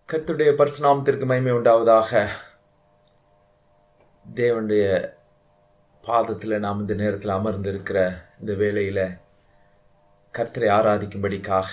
கர்த்தருடைய பரிசுநாமத்திற்கு மகிமை உண்டாவதாக தேவனுடைய பாதத்தில் நாம் இந்த நேரத்தில் அமர்ந்து இருக்கிற இந்த வேளையில் கர்த்தரை ஆராதிக்கும்படிக்காக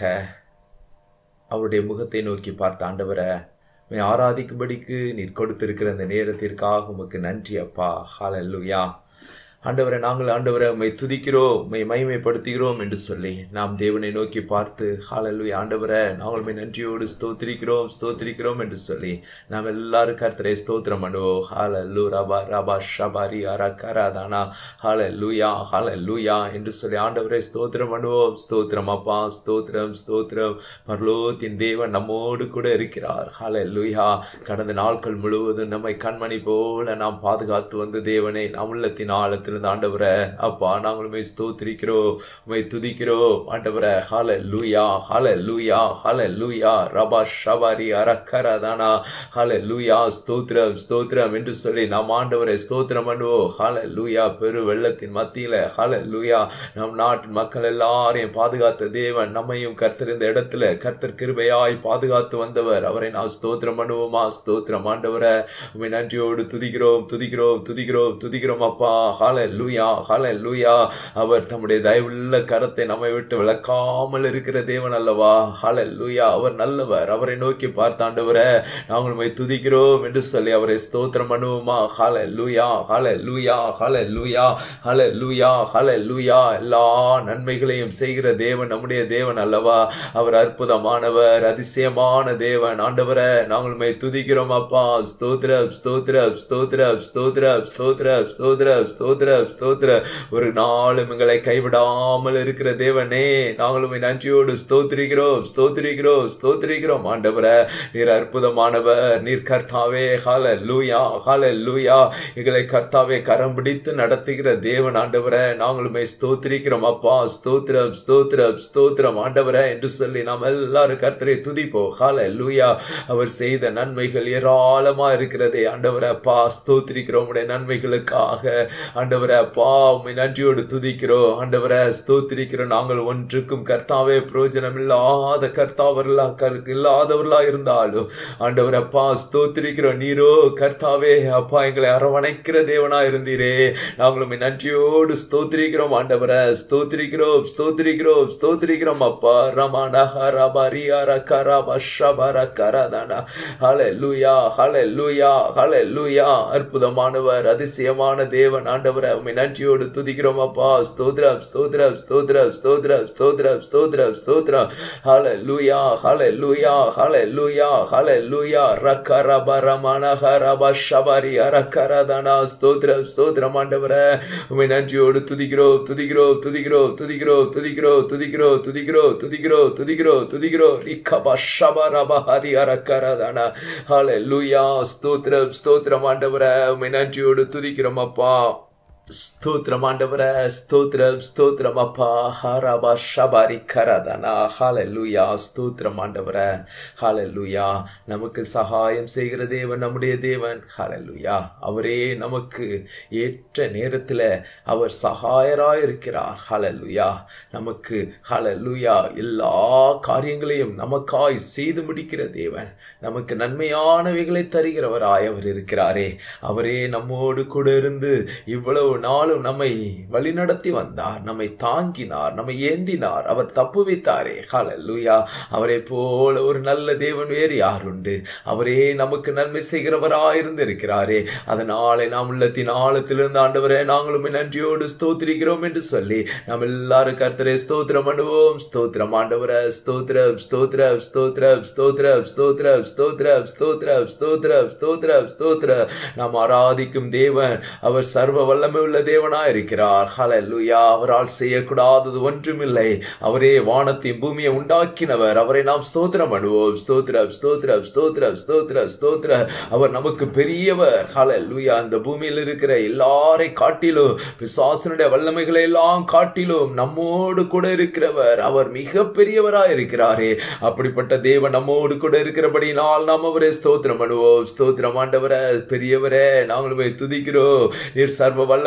அவருடைய முகத்தை நோக்கி பார்த்த ஆண்டவரை உம்மை ஆராதிக்கும்படிக்கு நீர் கொடுத்திருக்கிற அந்த நேரத்திற்காக உமக்கு நன்றி அப்பா ஹalleluya ஆண்டவரை நாங்கள் ஆண்டவரை உம்மை துதிக்கிறோம் உம்மை மகிமைப்படுத்துகிறோம் என்று சொல்லி நாம் தேவனை நோக்கி பார்த்து ஹalleluya ஆண்டவரை நாங்கள் உம்மை நன்றியோடு ஸ்தோத்திரிக்கிறோம் ஸ்தோத்திரிக்கிறோம் என்று சொல்லி நாம் எல்லாரும் கர்த்தரை ஸ்தோத்திரம் பண்ணுவோம் ஹalleluya ரபா ரபா ஷபாரி அரகராதானா ஹalleluya ஹalleluya என்று சொல்லி ஆண்டவரை ஸ்தோத்திரம் பண்ணுவோம் ஸ்தோத்திரம் அப்பா ஸ்தோத்திரம் ஸ்தோத்திரம் பரலோகத்தின் தேவன் நம்மோடு கூட இருக்கிறார் ஹalleluya கடந்த நாட்கள் முழுவதும் நம்மை கண்மணி போல நாம் பாதுகாத்து வந்த தேவனை நம் உள்ளத்தின் ஆழத்திலிருந்து ஆண்டவரை அப்பா நாங்கள் உண்மை ஸ்தோத்திரிக்கிறோம் உண்மை துதிக்கிறோம் ஆண்டவரை ஹால லூயா ஹால லூயா ஹால லூயா ரபா ஷபாரி அரக்கரதானா ஹால லூயா ஸ்தோத்திரம் ஸ்தோத்திரம் என்று சொல்லி நாம் ஆண்டவரை ஸ்தோத்திரம் பண்ணுவோம் ஹால லூயா பெரு வெள்ளத்தின் மத்தியில ஹால லூயா நம் நாட்டின் மக்கள் எல்லாரையும் பாதுகாத்த தேவன் நம்மையும் கர்த்தர் இந்த இடத்துல கர்த்தர் கிருபையாய் பாதுகாத்து வந்தவர் அவரை நாம் ஸ்தோத்திரம் பண்ணுவோமா ஸ்தோத்திரம் ஆண்டவரை உண்மை நன்றியோடு துதிக்கிறோம் துதிக்கிறோம் துதிக்கிறோம் துதிக்கிறோம் அப்பா ஹால லூயா ஹால லூயா அவர் தம்முடைய தயவுள்ள கரத்தை நம்மை விட்டு விளக்காமல் இருக்கிற தேவன் அல்லவா ஹால லூயா அவர் நல்லவர் அவரை நோக்கி பார்த்தாண்டவரை நாங்கள் உண்மை துதிக்கிறோம் என்று சொல்லி அவரை ஸ்தோத்திரம் பண்ணுவோமா ஹால லூயா ஹால லூயா ஹால லூயா ஹால லூயா ஹால லூயா எல்லா நன்மைகளையும் செய்கிற தேவன் நம்முடைய தேவன் அல்லவா அவர் அற்புதமானவர் அதிசயமான தேவன் ஆண்டவரை நாங்கள் உண்மை துதிக்கிறோம் அப்பா ஸ்தோத்திரம் ஸ்தோத்திரம் ஸ்தோத்திரம் ஸ்தோத்திரம் ஸ்தோத்திரம் ஸ்தோத்திரம் ஸ்தோத்திரம் ஸ்தோத்திரம் ஒரு நாளும் எங்களை கைவிடாமல் இருக்கிற தேவனே நாங்கள் உண்மை நன்றியோடு ஸ்தோத்திரிக்கிறோம் ஸ்தோத்திரிக்கிறோம் ஸ்தோத்திரிக்கிறோம் ஆண்டவரை நீர் அற்புதமானவர் நீர் கர்த்தாவே ஹால லூயா ஹால லூயா எங்களை கர்த்தாவே கரம் பிடித்து நடத்துகிற தேவன் ஆண்டவரை நாங்களுமே ஸ்தோத்திரிக்கிறோம் அப்பா ஸ்தோத்திரம் ஸ்தோத்திரம் ஸ்தோத்திரம் ஆண்டவரை என்று சொல்லி நாம் எல்லாரும் கர்த்தரை துதிப்போம் ஹால லூயா அவர் செய்த நன்மைகள் ஏராளமா இருக்கிறதே ஆண்டவரை அப்பா ஸ்தோத்திரிக்கிறோம் உடைய நன்மைகளுக்காக ஆண்டவரை அப்பா உண்மை நன்றியோடு துதிக்கிறோம் ஆண்டவரை ஸ்தோத்திரிக்கிறோம் நாங்கள் ஒன்றுக்கும் கர்த்தாவே பிரயோஜனம் இல்லாத கர்த்தாவர்களா இல்லாதவர்களா இருந்தாலும் ஆண்டவர் அப்பா ஸ்தோத்திரிக்கிறோம் நீரோ கர்த்தாவே அப்பா எங்களை அரவணைக்கிற தேவனா இருந்தீரே நாங்கள் உண்மை நன்றியோடு ஸ்தோத்திரிக்கிறோம் ஆண்டவரை ஸ்தோத்திரிக்கிறோம் ஸ்தோத்திரிக்கிறோம் ஸ்தோத்திரிக்கிறோம் அப்பா ரமாடா ரபா ரியா ரகா ரபா ஷபா ரகா ரதானா ஹலே லூயா ஹலே லூயா ஹலே லூயா அற்புதமானவர் அதிசயமான தேவன் ஆண்டவரை உண்மை நன்றியோடு துதிக்கிறோம் அப்பா ஸ்தோத்ரம் ஸ்தோத்ரம் ஸ்தோத்ரம் ஸ்தோத்ரம் ஸ்தோத்ரம் ஸ்தோத்ரம் ஸ்தோத்ரம் ஹலே லூயா ஹலே லூயா ஹலே லூயா ஹலே லூயா ரக்க ரப ரமண ரப ஷபரி அரக்கரதனா ஸ்தோத்ரம் ஸ்தோத்ரம் ஆண்டவரை உண்மை நன்றியோடு துதிக்கிறோம் துதிக்கிறோம் துதிக்கிறோம் துதிக்கிறோம் துதிக்கிறோம் துதிக்கிறோம் துதிக்கிறோம் துதிக்கிறோம் துதிக்கிறோம் துதிக்கிறோம் ரிக்கப ஷப ரப ஹதி அரக்கரதனா ஹலே லூயா ஸ்தோத்ரம் ஸ்தோத்ரம் ஆண்டவரை உண்மை நன்றியோடு துதிக்கிறோம் அப்பா ஸ்தோத்திரம் ஆண்டவர ஸ்தோத்திரம் ஸ்தோத்திரம் அப்பா ஹாராபா ஷபாரி கரதனா ஹாலலூயா ஸ்தோத்திரம் ஆண்டவர ஹாலலூயா நமக்கு சகாயம் செய்கிற தேவன் நம்முடைய தேவன் ஹாலலூயா அவரே நமக்கு ஏற்ற நேரத்தில் அவர் சகாயராய் இருக்கிறார் ஹாலலூயா நமக்கு ஹாலலூயா எல்லா காரியங்களையும் நமக்காய் செய்து முடிக்கிற தேவன் நமக்கு நன்மையானவைகளை தருகிறவராய் அவர் இருக்கிறாரே அவரே நம்மோடு கூட இருந்து இவ்வளவு நாளும் நம்மை வழிநடத்தி வந்தார் நம்மை தாங்கினார் நம்மை ஏந்தினார் அவர் தப்புவித்தாரே ஹalleluya அவரை போல ஒரு நல்ல தேவன் வேறு யார் உண்டு அவரே நமக்கு நன்மை செய்கிறவராயிருந்து இருக்கிறாரே அதனாலே நாம் உள்ளத்தின் ஆழத்திலிருந்து ஆண்டவரே நாங்களும் நன்றியோடு ஸ்தோத்திரிக்கிறோம் என்று சொல்லி நாம் எல்லாரும் கர்த்தரை ஸ்தோத்திரம் பண்ணுவோம் ஸ்தோத்திரம் ஆண்டவர ஸ்தோத்திரம் ஸ்தோத்திரம் ஸ்தோத்திரம் ஸ்தோத்திரம் ஸ்தோத்திரம் ஸ்தோத்திரம் ஸ்தோத்திரம் ஸ்தோத்திரம் ஸ்தோத்திரம் ஸ்தோத்திரம் நாம் ஆராதிக்கும் தேவன் அவர் சர்வ வல்லமை உள்ள தேவனா இருக்கிறார் ஹalleluya அவரால் செய்யக்கூடாதது ஒன்றுமில்லை அவரே வானத்தையும் பூமியை உண்டாக்கினவர் அவரை நாம் ஸ்தோத்திரம் பண்ணுவோம் ஸ்தோத்திரம் ஸ்தோத்திரம் ஸ்தோத்திரம் ஸ்தோத்திரம் ஸ்தோத்திரம் அவர் நமக்கு பெரியவர் ஹalleluya அந்த பூமியில் இருக்கிற எல்லாரை காட்டிலும் பிசாசனுடைய வல்லமைகளை எல்லாம் காட்டிலும் நம்மோடு கூட இருக்கிறவர் அவர் மிக பெரியவராய் இருக்கிறாரே அப்படிப்பட்ட தேவன் நம்மோடு கூட இருக்கிறபடினால் நாம் அவரை ஸ்தோத்திரம் பண்ணுவோம் ஸ்தோத்திரம் ஆண்டவரே பெரியவரே நாங்களுமே துதிக்கிறோம் நீர் சர்வ வல்ல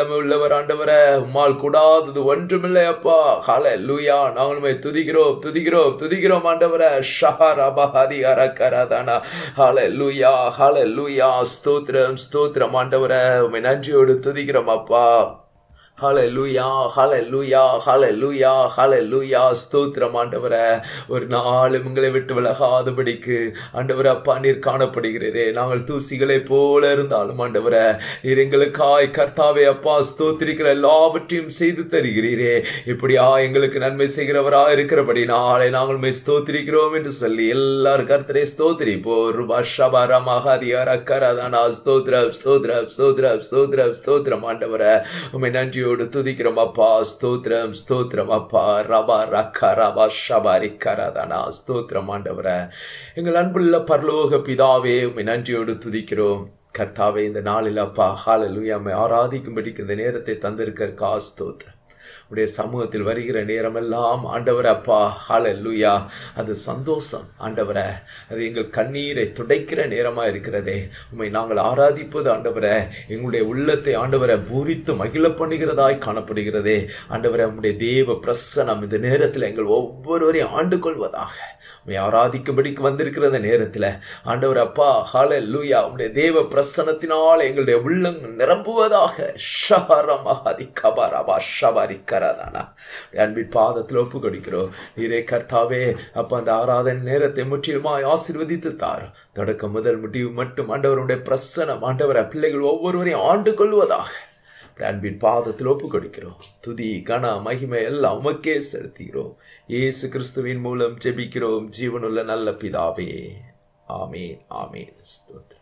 வல்லமை உள்ளவர் ஆண்டவரே உம்மால் கூடாதது ஒன்றுமில்லை அப்பா ஹால லூயா நாங்களுமே துதிக்கிறோம் துதிக்கிறோம் துதிக்கிறோம் ஆண்டவரே ஷஹரபஹரி அரக்கரதானா ஹால லூயா ஹால லூயா ஸ்தோத்திரம் ஸ்தோத்திரம் ஆண்டவரே உம்மை நன்றியோடு துதிக்கிறோம் அப்பா ஹalleluya ஹalleluya ஹalleluya ஹalleluya ஸ்தோத்திரம் ஆண்டவரே ஒரு நாள் உங்களை விட்டு விலகாதபடிக்கு ஆண்டவரே அப்பா நீர் காணப்படுகிறீரே நாங்கள் தூசிகளை போல இருந்தாலும் ஆண்டவரே நீர் எங்களுக்காய் கர்த்தாவே அப்பா ஸ்தோத்திரிக்கிற எல்லாவற்றையும் செய்து தருகிறீரே இப்படியா எங்களுக்கு நன்மை செய்கிறவரா இருக்கிறபடி நாளை நாங்கள் மே ஸ்தோத்திரிக்கிறோம் என்று சொல்லி எல்லாரும் கர்த்தரை ஸ்தோத்திரிப்போ ரூபா ஷபாரா மகாதியார் அக்கராதானா ஸ்தோத்ரம் ஸ்தோத்ரம் ஸ்தோத்ரம் ஸ்தோத்ரம் ஸ்தோத்திரம் ஆண்டவரே உண்மை நன்றியோடு துதிக்கிறோம் அப்பா ஸ்தோத்ரம் ஸ்தோத்ரம் அப்பா ரபா ரக்கா ரபா ஷபாரி கராதானா ஸ்தோத்திரம் ஆண்டவரே எங்கள் அன்புள்ள பரலோக பிதாவே உண்மை நன்றியோடு துதிக்கிறோம் கர்த்தாவே இந்த நாளில் அப்பா ஹாலலுயாமை ஆராதிக்கும்படிக்கு இந்த நேரத்தை தந்திருக்கிற கா ஸ்தோத்திரம் உடைய சமூகத்தில் வருகிற நேரமெல்லாம் ஆண்டவர் அப்பா ஹalleluya அது சந்தோஷம் ஆண்டவரே அது எங்கள் கண்ணீரை துடைக்கிற நேரமாக இருக்கிறதே உண்மை நாங்கள் ஆராதிப்பது ஆண்டவரே எங்களுடைய உள்ளத்தை ஆண்டவரை பூரித்து மகிழ பண்ணுகிறதாய் காணப்படுகிறதே ஆண்டவரை உம்முடைய தேவ பிரசனம் இந்த நேரத்தில் எங்கள் ஒவ்வொருவரையும் ஆண்டு கொள்வதாக உண்மை ஆராதிக்கும்படிக்கு வந்திருக்கிற அந்த நேரத்தில் ஆண்டவர் அப்பா ஹால லூயா உடைய தேவ பிரசனத்தினால் எங்களுடைய உள்ளம் நிரம்புவதாக ஷஹரமஹதி கபரபா ஷபரி கரதானா அன்பின் பாதத்தில் ஒப்பு கொடுக்கிறோம் நீரே கர்த்தாவே அப்ப அந்த ஆராதனை நேரத்தை முற்றிலுமாய் ஆசீர்வதித்து தார் தொடக்கம் முதல் முடிவு மட்டும் ஆண்டவருடைய பிரசனம் ஆண்டவரை பிள்ளைகள் ஒவ்வொருவரையும் ஆண்டு கொள்வதாக அன்பின் பாதத்தில் ஒப்பு கொடுக்கிறோம் துதி கன மகிமை எல்லாம் உமக்கே செலுத்துகிறோம் இயேசு கிறிஸ்துவின் மூலம் ஜெபிக்கிறோம் ஜீவனுள்ள நல்ல பிதாவே ஆமேன் ஆமேன் ஸ்தோத்திரம்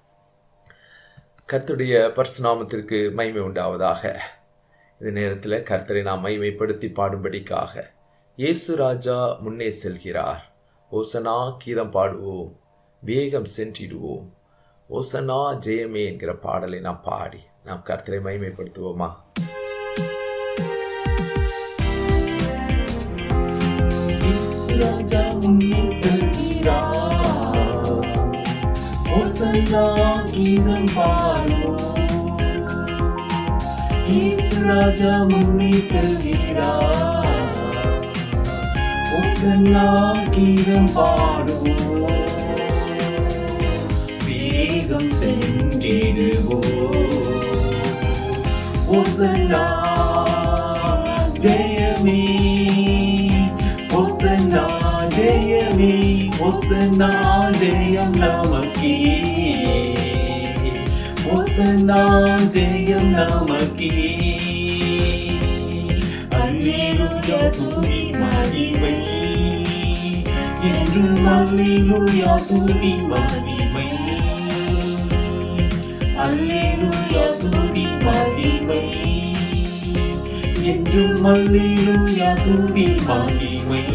கர்த்தருடைய பர்சுநாமத்திற்கு மகிமை உண்டாவதாக இந்த நேரத்தில் கர்த்தரை நாம் மகிமைப்படுத்தி பாடும்படிக்காக இயேசு ராஜா முன்னே செல்கிறார் ஓசனா கீதம் பாடுவோம் வேகம் சென்றிடுவோம் ஓசனா ஜெயமே என்கிற பாடலை நாம் பாடி நாம் கர்த்தரை மகிமைப்படுத்துவோமா ராஜா முன்னே செல்கிறார் ஓசன்னா கீதம் பாடுவோம் இயேசு ராஜா முன்னே செல்கிறார் ஓசன்னா கீதம் பாடுவோம் வேகம் சென்றிடுவோம் ஓசன்னா ஜெயமே ஓசன்னா ஜெயமே ஓசன்னா ஜெயம் நமக்கே ஓசன்னா ஜெயம் நமக்கே அல்லேலூயா துதி மகிமை என்றும் அல்லேலூயா துதி மகிமை அல்லேலூயா துதி மகிமை என்றும் அல்லேலூயா துதி மகிமை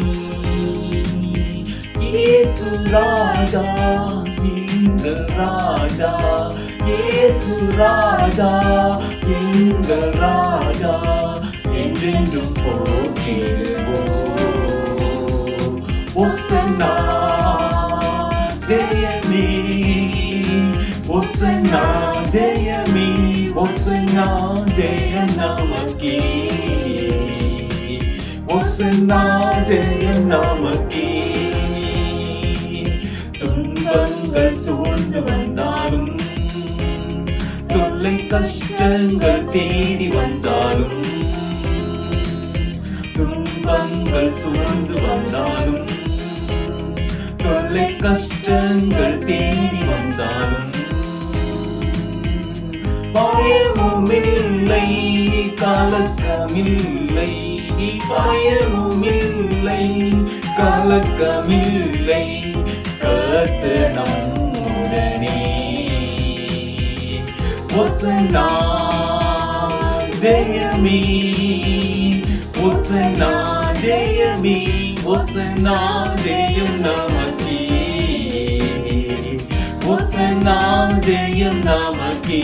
இயேசு ராஜா எங்கள் ராஜா இயேசு ராஜா எங்கள் ராஜா என்றென்றும் போற்றிடுவோம் ஒசன்னா ஜெயமே ஒசன்னா ஜெயமே ஒசன்னா ஜெயம் நமக்கே ஒசன்னா ஜெயம் நமக்கே துன்பங்கள் சூழ்ந்து வந்தாலும் தொல்லை கஷ்டங்கள் தேடி வந்தாலும் துன்பங்கள் சூழ்ந்து வந்தாலும் தொல்லை கஷ்டங்கள் தேடி வந்தாலும் பயமுமில்லை கலக்கமில்லை பயமுமில்லை கலக்கமில்லை கத்து நம்முடனே ஒசனா ஜெயமே ஒசனா ஜெயமே ஒசனா ஜெயம் நமக்கே ஒசனா ஜெயம் நமக்கே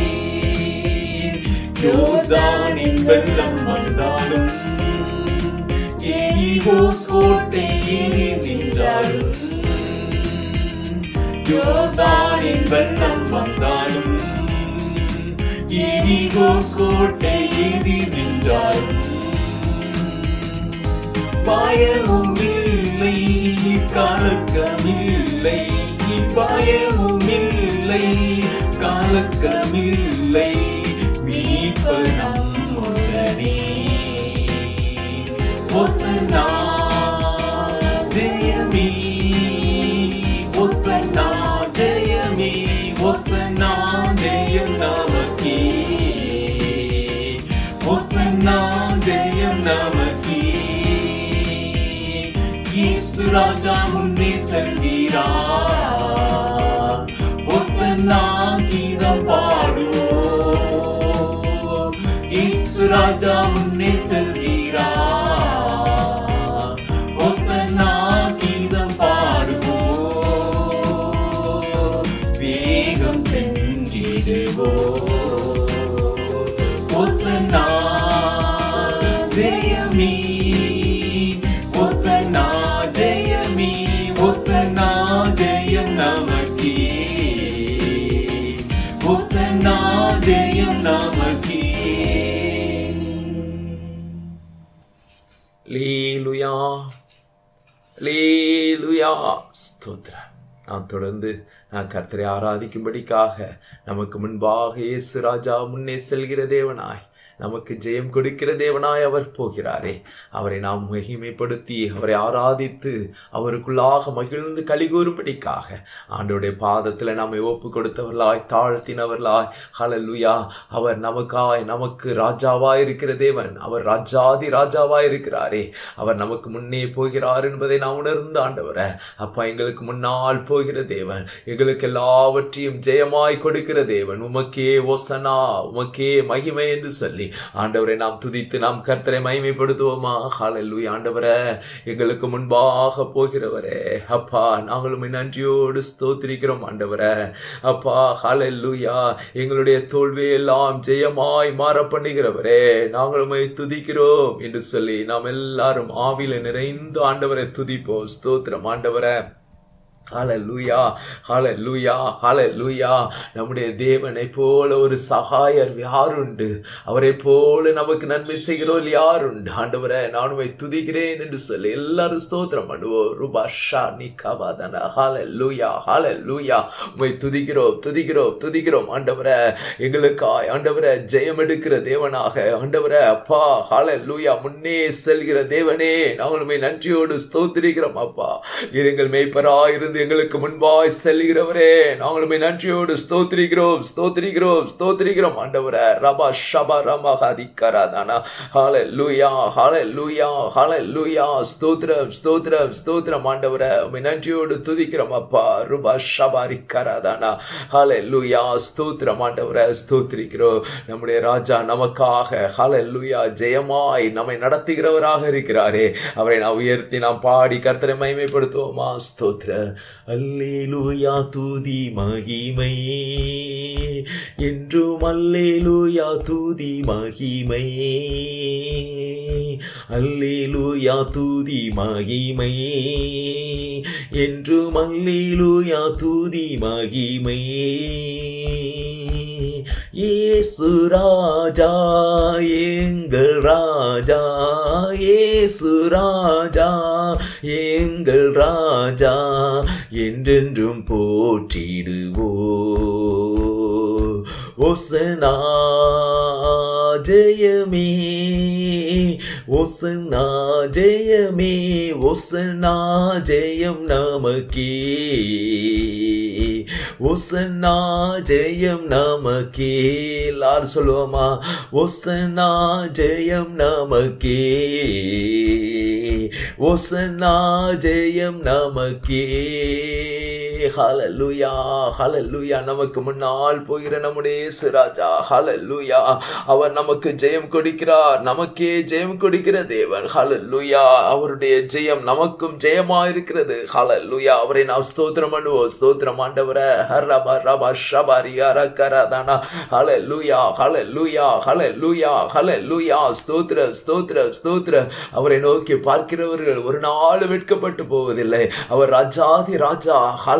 யோர்தானின் வெள்ளம் வந்தாலும் எரிகோ கோட்டை ஏறி நின்றாலும் யோர்தானின் வெள்ளம் வந்தாலும் எரிகோ கோட்டை எதி நின்றாலும் பயமும் இல்லை கலக்கமில்லை பயமும் இல்லை கலக்கமில்லை மீட்பர் நம்முடனே ஒசன்னா ஜெயமே ஒசன்னா ஜெயமே ஒசன்னா ஜெயம் நமக்கே ஒசன்னா ஜெயம் நமக்கே இயேசு ராஜா முன்னே செல்கிறார் ஒசன்னா கீதம் பாடுவோம் இயேசு ராஜா முன்னே செல்கிறார் ஒசன்னா கீதம் பாடுவோம் வேகம் சென்றிடுவோம் ஒசன்னா ஜெயமே ஒசன்னா ஜெயமே ஒசன்னா ஜெயம் நமக்கே ஒசன்னா ஜெயம் நமக்கே லீலுயா லீலுயா ஸ்தோத்திரம் நாம் தொடர்ந்து நான் கர்த்தரை ஆராதிக்கும்படிக்காக நமக்கு முன்பாக இயேசு ராஜா முன்னே செல்கிற தேவனாய் நமக்கு ஜெயம் கொடுக்கிற தேவனாய் அவர் போகிறாரே அவரை நாம் மகிமைப்படுத்தி அவரை ஆராதித்து அவருக்குள்ளாக மகிழ்ந்து கலிகூறும்படிக்காக ஆண்டோடைய பாதத்தில் நம்மை ஒப்பு கொடுத்தவர்களாய் தாழ்த்தினவர்களாய் ஹalleluya அவர் நமக்காய் நமக்கு ராஜாவாய் இருக்கிற தேவன் அவர் ராஜாதி ராஜாவாய் இருக்கிறாரே அவர் நமக்கு முன்னே போகிறார் என்பதை நாம் உணர்ந்து ஆண்டவரே அப்பா எங்களுக்கு முன்னால் போகிற தேவன் எங்களுக்கு எல்லாவற்றையும் ஜெயமாய் கொடுக்கிற தேவன் உமக்கே ஓசனா உமக்கே மகிமை என்று சொல்லி ஆண்டவரை நாம் துதித்து நாம் கர்த்தரை மகிமைப்படுத்துவோமா ஹalleluya ஆண்டவரே எங்களுக்கு முன்பாக போகிறவரே அப்பா நாங்களும் நன்றியோடு ஸ்தோத்திரிக்கிறோம் ஆண்டவரே அப்பா ஹalleluya எங்களுடைய தோல்வியெல்லாம் ஜெயமாய் மாற பண்ணுகிறவரே நாங்களும் உம்மை துதிக்கிறோம் என்று சொல்லி நாம் எல்லாரும் ஆவில நிறைந்து ஆண்டவரை துதிப்போம் ஸ்தோத்திரம் ஆண்டவரே ஹalleluya ஹalleluya ஹalleluya நம்முடைய தேவனை போல ஒரு சகாயர் யாருண்டு அவரை போல நமக்கு நன்மை செய்கிறோர் யாருண்டு ஆண்டவரே நான் உம்மை துதிக்கிறேன் என்று சொல்லி எல்லாரும் ஸ்தோத்திரம் பண்ணுவோம் ரூபா ஷா நீ கவாதன ஹalleluya ஹalleluya உம்மை துதிக்கிறோம் துதிக்கிறோம் துதிக்கிறோம் ஆண்டவரே எங்களுக்காய் ஆண்டவரே ஜெயம் எடுக்கிற தேவனாக ஆண்டவரே அப்பா ஹalleluya முன்னே செல்கிற தேவனே நாங்கள் உம்மை நன்றியோடு ஸ்தோத்திரிக்கிறோம் அப்பா இருங்கள் மேய்ப்பராய் இருந்து எங்களுக்கு முன்பாய் செல்கிறவரே நாங்களுமே நன்றியோடு ஸ்தோத்திரிக்கிறோம் ஸ்தோத்திரிக்கிறோம் ஸ்தோத்திரிக்கிறோம் ஆண்டவரே ரபா ஷபா ரமா ஹதிக்கராதானா ஹால லூயா ஹால லூயா ஹால லூயா ஸ்தோத்திரம் ஸ்தோத்திரம் ஸ்தோத்திரம் ஆண்டவரே உம்மை நன்றியோடு துதிக்கிறோம் அப்பா ருபா ஷபா ரிக்கராதானா ஹால லூயா ஸ்தோத்திரம் ஆண்டவரே ஸ்தோத்திரிக்கிறோம் நம்முடைய ராஜா நமக்காக ஹால லூயா ஜெயமாய் நம்மை நடத்துகிறவராக இருக்கிறாரே அவரை நாம் உயர்த்தி நாம் பாடி கர்த்தரை மகிமைப்படுத்துவோமா ஸ்தோத்திர அல்லேலூயா தூதி மகிமை என்றும் அல்லேலூயா தூதி மகிமை அல்லேலூயா தூதி மகிமை என்றும் அல்லேலூயா தூதி மகிமை இயேசு ராஜா எங்கள் ராஜா இயேசு ராஜா எங்கள் ராஜா என்றென்றும் போற்றிடுவோ ஒசனா ஜெயமே ஒசனா ஜெயமே ஒசனா ஜெயம் நமக்கே ஒசனா ஜெயம் நமக்கே எல்லாரும் சொல்லுவோமா ஒசனா ஜெயம் நமக்கே ஒசனா ஜெயம் நமக்கே ஹalleluya ஹalleluya நமக்கு முன்னால் போகிற நம்முடைய இயேசு ராஜா ஹalleluya அவர் நமக்கு ஜெயம் கொடுக்கிறார் நமக்கே ஜெயம் கொடுக்கிற தேவன் ஹalleluya அவருடைய ஜெயம் நமக்கும் ஜெயமா இருக்கிறது ஹalleluya அவரை நாம் ஸ்தோத்திரம் பண்ணுவோம் ஸ்தோத்திரம் ஆண்டவரே ஹரபா ரபா ஷபாரி அரகரதானா ஹalleluya ஹalleluya ஹalleluya ஹalleluya ஸ்தோத்திரம் ஸ்தோத்திரம் ஸ்தோத்திரம் அவரை நோக்கி பார்க்கிறவர்கள் ஒரு நாள் வெட்கப்பட்டு போவதில்லை அவர் ராஜாதி ராஜா ஹalleluya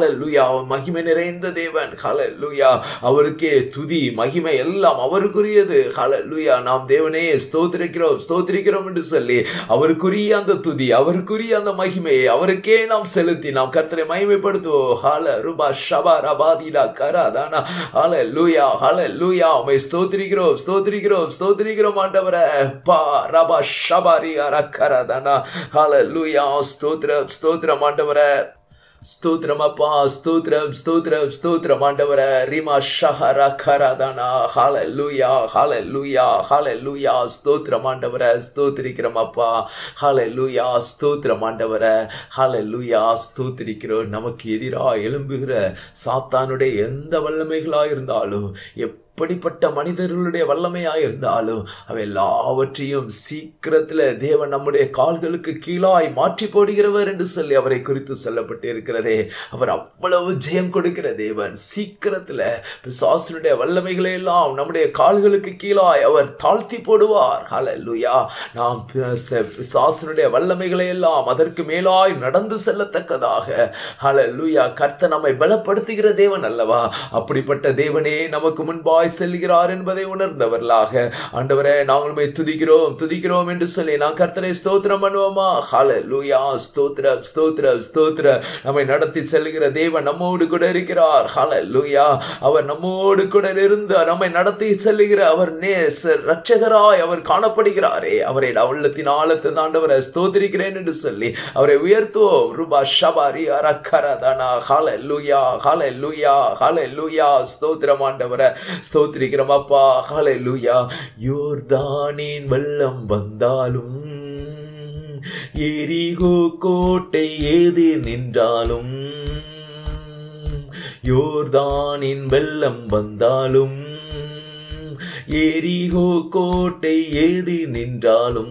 ஹalleluya அவர் மகிமை நிறைந்த தேவன் ஹalleluya அவருக்கே துதி மகிமை எல்லாம் அவருக்குரியது ஹalleluya நாம் தேவனே ஸ்தோத்திரிக்கிறோம் ஸ்தோத்திரிக்கிறோம் என்று சொல்லி அவருக்குரிய அந்த துதி அவருக்குரிய அந்த மகிமையை அவருக்கே நாம் செலுத்தி நாம் கர்த்தரை மகிமைப்படுத்துவோம் ஹால ரூபா ஷபா ரபாதிடா கராதானா ஹால லூயா ஹால லூயா உமை ஸ்தோத்திரிக்கிறோம் ஸ்தோத்திரிக்கிறோம் ஸ்தோத்திரிக்கிறோம் ஆண்டவரே பா ரபா ஷபாரி அரக்கரதானா ஹால லூயா ஸ்தோத்திரம் ஸ்தோத்திரம் ஆண்டவரே ஸ்தோத்திரம் அப்பா ஸ்தோத்திரம் ஸ்தோத்திரம் ஸ்தோத்திரம் ஆண்டவர ரிமா ஷஹர கரதனா ஹால லூயா ஹால லூயா ஹால லூயா ஸ்தோத்திரம் ஆண்டவர ஸ்தோத்திரிக்கிறோம் அப்பா ஹால லூயா ஸ்தோத்திரம் ஆண்டவர ஹால லூயா ஸ்தோத்திரிக்கிறோம் நமக்கு எதிராக எழும்புகிற சாத்தானுடைய எந்த வல்லமைகளா இருந்தாலும் எப்படிப்பட்ட மனிதர்களுடைய வல்லமையாக இருந்தாலும் அவை எல்லாவற்றையும் சீக்கிரத்தில் தேவன் நம்முடைய கால்களுக்கு கீழாய் மாற்றி போடுகிறவர் என்று சொல்லி அவரை குறித்து சொல்லப்பட்டு இருக்கிறதே அவர் அவ்வளவு ஜெயம் கொடுக்கிற தேவன் சீக்கிரத்தில் பிசாசனுடைய வல்லமைகளை எல்லாம் நம்முடைய கால்களுக்கு கீழாய் அவர் தாழ்த்தி போடுவார் ஹalleluya நாம் பிசாசனுடைய வல்லமைகளை எல்லாம் அதற்கு மேலாய் நடந்து செல்லத்தக்கதாக ஹalleluya கர்த்தர் நம்மை பலப்படுத்துகிற தேவன் அல்லவா அப்படிப்பட்ட தேவனே நமக்கு முன்பாய் முன்பாய் செல்கிறார் என்பதை உணர்ந்தவர்களாக ஆண்டவரே நாங்களுமே துதிக்கிறோம் துதிக்கிறோம் என்று சொல்லி நான் கர்த்தரை ஸ்தோத்திரம் பண்ணுவோமா ஹால லூயா ஸ்தோத்திர ஸ்தோத்திர ஸ்தோத்திர நம்மை நடத்தி செல்கிற தேவன் நம்மோடு கூட இருக்கிறார் ஹால லூயா அவர் நம்மோடு கூட இருந்து நம்மை நடத்தி செல்லுகிற அவர் நேச ரட்சகராய் அவர் காணப்படுகிறாரே அவரை உள்ளத்தின் ஆழத்தை ஆண்டவரை ஸ்தோத்திரிக்கிறேன் என்று சொல்லி அவரை உயர்த்துவோம் ரூபா ஷபாரி அரக்கரதனா ஹால லூயா ஹால லூயா ஹால லூயா ஸ்தோத்திரம் ஆண்டவரை ஸ்தோத்திரிக்கிறோம் அப்பா ஹலை லூயா யோர்தானின் வெள்ளம் வந்தாலும் எரிகோ கோட்டை ஏது நின்றாலும் யோர்தானின் வெள்ளம் வந்தாலும் எரிகோ கோட்டை ஏது நின்றாலும்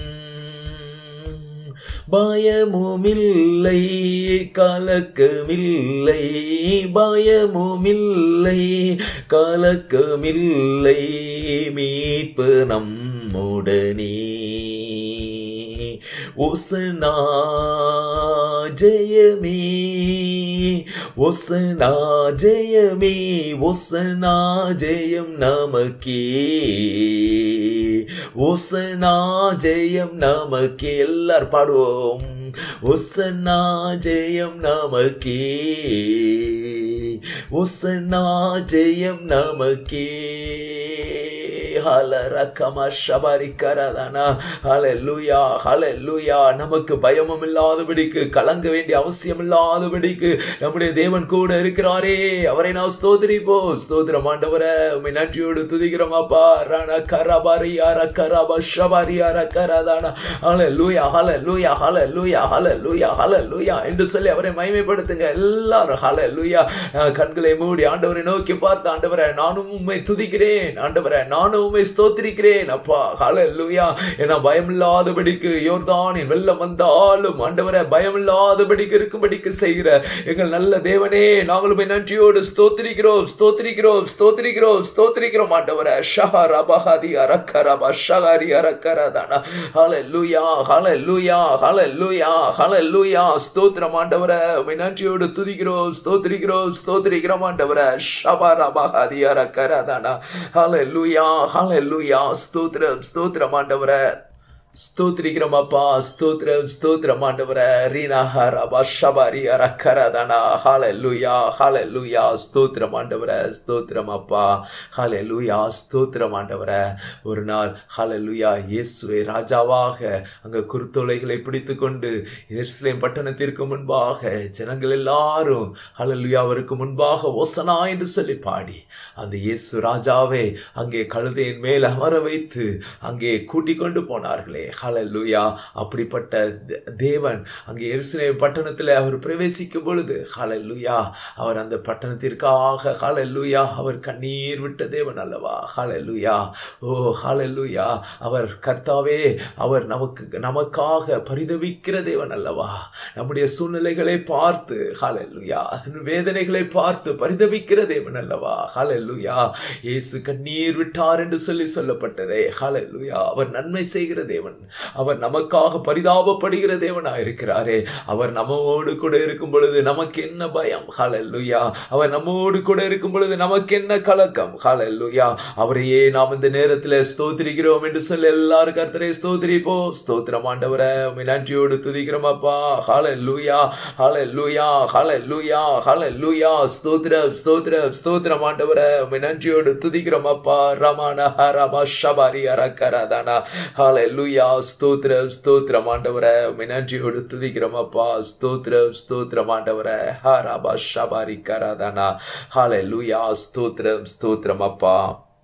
பயமுமில்லை கலக்கமில்லை பயமுமில்லை கலக்கமில்லை மீட்பு நம்முடனே ஒசனா ஜெயமே ஒசனா ஜெயமே ஒசனா ஜெயம் நமக்கே ஒசனா ஜெயம் நமக்கே எல்லாரும் பாடுவோம் ஒசனா ஜெயம் நமக்கே ஒசனா ஜெயம் நமக்கே ஹலரக்கம ஷபரிக்கரதனா ஹலெல்லுயா ஹலெல்லுயா நமக்கு பயமும் இல்லாதபடிக்கு கலங்க வேண்டிய அவசியம் இல்லாதபடிக்கு நம்முடைய தேவன் கூட இருக்கிறாரே அவரை நாம் ஸ்தோத்திரிப்போம் ஸ்தோத்திரம் ஆண்டவர உண்மை நன்றியோடு துதிக்கிறோம் அப்பா ரண கரபரி அர கரப ஷபரி அர கரதானா hallelujah hallelujah hallelujah hallelujah hallelujah என்று சொல்லி அவரை மகிமைப்படுத்துங்க எல்லாரும் ஹலெல்லுயா கண்களை மூடி ஆண்டவரை நோக்கி பார்த்து ஆண்டவரை நானும் உண்மை துதிக்கிறேன் ஆண்டவரை நானும் உண்மை ஸ்தோத்திரிக்கிறேன் அப்பா ஹalleluya என பயமில்லாதபடிக்கு யோர்தானின் வெள்ளம் வந்தாலும் ஆண்டவரே பயமில்லாதபடிக்கு இருக்கும்படிக்கு செய்கிற எங்கள் நல்ல தேவனே நாங்கள் உம்மை நன்றியோடு ஸ்தோத்திரிக்கிறோம் ஸ்தோத்திரிக்கிறோம் ஸ்தோத்திரிக்கிறோம் ஸ்தோத்திரிக்கிறோம் ஆண்டவரே ஷஹர் அபஹதி அரக்கரப ஷஹரி அரக்கரதான ஹalleluya ஹalleluya ஹalleluya ஹalleluya ஸ்தோத்திரம் ஆண்டவரே உம்மை நன்றியோடு துதிக்கிறோம் ஸ்தோத்திரிக்கிறோம் ஸ்தோத்திரிக்கிறோம் ஆண்டவரே ஷபர் அபஹதி அரக்கரதான ஹalleluya ஹalleluya ஸ்தோத்திரம் ஸ்தோத்திரம் ஆண்டவரே ஸ்தோத்திரிக்கிறோம் அப்பா ஸ்தோத்திரம் ஸ்தோத்திரம் ஆண்டவரே ரீனாஹர் அபாஷபாரி அரக்கரதனா ஹalleluya ஹalleluya ஸ்தோத்திரம் ஆண்டவரே ஸ்தோத்திரம் அப்பா ஹalleluya ஸ்தோத்திரம் ஆண்டவரே ஒரு நாள் ஹalleluya இயேசுவை ராஜாவாக அங்க குருத்தோலைகளை பிடித்து கொண்டு எருசலேம் பட்டணத்திற்கு முன்பாக ஜனங்கள் எல்லாரும் ஹalleluya அவருக்கு முன்பாக ஓசனா என்று சொல்லி பாடி அந்த இயேசு ராஜாவை அங்கே கழுதையின் மேல் அமர வைத்து அங்கே கூட்டிக் கொண்டு போனார்களே ஹalleluya அப்படிப்பட்ட தே- தேவன் அங்கே எருசலேம் பட்டணத்தில் அவர் பிரவேசிக்கும் பொழுது ஹalleluya அவர் அந்த பட்டணத்திற்காக ஹalleluya அவர் கண்ணீர் விட்ட தேவன் அல்லவா ஹalleluya ஓ ஹalleluya அவர் கர்த்தாவே அவர் நமக்கு நமக்காக பரிதவிக்கிற தேவன் அல்லவா நம்முடைய சூழ்நிலைகளை பார்த்து ஹalleluya வேதனைகளை பார்த்து பரிதவிக்கிற தேவன் அல்லவா ஹalleluya இயேசு கண்ணீர் விட்டார் என்று சொல்லி சொல்லப்பட்டதே ஹalleluya அவர் நன்மை செய்கிற தேவன் தேவன் அவர் நமக்காக பரிதாபப்படுகிற தேவனா இருக்கிறாரே அவர் நம்மோடு கூட இருக்கும் பொழுது நமக்கு என்ன பயம் ஹalleluya அவர் நம்மோடு கூட இருக்கும் பொழுது நமக்கு என்ன கலக்கம் ஹalleluya அவரையே நாம் இந்த நேரத்தில் ஸ்தோத்திரிக்கிறோம் என்று சொல்லி எல்லாரும் கர்த்தரை ஸ்தோத்திரிப்போம் ஸ்தோத்திரம் ஆண்டவரே உம்மை நன்றியோடு துதிக்கிறோம் அப்பா ஹalleluya ஹalleluya ஹalleluya ஹalleluya ஸ்தோத்திரம் ஸ்தோத்திரம் ஸ்தோத்திரம் ஆண்டவரே உம்மை நன்றியோடு துதிக்கிறோம் அப்பா ரமான ஹரபா ஷபாரி அரக்கரதானா ஹalleluya ஸ்தோத்திரம் ஸ்தோத்திரம் ஆண்டவரே உம்மை நன்றியோடு துதிக்கிறோம் அப்பா ஸ்தோத்திரம் ஸ்தோத்திரம் ஆண்டவரே ஹரபா ஷபாரி கரதானா ஹalleluya ஸ்தோத்திரம் ஸ்தோத்திரம் அப்பா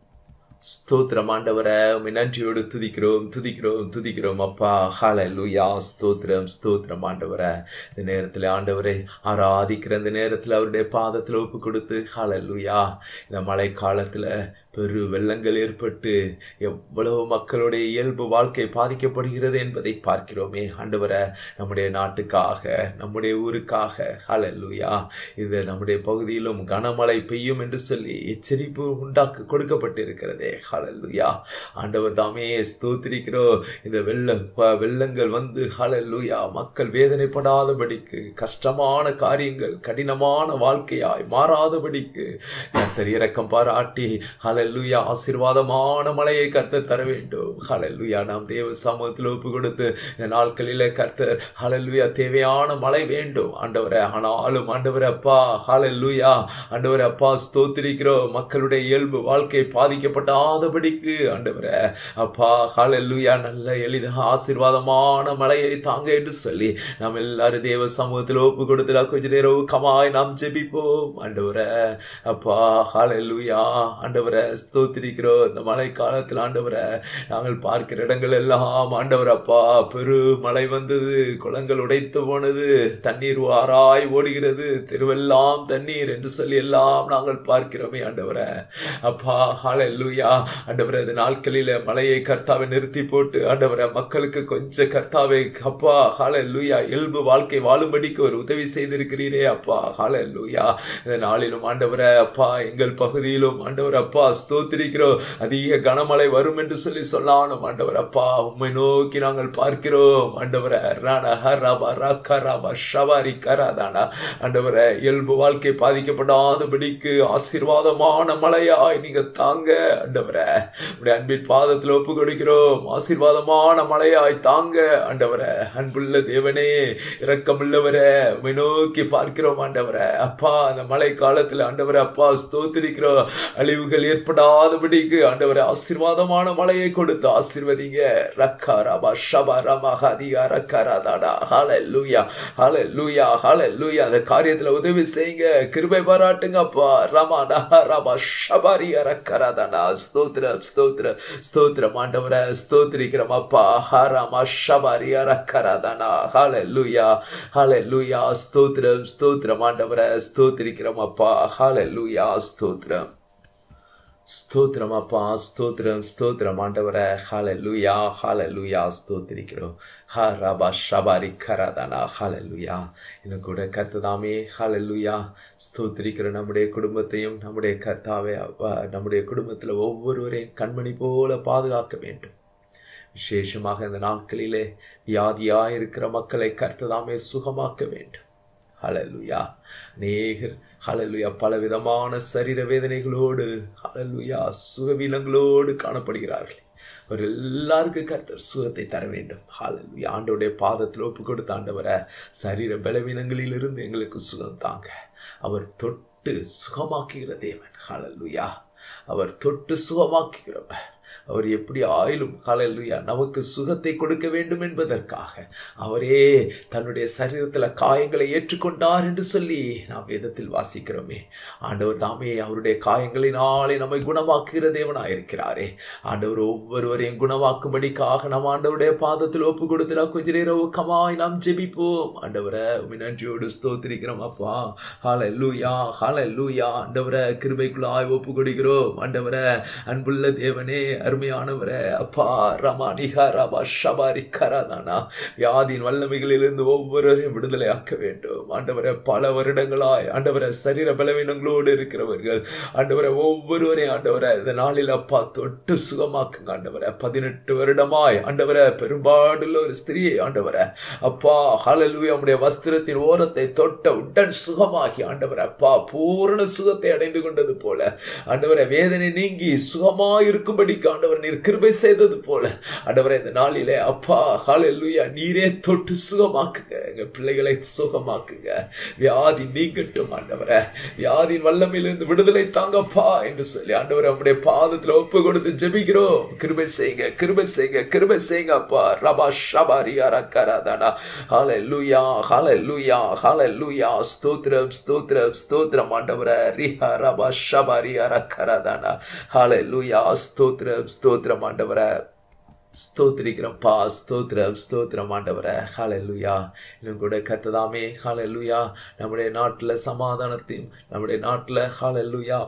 ஸ்தோத்திரம் ஆண்டவரை உம்மை நன்றியோடு துதிக்கிறோம் துதிக்கிறோம் துதிக்கிறோம் அப்பா ஹalleluya ஸ்தோத்திரம் ஸ்தோத்திரம் ஆண்டவரை இந்த நேரத்தில் ஆண்டவரை ஆராதிக்கிற இந்த நேரத்தில் அவருடைய பாதத்தில் ஒப்பு கொடுத்து ஹalleluya இந்த மழை காலத்தில் பெரு வெள்ளங்கள் ஏற்பட்டு எவ்வளவு மக்களுடைய இயல்பு வாழ்க்கை பாதிக்கப்படுகிறது என்பதை பார்க்கிறோமே ஆண்டவரை நம்முடைய நாட்டுக்காக நம்முடைய ஊருக்காக ஹalleluya இது நம்முடைய பகுதியிலும் கனமழை பெய்யும் என்று சொல்லி எச்சரிப்பு உண்டாக்கு கொடுக்கப்பட்டு இருக்கிறதே ஹalleluya ஆண்டவர் தாமே ஸ்தோத்திரிக்கிறோம் இந்த வெள்ளம் ப- வெள்ளங்கள் வந்து ஹalleluya மக்கள் வேதனைப்படாதபடிக்கு கஷ்டமான காரியங்கள் கடினமான வாழ்க்கையாய் மாறாதபடிக்கு கர்த்தர் இரக்கம் பாராட்டி ஹalleluya ஆசீர்வாதமான மழையை கர்த்தர் தர வேண்டும் ஹalleluya நாம் தேவ சமூகத்தில் ஒப்பு கொடுத்து இந்த நாட்களிலே கர்த்தர் ஹalleluya தேவையான மழை வேண்டும் ஆண்டவரே ஆனாலும் ஆண்டவரே அப்பா ஹalleluya ஆண்டவரே அப்பா ஸ்தோத்திரிக்கிறோம் மக்களுடைய இயல்பு வாழ்க்கை பாதிக்கப்படாதபடிக்கு ஆண்டவரே அப்பா ஹalleluya நல்ல எளித ஆசீர்வாதமான மழையை தாங்க என்று சொல்லி நாம் எல்லாரும் தேவ சமூகத்தில் ஒப்பு கொடுத்து கொஞ்ச நேரம் கமாய் நாம் ஜெபிப்போம் ஆண்டவரே அப்பா ஹalleluya ஆண்டவரே ஸ்தோத்திரிக்கிறோம் இந்த மழை காலத்தில் ஆண்டவரே நாங்கள் பார்க்கிற இடங்கள் எல்லாம் ஆண்டவர் அப்பா பெரு மழை வந்தது குளங்கள் உடைத்து போனது தண்ணீர் ஆறாய் ஓடுகிறது தெருவெல்லாம் தண்ணீர் என்று சொல்லி எல்லாம் நாங்கள் பார்க்கிறோமே ஆண்டவரே அப்பா ஹalleluya ஆண்டவரே இந்த நாட்களில மழையை கர்த்தாவை நிறுத்தி போட்டு ஆண்டவரே மக்களுக்கு கொஞ்சம் கர்த்தாவை அப்பா ஹalleluya இயல்பு வாழ்க்கை வாழும்படிக்கு ஒரு உதவி செய்திருக்கிறீரே அப்பா ஹalleluya இந்த நாளிலும் ஆண்டவரே அப்பா எங்கள் பகுதியிலும் ஆண்டவர் அப்பா ஸ்தோத்திரிக்கிறோம் அதிக கனமழை வரும் என்று சொல்லி சொல்லானும் ஆண்டவர் அப்பா உம்மை நோக்கி நாங்கள் பார்க்கிறோம் ஆண்டவரே ராணா ஹரபா ரக்கரபா ஷவாரி கராதானா ஆண்டவரே இயல்பு வாழ்க்கை பாதிக்கப்படாதபடிக்கு ஆசீர்வாதமான மழையாய் நீங்க தாங்க ஆண்டவரே உடைய அன்பின் பாதத்தில் ஒப்பு கொடுக்கிறோம் ஆசீர்வாதமான மழையாய் தாங்க ஆண்டவரே அன்புள்ள தேவனே இரக்கமுள்ளவரே உம்மை நோக்கி பார்க்கிறோம் ஆண்டவரே அப்பா அந்த மழை காலத்தில் ஆண்டவரே அப்பா ஸ்தோத்திரிக்கிறோம் அழிவுகள் ஏற்படாதபடிக்கு ஆண்டவரே ஆசீர்வாதமான மழையை கொடுத்து ஆசீர்வதிங்க ரக்காரபா ஷபரமா ஹதியா ரக்காராதாடா ஹalleluya ஹalleluya ஹalleluya அந்த காரியத்துல உதவி செய்யுங்க கிருபை பாராட்டுங்க அப்பா ரமா ரபா ஷபரி ரக்கராதாடா ஸ்தோத்திரம் ஸ்தோத்திரம் ஸ்தோத்திரம் ஆண்டவரே ஸ்தோத்திரிக்கிறோம் அப்பா ஹரமா ஷபரி ரக்கராதாடா ஹalleluya ஹalleluya ஸ்தோத்திரம் ஸ்தோத்திரம் ஆண்டவரே ஸ்தோத்திரிக்கிறோம் அப்பா ஹalleluya ஸ்தோத்திரம் ஸ்தோத்திரம் அப்பா ஸ்தோத்திரம் ஸ்தோத்திரம் ஆண்டவரே ஹalleluya ஹalleluya ஸ்தோத்திரிக்கிறோம் ஹ ரபா ஷபாரி கரதானா ஹalleluya இன்னும் கூட கர்த்ததாமே ஹalleluya ஸ்தோத்திரிக்கிற நம்முடைய குடும்பத்தையும் நம்முடைய கர்த்தாவை அப்பா, நம்முடைய குடும்பத்தில் ஒவ்வொருவரையும் கண்மணி போல பாதுகாக்க வேண்டும் விசேஷமாக இந்த நாட்களிலே வியாதியாய் இருக்கிற மக்களை கர்த்ததாமே சுகமாக்க வேண்டும் ஹalleluya அநேகர் ஹalleluya பலவிதமான சரீர வேதனைகளோடு ஹalleluya சுகவீனங்களோடு காணப்படுகிறார்கள் அவர் எல்லாருக்கும் கர்த்தர் சுகத்தை தர வேண்டும் ஹalleluya ஆண்டவருடைய பாதத்தில் ஒப்பு கொடுத்த ஆண்டவரை சரீர பலவீனங்களிலிருந்து எங்களுக்கு சுகம் தாங்க அவர் தொட்டு சுகமாக்குகிற தேவன் ஹalleluya அவர் தொட்டு சுகமாக்குகிறவர் அவர் எப்படி ஆயிலும் ஹalleluya நமக்கு சுகத்தை கொடுக்க வேண்டும் என்பதற்காக அவரே தன்னுடைய சரீரத்தில் காயங்களை ஏற்றுக்கொண்டார் என்று சொல்லி நாம் வேதத்தில் வாசிக்கிறோமே ஆண்டவர் தாமே அவருடைய காயங்களினாலே நம்மை குணமாக்குகிற தேவனாயிருக்கிறாரே ஆண்டவர் ஒவ்வொருவரையும் குணமாக்கும்படிக்காக நாம் ஆண்டவருடைய பாதத்தில் ஒப்பு கொடுத்து நாம் கொஞ்ச நேரம் கமாய் நாம் ஜெபிப்போம் ஆண்டவரை உம்மை நன்றியோடு ஸ்தோத்திரிக்கிறோம் அப்பா ஹalleluya ஹalleluya ஆண்டவரை கிருபைக்குள்ளாய் ஒப்பு கொடுக்கிறோம் ஆண்டவரை அன்புள்ள தேவனே அருமை அருமையானவரே அப்பா ரமா நிகா ரபா ஷபாரி கராதானா வியாதியின் வல்லமைகளிலிருந்து ஒவ்வொருவரையும் விடுதலை ஆக்க வேண்டும் ஆண்டவரை பல வருடங்களாய் ஆண்டவரை சரீர பலவீனங்களோடு இருக்கிறவர்கள் ஆண்டவரை ஒவ்வொருவரையும் ஆண்டவரை இந்த நாளில் அப்பா தொட்டு சுகமாக்குங்க ஆண்டவரை பதினெட்டு வருடமாய் ஆண்டவரை பெரும்பாடுள்ள ஒரு ஸ்திரியை ஆண்டவரை அப்பா ஹalleluya உம்முடைய வஸ்திரத்தின் ஓரத்தை தொட்ட உடன் சுகமாகி ஆண்டவரை அப்பா பூரண சுகத்தை அடைந்து கொண்டது போல ஆண்டவரை வேதனை நீங்கி சுகமாய் இருக்கும்படிக்கு ஆண்டவர் நீர் கிருபை செய்தது போல ஆண்டவரை இந்த நாளிலே அப்பா ஹalleluya நீரே தொட்டு சுகமாக்குங்க எங்க பிள்ளைகளை சுகமாக்குங்க வியாதி நீங்கட்டும் ஆண்டவரை வியாதியின் வல்லமையிலிருந்து விடுதலை தாங்கப்பா என்று சொல்லி ஆண்டவரை உம்முடைய பாதத்துல ஒப்பு கொடுத்து ஜெபிக்கிறோம் கிருபை செய்யுங்க கிருபை செய்யுங்க கிருபை செய்யுங்க அப்பா ரபா ஷபாரியா ரக்கராதானா ஹalleluya ஹalleluya ஹalleluya ஸ்தோத்திரம் ஸ்தோத்திரம் ஸ்தோத்திரம் ஆண்டவரே ரிஹா ரபா ஷபாரியா ரக்கராதானா ஹalleluya ஸ்தோத்திரம் ஸ்தோத்திரம் ஆண்டவரே ஸ்தோத்திரிக்கிறோம்ப்பா ஸ்தோத்திரம் ஸ்தோத்திரம் ஆண்டவரே ஹalleluya இன்னும் கூட கத்ததாமே ஹalleluya நம்முடைய நாட்டில் சமாதானத்தையும் நம்முடைய நாட்டில் ஹalleluya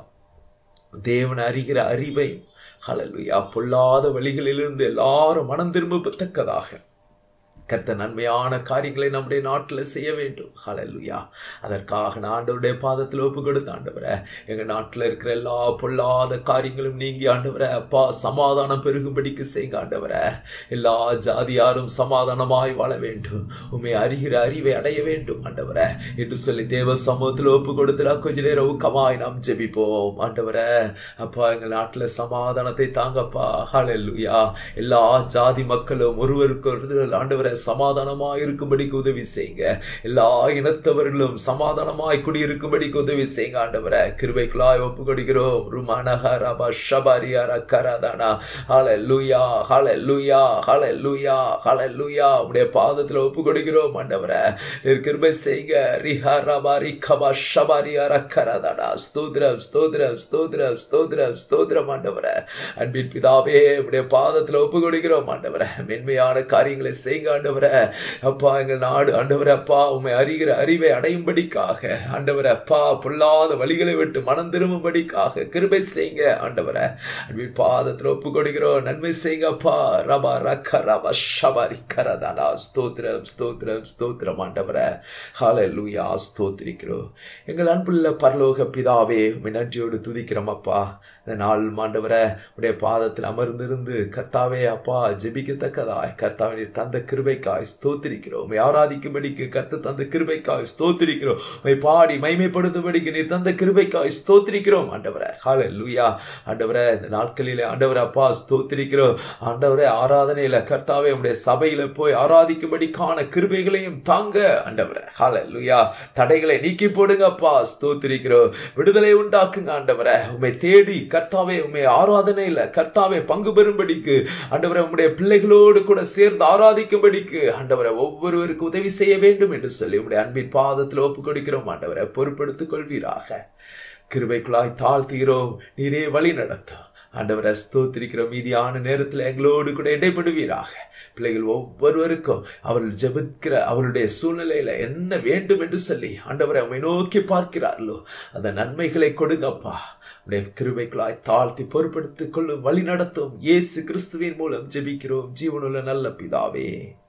தேவன் அறிகிற அறிவையும் ஹalleluya பொல்லாத வழிகளிலிருந்து எல்லாரும் மனம் திரும்பத்தக்கதாக கர்த்த நன்மையான காரியங்களை நம்முடைய நாட்டில் செய்ய வேண்டும் ஹalleluya அதற்காக நான் ஆண்டவருடைய பாதத்தில் ஒப்பு கொடுத்த ஆண்டவரே எங்கள் நாட்டில் இருக்கிற எல்லா பொல்லாத காரியங்களும் நீங்கி ஆண்டவரே அப்பா சமாதானம் பெருகும்படிக்கு செய்யுங்க ஆண்டவரே எல்லா ஜாதியாரும் சமாதானமாய் வாழ வேண்டும் உண்மை அறிகிற அறிவை அடைய வேண்டும் ஆண்டவரே என்று சொல்லி தேவ சமூகத்தில் ஒப்பு கொடுத்துடா கொஞ்ச நேரம் ஊக்கமாய் நாம் ஜெபிப்போம் ஆண்டவரே அப்பா எங்கள் நாட்டில் சமாதானத்தை தாங்கப்பா ஹalleluya எல்லா ஜாதி மக்களும் ஒருவருக்கு ஒருவர் ஆண்டவரை சமாதானமாய் இருக்கும்படிக்கு உதவி செய்யுங்க எல்லா இனத்தவர்களும் சமாதானமாய் குடியிருக்கும்படிக்கு உதவி செய்யுங்க ஆண்டவரை கிருபைக்குள்ளாய் ஒப்பு கொடுக்கிறோம் ருமானஹரபா ஷபாரியாரா கராதானா ஹalleluya ஹalleluya ஹalleluya ஹalleluya உடைய பாதத்தில் ஒப்பு கொடுக்கிறோம் ஆண்டவரை நீர் கிருபை செய்யுங்க ரிஹரபா ரிகபா ஷபாரியாரா கராதானா ஸ்தோத்திரம் ஸ்தோத்திரம் ஸ்தோத்திரம் ஸ்தோத்திரம் ஸ்தோத்திரம் ஆண்டவரை அன்பின் பிதாவே உடைய பாதத்தில் ஒப்பு கொடுக்கிறோம் ஆண்டவரை மென்மையான காரியங்களை செய்யுங்க ஆண்டவரை அப்பா எங்கள் நாடு ஆண்டவரை அப்பா உண்மை அறிகிற அறிவை அடையும்படிக்காக ஆண்டவரை அப்பா பொல்லாத வழிகளை விட்டு மனம் திரும்பும்படிக்காக கிருபை செய்யுங்க ஆண்டவரை அன்பின் பாதத்தில் ஒப்பு கொடுக்கிறோம் நன்மை செய்யுங்க அப்பா ரபா ரக்க ரபா ஷபாரி கரதானா ஸ்தோத்திரம் ஸ்தோத்திரம் ஸ்தோத்திரம் ஆண்டவரை ஹalleluya ஸ்தோத்திரிக்கிறோம் எங்கள் அன்புள்ள பரலோக பிதாவே உம்மை நன்றியோடு துதிக்கிறோம் அப்பா இந்த நாள் ஆண்டவரை உடைய பாதத்தில் அமர்ந்திருந்து கர்த்தாவே அப்பா ஜெபிக்கத்தக்கதாய் கர்த்தாவே தந்த கிருபைக்காய் ஸ்தோத்திரிக்கிறோம் உம்மை ஆராதிக்கும்படிக்கு கர்த்த தந்த கிருபைக்காய் ஸ்தோத்திரிக்கிறோம் உம்மை பாடி மைமைப்படுத்தும்படிக்கு நீர் தந்த கிருபைக்காய் ஸ்தோத்திரிக்கிறோம் ஆண்டவரை ஹalleluya ஆண்டவரை இந்த நாட்களிலே ஆண்டவரை அப்பா ஸ்தோத்திரிக்கிறோம் ஆண்டவரே ஆராதனையில கர்த்தாவே உடைய சபையில போய் ஆராதிக்கும்படிக்கான கிருபைகளையும் தாங்க ஆண்டவரை ஹalleluya தடைகளை நீக்கி போடுங்கப்பா ஸ்தோத்திரிக்கிறோம் விடுதலை உண்டாக்குங்க ஆண்டவரை உம்மை தேடி கர்த்தாவே உம்மை ஆராதனையில கர்த்தாவே பங்கு பெறும்படிக்கு ஆண்டவரை உம்முடைய பிள்ளைகளோடு கூட சேர்ந்து ஆராதிக்கும்படிக்கு ஆண்டவரை ஒவ்வொருவருக்கு உதவி செய்ய வேண்டும் என்று சொல்லி உம்முடைய அன்பின் பாதத்தில் ஒப்பு கொடுக்கிறோம் ஆண்டவரை பொறுப்படுத்திக் கொள்வீராக கிருபைக்குள்ளாய் தாழ்த்துகிறோம் நீரே வழி நடத்தும் ஆண்டவரை ஸ்தோத்திரிக்கிற மீதியான நேரத்தில் எங்களோடு கூட இடைப்படுவீராக பிள்ளைகள் ஒவ்வொருவருக்கும் அவர்கள் ஜெபிக்கிற அவருடைய சூழ்நிலையில என்ன வேண்டும் என்று சொல்லி ஆண்டவரை உம்மை நோக்கி பார்க்கிறார்களோ அந்த நன்மைகளை கொடுங்கப்பா உடைய கிருபைகளாய் தாழ்த்தி பொறுப்படுத்திக் கொள்ளும் வழி நடத்தும் இயேசு கிறிஸ்துவின் மூலம் ஜெபிக்கிறோம் ஜீவனுள்ள நல்ல பிதாவே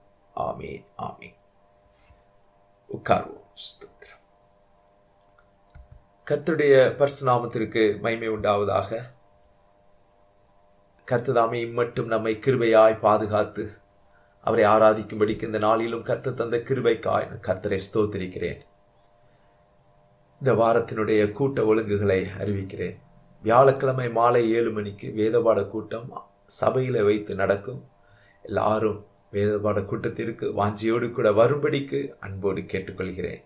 ஆமே ஆமே உட்கார்வோம் ஸ்தோத்திரம் கர்த்தருடைய பரிசுநாமத்திற்கு மகிமை உண்டாவதாக கர்த்ததாமே இம்மட்டும் நம்மை கிருபையாய் பாதுகாத்து அவரை ஆராதிக்கும்படிக்கு இந்த நாளிலும் கர்த்தர் தந்த கிருபைக்காய் நான் கர்த்தரை ஸ்தோத்திரிக்கிறேன் இந்த வாரத்தினுடைய கூட்ட ஒழுங்குகளை அறிவிக்கிறேன் வியாழக்கிழமை மாலை ஏழு மணிக்கு வேதபாட கூட்டம் சபையில வைத்து நடக்கும் எல்லாரும் வேதபாட கூட்டத்திற்கு வாஞ்சியோடு கூட வரும்படிக்கு அன்போடு கேட்டுக்கொள்கிறேன்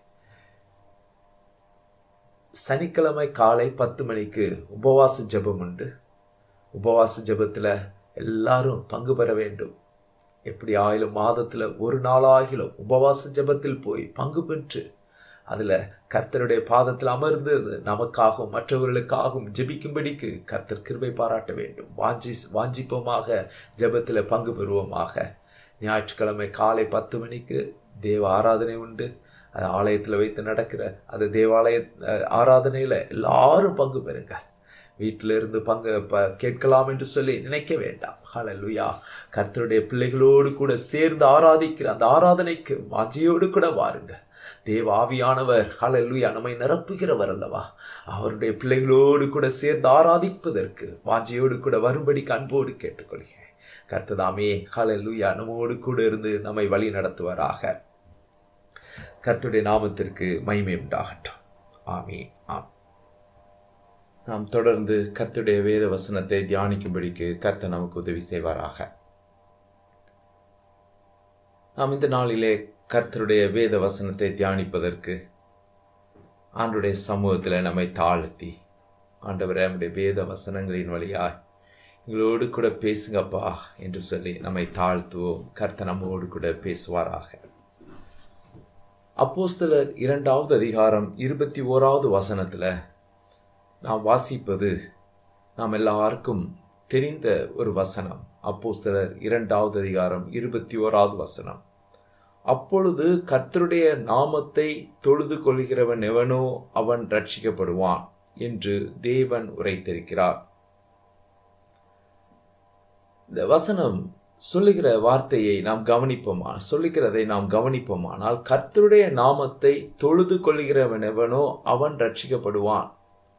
சனிக்கிழமை காலை பத்து மணிக்கு உபவாச ஜெபம் உண்டு உபவாச ஜெபத்தில் எல்லாரும் பங்கு பெற வேண்டும் எப்படி ஆயிலும் மாதத்தில் ஒரு நாளாகிலும் உபவாச ஜெபத்தில் போய் பங்கு பெற்று அதில் கர்த்தருடைய பாதத்தில் அமர்ந்து நமக்காகவும் மற்றவர்களுக்காகவும் ஜெபிக்கும்படிக்கு கர்த்தர் கிருபை பாராட்ட வேண்டும் வாஞ்சி வாஞ்சிப்போமாக ஜெபத்தில் பங்கு பெறுவோமாக ஞாயிற்றுக்கிழமை காலை பத்து மணிக்கு தேவ ஆராதனை உண்டு அது ஆலயத்தில் வைத்து நடக்கிற அந்த தேவாலய ஆராதனையில் எல்லாரும் பங்கு பெறுங்க வீட்டிலிருந்து பங்கு ப கேட்கலாம் என்று சொல்லி நினைக்க வேண்டாம் ஹalleluya கர்த்தருடைய பிள்ளைகளோடு கூட சேர்ந்து ஆராதிக்கிற அந்த ஆராதனைக்கு வாஞ்சியோடு கூட வாருங்க தேவ ஆவியானவர் ஹalleluya நம்மை நிரப்புகிறவர் அல்லவா அவருடைய பிள்ளைகளோடு கூட சேர்ந்து ஆராதிப்பதற்கு வாஞ்சியோடு கூட வரும்படி அன்போடு கேட்டுக்கொள்கிறேன் கர்த்ததாமே ஹalleluya நம்மோடு கூட இருந்து நம்மை வழி நடத்துவாராக கர்த்தருடைய நாமத்திற்கு மகிமை உண்டாகட்டும் ஆமே ஆம் நாம் தொடர்ந்து கர்த்தருடைய வேத வசனத்தை தியானிக்கும்படிக்கு கர்த்தர் நமக்கு உதவி செய்வாராக நாம் இந்த நாளிலே கர்த்தருடைய வேத வசனத்தை தியானிப்பதற்கு ஆண்டுடைய சமூகத்தில் நம்மை தாழ்த்தி ஆண்டவரை நம்முடைய வேத வசனங்களின் வழியாய் எங்களோடு கூட பேசுங்கப்பா என்று சொல்லி நம்மை தாழ்த்துவோம் கர்த்தர் நம்மோடு கூட பேசுவாராக அப்போஸ்தலர் இரண்டாவது அதிகாரம் இருபத்தி ஓராவது வசனத்தில் நாம் வாசிப்பது நாம் எல்லாருக்கும் தெரிந்த ஒரு வசனம் அப்போஸ்தலர் இரண்டாவது அதிகாரம் இருபத்தி ஓராவது வசனம் அப்பொழுது கர்த்தருடைய நாமத்தை தொழுது கொள்கிறவன் எவனோ அவன் ரட்சிக்கப்படுவான் என்று தேவன் உரைத்திருக்கிறார் இந்த வசனம் சொல்லுகிற வார்த்தையை நாம் கவனிப்போமா சொல்லுகிறதை நாம் கவனிப்போமானால் கர்த்தருடைய நாமத்தை தொழுது கொள்கிறவன் எவனோ அவன் ரட்சிக்கப்படுவான்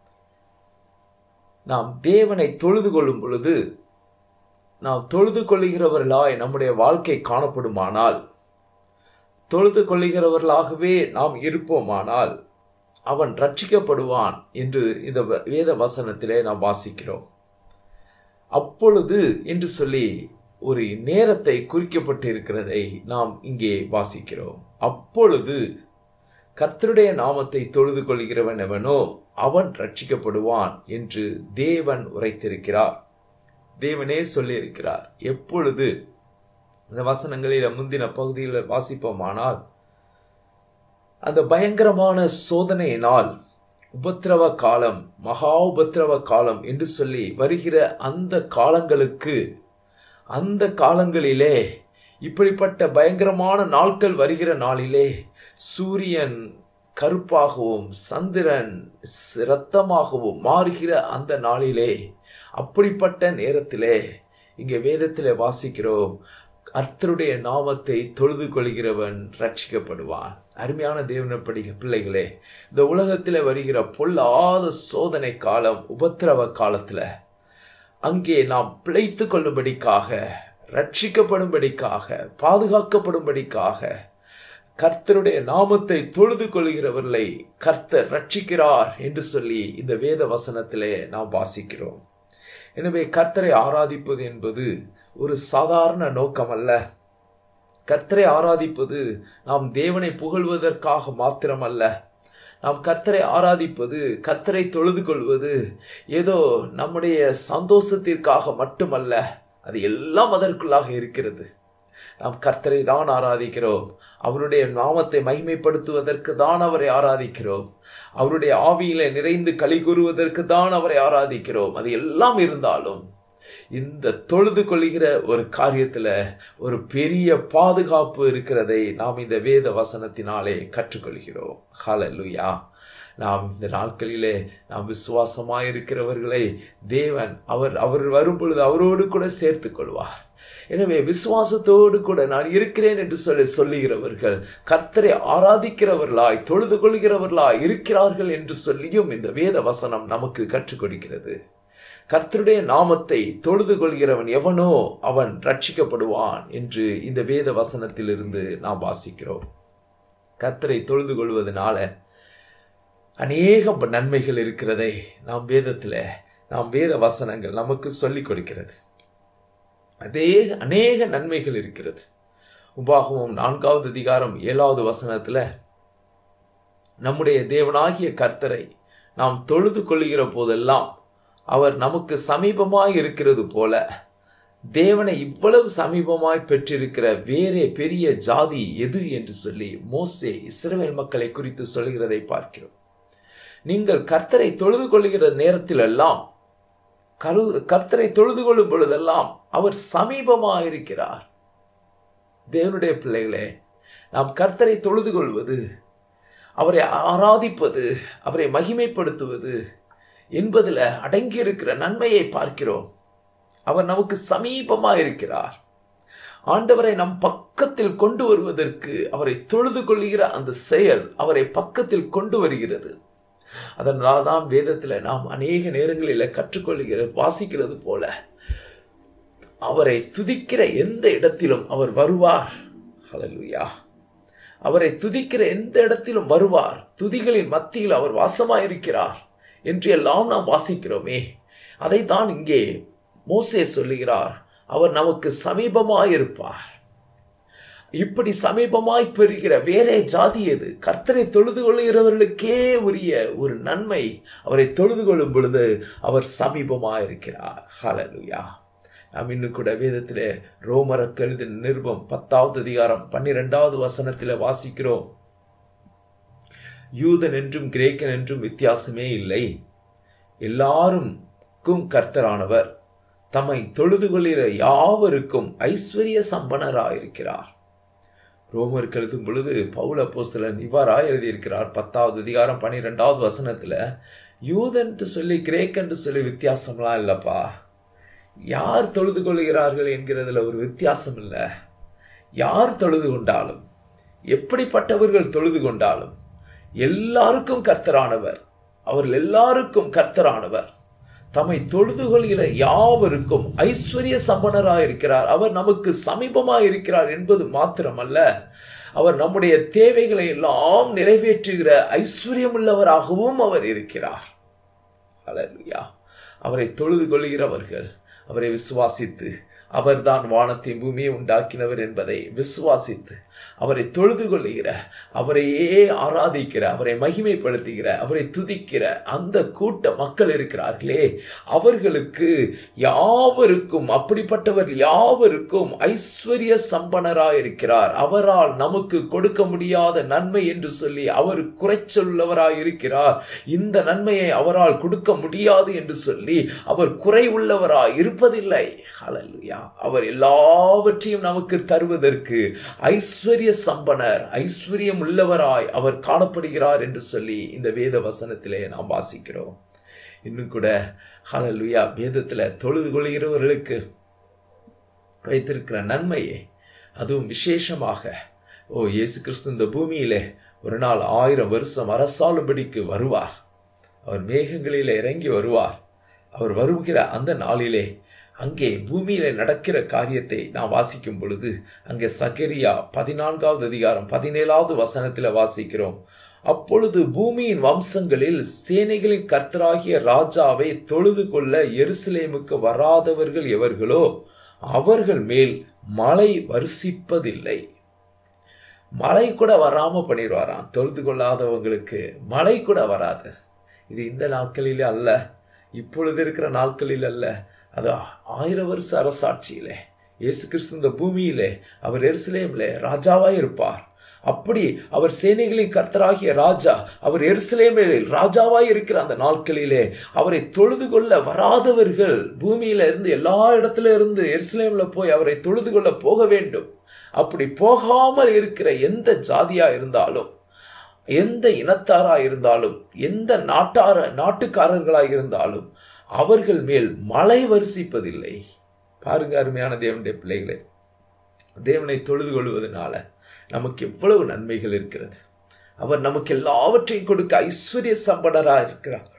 நாம் தேவனை தொழுது கொள்ளும் பொழுது நாம் தொழுது கொள்ளுகிறவர்களாய் நம்முடைய வாழ்க்கை காணப்படுமானால் தொழுது கொள்ளுகிறவர்களாகவே நாம் இருப்போமானால் அவன் ரட்சிக்கப்படுவான் என்று இந்த வேத வசனத்திலே நாம் வாசிக்கிறோம் அப்பொழுது என்று சொல்லி ஒரு நேரத்தை குறிக்கப்பட்டு இருக்கிறதை நாம் இங்கே வாசிக்கிறோம் அப்பொழுது கர்த்தருடைய நாமத்தை தொழுது கொள்கிறவன் எவனோ அவன் ரட்சிக்கப்படுவான் என்று தேவன் உரைத்திருக்கிறார் தேவனே சொல்லியிருக்கிறார் எப்பொழுது இந்த வசனங்களில் முந்தின பகுதியில் வாசிப்போமானால் அந்த பயங்கரமான சோதனையினால் உபத்திரவ காலம் மகா உபத்திரவ காலம் என்று சொல்லி வருகிற அந்த காலங்களுக்கு அந்த காலங்களிலே இப்படிப்பட்ட பயங்கரமான நாட்கள் வருகிற நாளிலே சூரியன் கருப்பாகவும் சந்திரன் இரத்தமாகவும் மாறுகிற அந்த நாளிலே அப்படிப்பட்ட நேரத்திலே இங்கே வேதத்திலே வாசிக்கிறோம் கர்த்தருடைய நாமத்தை தொழுது கொள்கிறவன் ரட்சிக்கப்படுவான் அருமையான தேவனப்படி பிள்ளைகளே இந்த உலகத்தில் வருகிற பொல்லாத சோதனை காலம் உபத்திரவ காலத்தில் அங்கே நாம் பிழைத்து கொள்ளும்படிக்காக ரட்சிக்கப்படும்படிக்காக பாதுகாக்கப்படும்படிக்காக கர்த்தருடைய நாமத்தை தொழுது கொள்கிறவர்களை கர்த்தர் ரட்சிக்கிறார் என்று சொல்லி இந்த வேத வசனத்திலே நாம் வாசிக்கிறோம் எனவே கர்த்தரை ஆராதிப்பது என்பது ஒரு சாதாரண நோக்கம் அல்ல கர்த்தரை ஆராதிப்பது நாம் தேவனை புகழ்வதற்காக மாத்திரமல்ல நாம் கர்த்தரை ஆராதிப்பது கர்த்தரை தொழுது கொள்வது ஏதோ நம்முடைய சந்தோஷத்திற்காக மட்டுமல்ல அது எல்லாம் அதற்குள்ளாக இருக்கிறது நாம் கர்த்தரை தான் ஆராதிக்கிறோம் அவருடைய நாமத்தை மகிமைப்படுத்துவதற்கு தான் அவரை ஆராதிக்கிறோம் அவருடைய ஆவியில நிறைந்து களி கூறுவதற்கு தான் அவரை ஆராதிக்கிறோம் அது எல்லாம் இருந்தாலும் இந்த தொழுது கொள்கிற ஒரு காரியத்துல ஒரு பெரிய பாதுகாப்பு இருக்கிறதை நாம் இந்த வேத வசனத்தினாலே கற்றுக்கொள்கிறோம் ஹalleluya நாம் இந்த நாட்களிலே நாம் விசுவாசமாய் இருக்கிறவர்களை தேவன் அவர் அவர் வரும் பொழுது அவரோடு கூட சேர்த்து கொள்வார் எனவே விசுவாசத்தோடு கூட நான் இருக்கிறேன் என்று சொல்லி சொல்லுகிறவர்கள் கர்த்தரை ஆராதிக்கிறவர்களாய் தொழுது கொள்கிறவர்களாய் இருக்கிறார்கள் என்று சொல்லியும் இந்த வேத வசனம் நமக்கு கற்றுக் கொடுக்கிறது கர்த்தருடைய நாமத்தை தொழுது கொள்கிறவன் எவனோ அவன் ரட்சிக்கப்படுவான் என்று இந்த வேத வசனத்திலிருந்து நாம் வாசிக்கிறோம் கர்த்தரை தொழுது கொள்வதனால அநேக நன்மைகள் இருக்கிறதை நாம் வேதத்தில் நாம் வேத வசனங்கள் நமக்கு சொல்லிக் கொடுக்கிறது அதே அநேக நன்மைகள் இருக்கிறது உபாகமும் நான்காவது அதிகாரம் ஏழாவது வசனத்தில் நம்முடைய தேவனாகிய கர்த்தரை நாம் தொழுது கொள்ளுகிற போதெல்லாம் அவர் நமக்கு சமீபமாய் இருக்கிறது போல தேவனை இவ்வளவு சமீபமாய் பெற்றிருக்கிற வேறே பெரிய ஜாதி எது என்று சொல்லி மோசே இஸ்ரவேல் மக்களை குறித்து சொல்கிறதை பார்க்கிறோம் நீங்கள் கர்த்தரை தொழுது கொள்ளுகிற நேரத்தில் எல்லாம் கரு கர்த்தரை தொழுது கொள்ளும் பொழுதெல்லாம் அவர் சமீபமாக இருக்கிறார் தேவனுடைய பிள்ளைகளே நாம் கர்த்தரை தொழுது கொள்வது அவரை ஆராதிப்பது அவரை மகிமைப்படுத்துவது என்பதில் அடங்கி இருக்கிற நன்மையை பார்க்கிறோம் அவர் நமக்கு சமீபமா இருக்கிறார் ஆண்டவரை நம் பக்கத்தில் கொண்டு வருவதற்கு அவரை தொழுது கொள்கிற அந்த செயல் அவரை பக்கத்தில் கொண்டு வருகிறது அதனால தான் வேதத்தில் நாம் அநேக நேரங்களில் கற்றுக்கொள்கிற வாசிக்கிறது போல அவரை துதிக்கிற எந்த இடத்திலும் அவர் வருவார் ஹalleluya அவரை துதிக்கிற எந்த இடத்திலும் வருவார் துதிகளின் மத்தியில் அவர் வாசமாயிருக்கிறார் என்று எல்லாம் நாம் வாசிக்கிறோமே அதை தான் இங்கே மோசே சொல்லுகிறார் அவர் நமக்கு சமீபமாயிருப்பார் இப்படி சமீபமாய் பெறுகிற வேறே ஜாதி எது கர்த்தரை தொழுது கொள்கிறவர்களுக்கே உரிய ஒரு நன்மை அவரை தொழுது கொள்ளும் பொழுது அவர் சமீபமாயிருக்கிறார் ஹalleluya நாம் இன்னும் கூட வேதத்தில் ரோமரக்கு எழுதின நிருபம் பத்தாவது அதிகாரம் பன்னிரெண்டாவது வசனத்தில் வாசிக்கிறோம் யூதன் என்றும் கிரேக்கன் என்றும் வித்தியாசமே இல்லை எல்லாருக்கும் கர்த்தரானவர் தம்மை தொழுது கொள்கிற யாவருக்கும் ஐஸ்வர்ய சம்பனராயிருக்கிறார் ரோமருக்கு எழுதும் பொழுது பவுல போஸ்தலன் இவ்வாறாக எழுதியிருக்கிறார் பத்தாவது அதிகாரம் பன்னிரெண்டாவது வசனத்தில் யூதன்ட்டு சொல்லி கிரேக்கன்ட்டு சொல்லி வித்தியாசம்லாம் இல்லைப்பா யார் தொழுது கொள்கிறார்கள் என்கிறதுல ஒரு வித்தியாசம் இல்லை யார் தொழுது கொண்டாலும் எப்படிப்பட்டவர்கள் தொழுது கொண்டாலும் எல்லாருக்கும் கர்த்தரானவர் அவர்கள் எல்லாருக்கும் கர்த்தரானவர் தம்மை தொழுது கொள்கிற யாவருக்கும் ஐஸ்வர்ய சம்பனராயிருக்கிறார் அவர் நமக்கு சமீபமாக இருக்கிறார் என்பது மாத்திரமல்ல அவர் நம்முடைய தேவைகளை எல்லாம் நிறைவேற்றுகிற ஐஸ்வர்யமுள்ளவராகவும் அவர் இருக்கிறார் ஹalleluya அவரை தொழுது கொள்கிறவர்கள் அவரை விசுவாசித்து அவர்தான் வானத்தை பூமியை உண்டாக்கினவர் என்பதை விசுவாசித்து அவரை தொழுது கொள்ளுகிற அவரையே ஆராதிக்கிற அவரை மகிமைப்படுத்துகிற அவரை துதிக்கிற அந்த கூட்ட மக்கள் இருக்கிறார்களே அவர்களுக்கு யாவருக்கும் அப்படிப்பட்டவர் யாவருக்கும் ஐஸ்வர்ய சம்பனராயிருக்கிறார் அவரால் நமக்கு கொடுக்க முடியாத நன்மை என்று சொல்லி அவர் குறைச்சொல்லவராய் இருக்கிறார் இந்த நன்மையை அவரால் கொடுக்க முடியாது என்று சொல்லி அவர் குறை உள்ளவராய் இருப்பதில்லை ஹalleluya அவர் எல்லாவற்றையும் நமக்கு தருவதற்கு ஐஸ்வர்ய சம்பனர் ஐஸ்வர்யம் உள்ளவராய் அவர் காணப்படுகிறார் என்று சொல்லி இந்த வேத வசனத்திலே நாம் வாசிக்கிறோம் இன்னும் கூட ஹalleluya வேதத்தில் தொழுது கொள்கிறவர்களுக்கு வைத்திருக்கிற நன்மையை அதுவும் விசேஷமாக ஓ இயேசு கிறிஸ்து இந்த பூமியிலே ஒரு நாள் ஆயிரம் வருஷம் அரசாளும்படிக்கு வருவார் அவர் மேகங்களிலே இறங்கி வருவார் அவர் வருகிற அந்த நாளிலே அங்கே பூமியில நடக்கிற காரியத்தை நான் வாசிக்கும் பொழுது அங்கே சகரியா பதினான்காவது அதிகாரம் பதினேழாவது வசனத்தில் வாசிக்கிறோம் அப்பொழுது பூமியின் வம்சங்களில் சேனைகளின் கர்த்தராகிய ராஜாவை தொழுது கொள்ள எருசலேமுக்கு வராதவர்கள் எவர்களோ அவர்கள் மேல் மழை வருஷிப்பதில்லை மழை கூட வராம பண்ணிடுவாராம் தொழுது கொள்ளாதவங்களுக்கு மழை கூட வராது இது இந்த நாட்களிலே அல்ல இப்பொழுது இருக்கிற நாட்களில் அல்ல அது ஆயிரம் வருஷ அரசாட்சியிலே இயேசு கிறிஸ்து இந்த பூமியிலே அவர் எருசலேமிலே ராஜாவாய் இருப்பார் அப்படி அவர் சேனைகளின் கர்த்தராகிய ராஜா அவர் எருசலேமில் ராஜாவாய் இருக்கிற அந்த நாட்களிலே அவரை தொழுது கொள்ள வராதவர்கள் பூமியில இருந்து எல்லா இடத்துல இருந்து எருசலேம்ல போய் அவரை தொழுது கொள்ள போக வேண்டும் அப்படி போகாமல் இருக்கிற எந்த ஜாதியா இருந்தாலும் எந்த இனத்தாரா இருந்தாலும் எந்த நாட்டார நாட்டுக்காரர்களாக இருந்தாலும் அவர்கள் மேல் மழை வருஷிப்பதில்லை பாருங்க அருமையான தேவனுடைய பிள்ளைகளே தேவனை தொழுது கொள்வதனால நமக்கு எவ்வளவு நன்மைகள் இருக்கிறது அவர் நமக்கு எல்லாவற்றையும் கொடுக்க ஐஸ்வர்ய சம்படராக இருக்கிறார்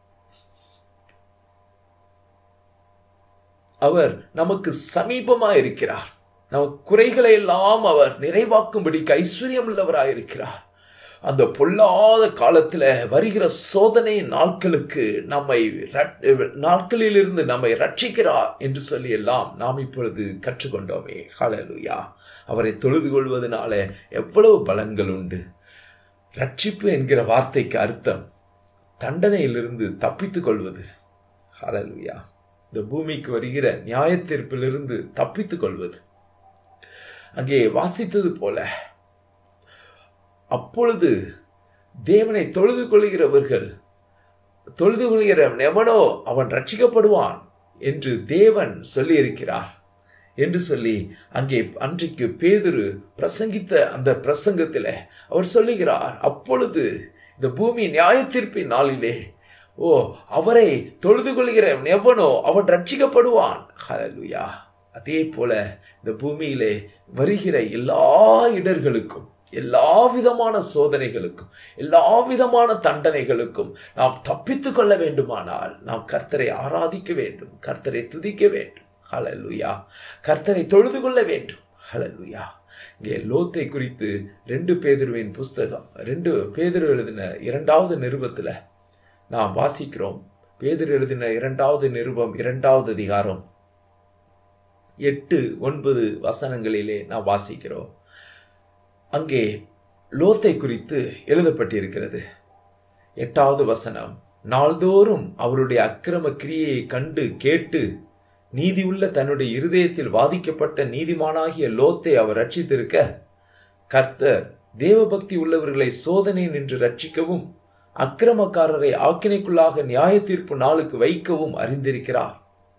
அவர் நமக்கு சமீபமா இருக்கிறார் நமக்கு குறைகளை எல்லாம் அவர் நிறைவாக்கும்படிக்கு ஐஸ்வர்யம் உள்ளவராக இருக்கிறார் அந்த பொல்லாத காலத்தில் வருகிற சோதனை நாட்களுக்கு நம்மை நாட்களிலிருந்து நம்மை ரட்சிக்கிறார் என்று சொல்லி எல்லாம் நாம் இப்பொழுது கற்றுக்கொண்டோமே ஹalleluya அவரை தொழுது கொள்வதனால எவ்வளவு பலன்கள் உண்டு ரட்சிப்பு என்கிற வார்த்தைக்கு அர்த்தம் தண்டனையிலிருந்து தப்பித்துக் கொள்வது ஹalleluya இந்த பூமிக்கு வருகிற நியாயத்தீர்ப்பிலிருந்து தப்பித்துக் கொள்வது அங்கே வாசித்தது போல அப்பொழுது தேவனை தொழுது கொள்கிறவர்கள் தொழுது கொள்கிறவன் எவனோ அவன் ரட்சிக்கப்படுவான் என்று தேவன் சொல்லியிருக்கிறார் என்று சொல்லி அங்கே அன்றைக்கு பேதுரு பிரசங்கித்த அந்த பிரசங்கத்தில் அவர் சொல்லுகிறார் அப்பொழுது இந்த பூமி நியாயத்தீர்ப்பின் நாளிலே ஓ அவரை தொழுது கொள்கிறவன் எவனோ அவன் ரட்சிக்கப்படுவான் ஹalleluya அதே போல இந்த பூமியிலே வருகிற எல்லா இடர்களுக்கும் எல்லா விதமான சோதனைகளுக்கும் எல்லா விதமான தண்டனைகளுக்கும் நாம் தப்பித்துக் கொள்ள வேண்டுமானால் நாம் கர்த்தரை ஆராதிக்க வேண்டும் கர்த்தரை துதிக்க வேண்டும் ஹalleluya கர்த்தரை தொழுது கொள்ள வேண்டும் ஹalleluya இங்கே லோத்தை குறித்து ரெண்டு பேதுருவின் புஸ்தகம் ரெண்டு பேதுரு எழுதின இரண்டாவது நிருபத்தில் நாம் வாசிக்கிறோம் பேதுரு எழுதின இரண்டாவது நிருபம் இரண்டாவது அதிகாரம் எட்டு ஒன்பது வசனங்களிலே நாம் வாசிக்கிறோம் அங்கே லோத்தை குறித்து எழுதப்பட்டிருக்கிறது எட்டாவது வசனம் நாள்தோறும் அவருடைய அக்கிரம கிரியையை கண்டு கேட்டு நீதியுள்ள தன்னுடைய இருதயத்தில் வாதிக்கப்பட்ட நீதிமானாகிய லோத்தை அவர் ரட்சித்திருக்க கர்த்தர் தேவபக்தி உள்ளவர்களை சோதனை நின்று ரட்சிக்கவும் அக்கிரமக்காரரை ஆக்கினைக்குள்ளாக நியாய தீர்ப்பு நாளுக்கு வைக்கவும் அறிந்திருக்கிறார்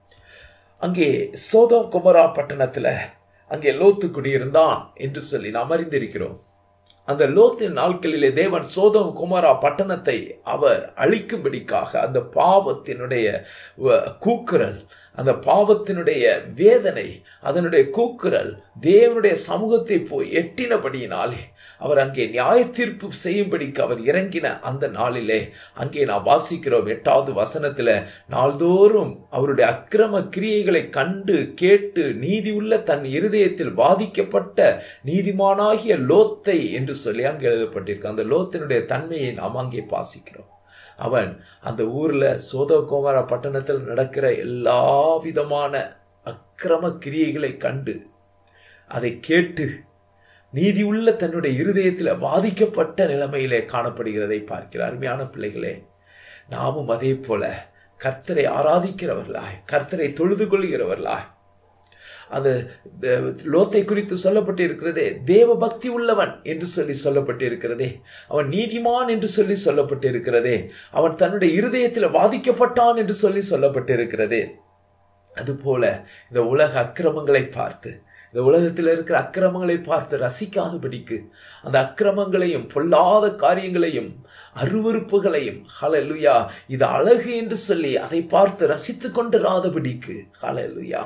அங்கே சோதம் குமரா பட்டணத்துல அங்கே லோத்து குடியிருந்தான் என்று சொல்லி நாம் அறிந்திருக்கிறோம் அந்த லோத்தின் நாட்களிலே தேவன் சோதம் குமாரா பட்டணத்தை அவர் அழிக்கும்படிக்காக அந்த பாவத்தினுடைய வ- கூக்குரல் அந்த பாவத்தினுடைய வேதனை அதனுடைய கூக்குரல் தேவனுடைய சமூகத்தை போய் எட்டினபடியினாலே அவர் அங்கே நியாய தீர்ப்பு செய்யும்படிக்கு அவர் இறங்கின அந்த நாளிலே அங்கே நான் வாசிக்கிறோம் எட்டாவது வசனத்தில் நாள்தோறும் அவருடைய அக்கிரம கிரியைகளை கண்டு கேட்டு நீதியுள்ள தன் இருதயத்தில் பாதிக்கப்பட்ட நீதிமானாகிய லோத்தை என்று சொல்லி அங்கே எழுதப்பட்டிருக்கு அந்த லோத்தினுடைய தன்மையை நாம் அங்கே வாசிக்கிறோம் அவன் அந்த ஊர்ல சோதகோமர பட்டணத்தில் நடக்கிற எல்லா விதமான அக்கிரம கிரியைகளை கண்டு அதை கேட்டு நீதியுள்ள தன்னுடைய இருதயத்தில் பாதிக்கப்பட்ட நிலைமையிலே காணப்படுகிறதை பார்க்கிறார் அருமையான பிள்ளைகளே நாமும் அதே போல கர்த்தரை ஆராதிக்கிறவர்களாய் கர்த்தரை தொழுது கொள்கிறவர்களாய் அந்த த- லோத்தை குறித்து சொல்லப்பட்டு இருக்கிறதே தேவ பக்தி உள்ளவன் என்று சொல்லி சொல்லப்பட்டு இருக்கிறதே அவன் நீதிமான் என்று சொல்லி சொல்லப்பட்டு இருக்கிறதே அவன் தன்னுடைய இருதயத்தில் வாதிக்கப்பட்டான் என்று சொல்லி சொல்லப்பட்டு இருக்கிறதே அதுபோல இந்த உலக அக்கிரமங்களை பார்த்து இந்த உலகத்தில் இருக்கிற அக்கிரமங்களை பார்த்து ரசிக்காதபடிக்கு அந்த அக்கிரமங்களையும் பொல்லாத காரியங்களையும் அருவருப்புகளையும் ஹalleluya இது அழகு என்று சொல்லி அதை பார்த்து ரசித்துக் கொண்டிராதபடிக்கு ஹalleluya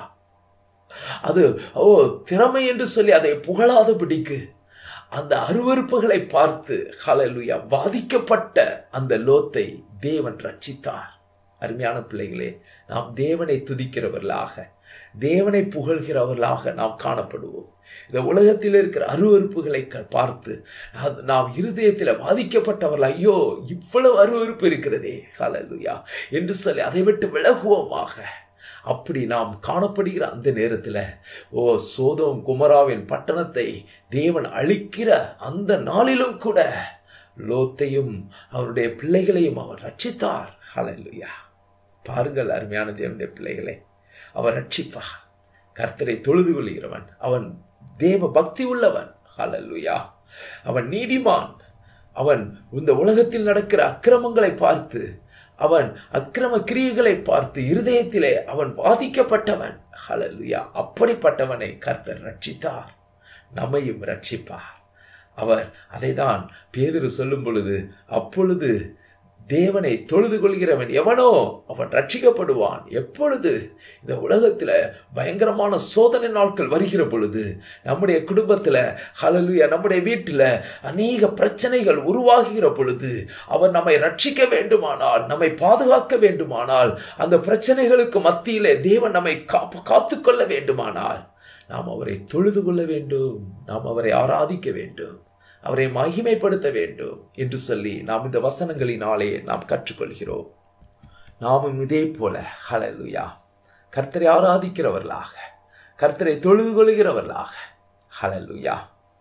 அது ஓ திறமை என்று சொல்லி அதை புகழாதபடிக்கு அந்த அருவருப்புகளை பார்த்து ஹalleluya பாதிக்கப்பட்ட அந்த லோத்தை தேவன் ரட்சித்தார் அருமையான பிள்ளைகளே நாம் தேவனை துதிக்கிறவர்களாக தேவனை புகழ்கிறவர்களாக நாம் காணப்படுவோம் இந்த உலகத்தில் இருக்கிற அருவருப்புகளை க- பார்த்து அது நாம் இருதயத்தில் பாதிக்கப்பட்டவர்கள் ஐயோ இவ்வளவு அருவருப்பு இருக்கிறதே ஹalleluya என்று சொல்லி அதை விட்டு விலகுவோமாக அப்படி நாம் காணப்படுகிற அந்த நேரத்தில் ஓ சோதோம் குமராவின் பட்டணத்தை தேவன் அழிக்கிற அந்த நாளிலும் கூட லோத்தையும் அவருடைய பிள்ளைகளையும் அவர் ரட்சித்தார் ஹalleluya பாருங்கள் அருமையான தேவனுடைய பிள்ளைகளை அவர் ரட்சிப்பார் கர்த்தரை தொழுது கொள்கிறவன் அவன் தேவ பக்தி உள்ளவன் ஹalleluya அவன் நீதிமான் அவன் இந்த உலகத்தில் நடக்கிற அக்கிரமங்களை பார்த்து அவன் அக்கிரம கிரியைகளை பார்த்து இருதயத்திலே அவன் வாதிக்கப்பட்டவன் ஹalleluya அப்படிப்பட்டவனை கர்த்தர் ரட்சித்தார் நம்மையும் ரட்சிப்பார் அவர் அதைதான் பேதுரு சொல்லும் பொழுது அப்பொழுது தேவனை தொழுது கொள்கிறவன் எவனோ அவன் ரட்சிக்கப்படுவான் எப்பொழுது இந்த உலகத்தில் பயங்கரமான சோதனை நாட்கள் வருகிற பொழுது நம்முடைய குடும்பத்தில் ஹalleluya நம்முடைய வீட்டில் அநேக பிரச்சனைகள் உருவாகுகிற பொழுது அவர் நம்மை ரட்சிக்க வேண்டுமானால் நம்மை பாதுகாக்க வேண்டுமானால் அந்த பிரச்சனைகளுக்கு மத்தியிலே தேவன் நம்மை காப்பு காத்துக்கொள்ள வேண்டுமானால் நாம் அவரை தொழுது கொள்ள வேண்டும் நாம் அவரை ஆராதிக்க வேண்டும் அவரை மகிமைப்படுத்த வேண்டும் என்று சொல்லி நாம் இந்த வசனங்களினாலே நாம் கற்றுக்கொள்கிறோம் நாமும் இதே போல ஹalleluya கர்த்தரை ஆராதிக்கிறவர்களாக கர்த்தரை தொழுது கொள்கிறவர்களாக ஹalleluya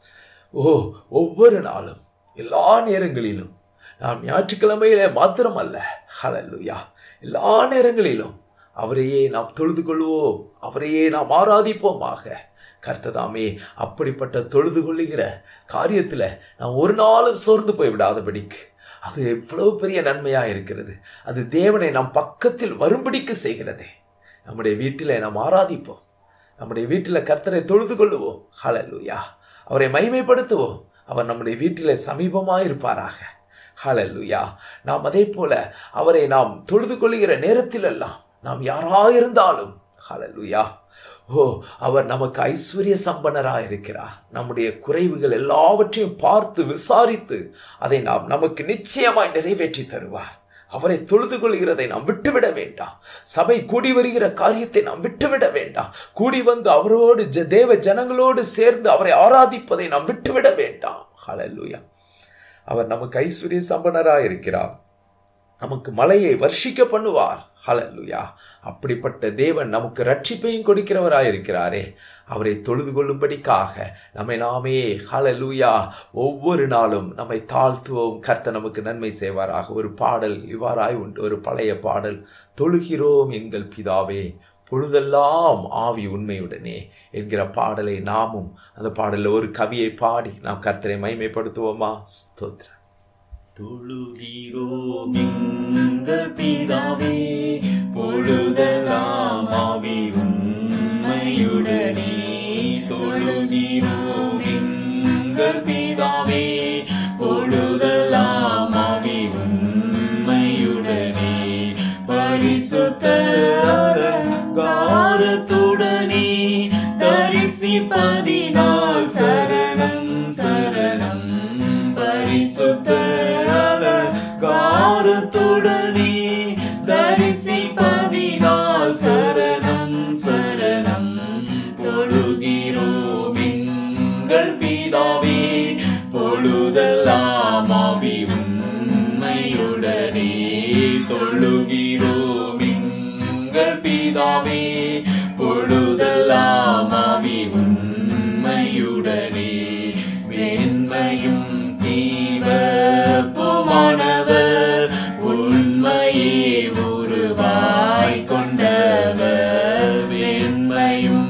ஓ ஒவ்வொரு நாளும் எல்லா நேரங்களிலும் நாம் ஞாயிற்றுக்கிழமையிலே மாத்திரமல்ல ஹalleluya எல்லா நேரங்களிலும் அவரையே நாம் தொழுது கொள்வோம் அவரையே நாம் ஆராதிப்போமாக கர்த்ததாமே அப்படிப்பட்ட தொழுது கொள்ளுகிற காரியத்தில் நாம் ஒரு நாளும் சோர்ந்து போய் விடாதபடிக்கு அது எவ்வளவு பெரிய நன்மையாக இருக்கிறது அது தேவனை நம் பக்கத்தில் வரும்படிக்கு செய்கிறதே நம்முடைய வீட்டில் நாம் ஆராதிப்போம் நம்முடைய வீட்டில் கர்த்தரை தொழுது கொள்ளுவோம் ஹalleluya அவரை மகிமைப்படுத்துவோம் அவர் நம்முடைய வீட்டில் சமீபமாக இருப்பாராக ஹalleluya நாம் அதே போல அவரை நாம் தொழுது கொள்கிற நேரத்திலெல்லாம் நாம் யாராயிருந்தாலும் ஹalleluya ஓ அவர் நமக்கு ஐஸ்வர்ய சம்பனராக இருக்கிறார் நம்முடைய குறைவுகள் எல்லாவற்றையும் பார்த்து விசாரித்து அதை நாம் நமக்கு நிச்சயமாய் நிறைவேற்றி தருவார் அவரை தொழுது கொள்கிறதை நாம் விட்டுவிட வேண்டாம் சபை கூடி வருகிற காரியத்தை நாம் விட்டுவிட வேண்டாம் கூடி வந்து அவரோடு ஜ- தேவ ஜனங்களோடு சேர்ந்து அவரை ஆராதிப்பதை நாம் விட்டுவிட வேண்டாம் ஹalleluya அவர் நமக்கு ஐஸ்வர்ய சம்பனராக இருக்கிறார் நமக்கு மலையை வர்ஷிக்க பண்ணுவார் ஹalleluya அப்படிப்பட்ட தேவன் நமக்கு ரட்சிப்பையும் கொடுக்கிறவராய் இருக்கிறாரே அவரை தொழுது கொள்ளும்படிக்காக நம்மை நாமே ஹalleluya ஒவ்வொரு நாளும் நம்மை தாழ்த்துவோம் கர்த்தர் நமக்கு நன்மை செய்வாராக ஒரு பாடல் இவ்வாறாய் உண்டு ஒரு பழைய பாடல் தொழுகிறோம் எங்கள் பிதாவே பொழுதெல்லாம் ஆவி உண்மையுடனே என்கிற பாடலை நாமும் அந்த பாடலில் ஒரு கவியை பாடி நாம் கர்த்தரை மைமைப்படுத்துவோமா ஸ்தோத்திரம் தொழுகிறோம் எங்கள் பிதாவே பொழுதெல்லாம் ஆவி உண்மையுடனே தொழுகிறோம் எங்கள் பிதாவே பொழுதெல்லாம் ஆவி உண்மையுடனே பரிசுத்த அலங்காரத்துடனே தரிசிப்பதினால் சரணம் சரணம் பரிசுத்த அலங்காரத்துடனே தரிசிப்பதினால் சரணம் சரணம் தொழுகிறோம் எங்கள் பிதாவே பொழுதெல்லாம் ஆவி உண்மையுடனே தொழுகிறோம் எங்கள் பிதாவே பொழுதெல்லாம் ஆவி உண்மையுடனே வெண்மையும் சீவப்புமானவர் உண்மையே உருவாய் கொண்டவர் வெண்மையும்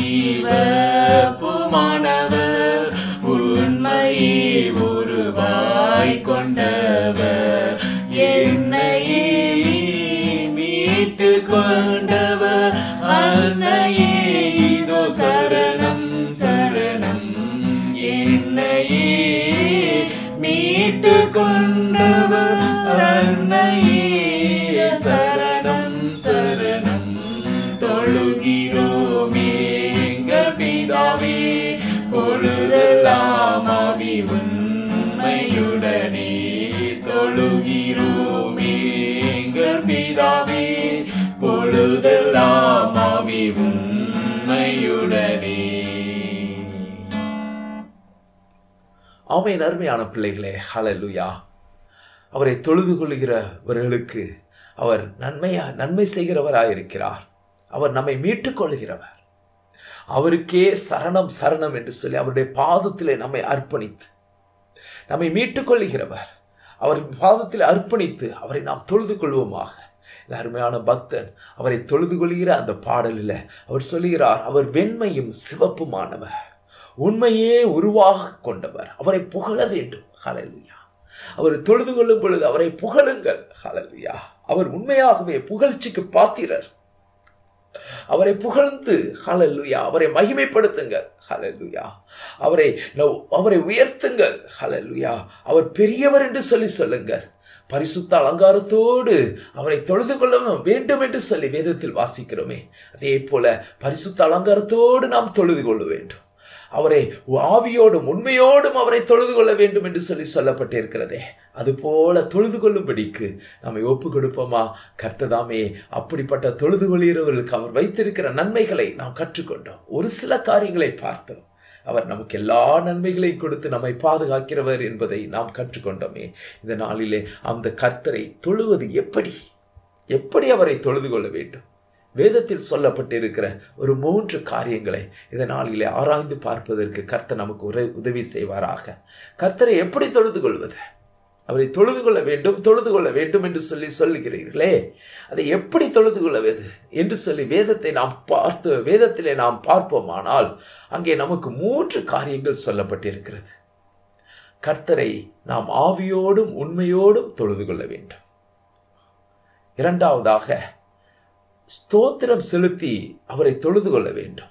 சீவப்புமானவர் உண்மையே உருவாய் கொண்டவர் என்னையே மீ- மீட்டு கொண்டவர் அன்னையே இதோ சரணம் சரணம் என்னையே மீட்டு கொண்டவர் அன்னையே சரணம் சரணம் தொழுகிறோம் எங்கள் பிதாவே பொழுதெல்லாம் ஆவி உண்மையுடனே தொழுகிறோம் எங்கள் பிதாவே பொழுதெல்லாம் ஆவி உண்மையுடனே ஆமையின் அருமையான பிள்ளைகளே ஹalleluya அவரை தொழுது கொள்கிறவர்களுக்கு அவர் நன்மையா நன்மை செய்கிறவராய் இருக்கிறார் அவர் நம்மை மீட்டுக் கொள்கிறவர் அவருக்கே சரணம் சரணம் என்று சொல்லி அவருடைய பாதத்திலே நம்மை அர்ப்பணித்து நம்மை மீட்டுக் கொள்கிறவர் அவர் பாதத்தில் அர்ப்பணித்து அவரை நாம் தொழுது கொள்வோமாக இந்த அருமையான பக்தன் அவரை தொழுது கொள்கிற அந்த பாடலில் அவர் சொல்லுகிறார் அவர் வெண்மையும் சிவப்புமானவர் உண்மையே உருவாக கொண்டவர் அவரை புகழ வேண்டும் ஹalleluya அவர் தொழுது கொள்ளும் பொழுது அவரை புகழுங்கள் ஹalleluya அவர் உண்மையாகவே புகழ்ச்சிக்கு பாத்திரர் அவரை புகழ்ந்து ஹalleluya அவரை மகிமைப்படுத்துங்கள் ஹalleluya அவரை நவ்- அவரை உயர்த்துங்கள் ஹalleluya அவர் பெரியவர் என்று சொல்லி சொல்லுங்கள் பரிசுத்த அலங்காரத்தோடு அவரை தொழுது கொள்ள வேண்டும் என்று சொல்லி வேதத்தில் வாசிக்கிறோமே அதே போல பரிசுத்த அலங்காரத்தோடு நாம் தொழுது கொள்ள வேண்டும் அவரை ஆவியோடும் உண்மையோடும் அவரை தொழுது கொள்ள வேண்டும் என்று சொல்லி சொல்லப்பட்டிருக்கிறதே அதுபோல தொழுது கொள்ளும்படிக்கு நம்மை ஒப்பு கொடுப்போமா கர்த்ததாமே அப்படிப்பட்ட தொழுது கொள்கிறவர்களுக்கு அவர் வைத்திருக்கிற நன்மைகளை நாம் கற்றுக்கொண்டோம் ஒரு சில காரியங்களை பார்த்தோம் அவர் நமக்கு எல்லா நன்மைகளையும் கொடுத்து நம்மை பாதுகாக்கிறவர் என்பதை நாம் கற்றுக்கொண்டோமே இந்த நாளிலே அந்த கர்த்தரை தொழுவது எப்படி எப்படி அவரை தொழுது கொள்ள வேண்டும் வேதத்தில் சொல்லப்பட்டிருக்கிற ஒரு மூன்று காரியங்களை இந்த நாளிலே ஆராய்ந்து பார்ப்பதற்கு கர்த்தர் நமக்கு உரை உதவி செய்வாராக கர்த்தரை எப்படி தொழுது கொள்வது அவரை தொழுது கொள்ள வேண்டும் தொழுது கொள்ள வேண்டும் என்று சொல்லி சொல்லுகிறீர்களே அதை எப்படி தொழுது கொள்வது என்று சொல்லி வேதத்தை நாம் பார்த்து வேதத்திலே நாம் பார்ப்போமானால் அங்கே நமக்கு மூன்று காரியங்கள் சொல்லப்பட்டிருக்கிறது கர்த்தரை நாம் ஆவியோடும் உண்மையோடும் தொழுது கொள்ள வேண்டும் இரண்டாவதாக ஸ்தோத்திரம் செலுத்தி அவரை தொழுது கொள்ள வேண்டும்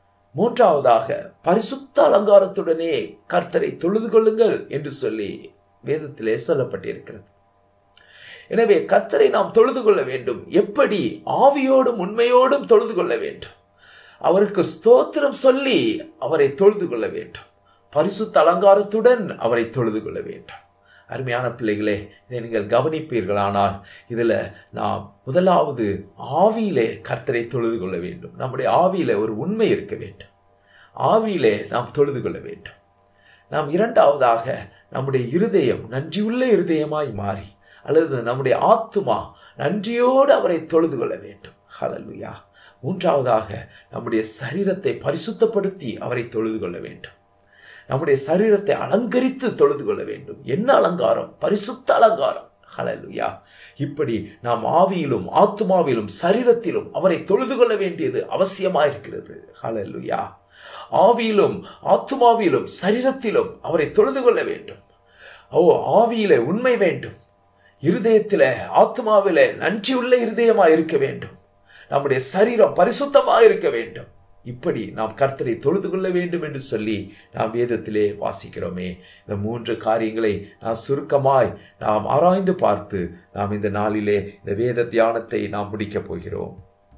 மூன்றாவதாக பரிசுத்த அலங்காரத்துடனே கர்த்தரை தொழுது கொள்ளுங்கள் என்று சொல்லி வேதத்திலே சொல்லப்பட்டிருக்கிறது எனவே கர்த்தரை நாம் தொழுது கொள்ள வேண்டும் எப்படி ஆவியோடும் உண்மையோடும் தொழுது கொள்ள வேண்டும் அவருக்கு ஸ்தோத்திரம் சொல்லி அவரை தொழுது கொள்ள வேண்டும் பரிசுத்த அலங்காரத்துடன் அவரை தொழுது கொள்ள வேண்டும் அருமையான பிள்ளைகளே இதை நீங்கள் கவனிப்பீர்களானால் இதில் நாம் முதலாவது ஆவியிலே கர்த்தரை தொழுது கொள்ள வேண்டும் நம்முடைய ஆவியிலே ஒரு உண்மை இருக்க வேண்டும் ஆவியிலே நாம் தொழுது கொள்ள வேண்டும் நாம் இரண்டாவதாக நம்முடைய இருதயம் நன்றியுள்ள இருதயமாய் மாறி அல்லது நம்முடைய ஆத்துமா நன்றியோடு அவரை தொழுது கொள்ள வேண்டும் ஹலலுயா மூன்றாவதாக நம்முடைய சரீரத்தை பரிசுத்தப்படுத்தி அவரை தொழுது கொள்ள வேண்டும் நம்முடைய சரீரத்தை அலங்கரித்து தொழுது கொள்ள வேண்டும் என்ன அலங்காரம் பரிசுத்த அலங்காரம் ஹலலுயா இப்படி நாம் ஆவியிலும் ஆத்மாவிலும் சரீரத்திலும் அவரை தொழுது கொள்ள வேண்டியது அவசியமாயிருக்கிறது ஹலலுயா ஆவியிலும் ஆத்மாவிலும் சரீரத்திலும் அவரை தொழுது கொள்ள வேண்டும் ஓ ஆவியிலே உண்மை வேண்டும் இருதயத்திலே ஆத்மாவிலே நன்றியுள்ள இருதயமாக இருக்க வேண்டும் நம்முடைய சரீரம் பரிசுத்தமாக இருக்க வேண்டும் இப்படி நாம் கர்த்தரை தொழுது கொள்ள வேண்டும் என்று சொல்லி நாம் வேதத்திலே வாசிக்கிறோமே இந்த மூன்று காரியங்களை நாம் சுருக்கமாய் நாம் ஆராய்ந்து பார்த்து நாம் இந்த நாளிலே இந்த வேத தியானத்தை நாம் முடிக்கப் போகிறோம்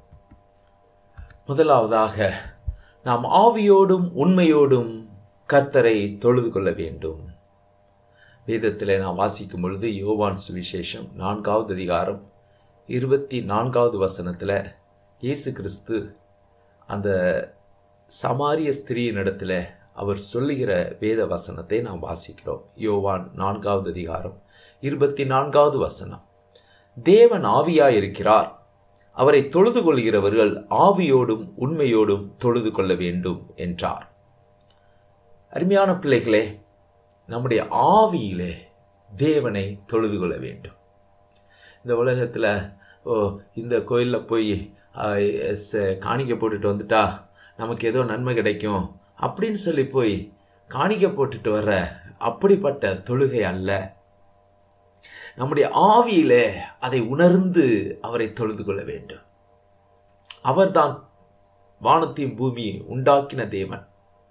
முதலாவதாக நாம் ஆவியோடும் உண்மையோடும் கர்த்தரை தொழுது கொள்ள வேண்டும் வேதத்தில் நாம் வாசிக்கும் பொழுது யோவான் சுவிசேஷம் நான்காவது அதிகாரம் இருபத்தி நான்காவது வசனத்தில் இயேசு கிறிஸ்து அந்த சமாரிய ஸ்திரீயினிடத்தில் அவர் சொல்லுகிற வேத வசனத்தை நாம் வாசிக்கிறோம் யோவான் நான்காவது அதிகாரம் இருபத்தி நான்காவது வசனம் தேவன் ஆவியாயிருக்கிறார் அவரை தொழுது கொள்கிறவர்கள் ஆவியோடும் உண்மையோடும் தொழுது கொள்ள வேண்டும் என்றார் அருமையான பிள்ளைகளே நம்முடைய ஆவியிலே தேவனை தொழுது கொள்ள வேண்டும் இந்த உலகத்தில் ஓ இந்த கோயிலில் போய் காணிக்க போட்டுட்டு வந்துட்டா நமக்கு ஏதோ நன்மை கிடைக்கும் அப்படின்னு சொல்லி போய் காணிக்க போட்டுட்டு வர்ற அப்படிப்பட்ட தொழுகை அல்ல நம்முடைய ஆவியிலே அதை உணர்ந்து அவரை தொழுது கொள்ள வேண்டும் அவர்தான் வானத்தையும் பூமி உண்டாக்கின தேவன்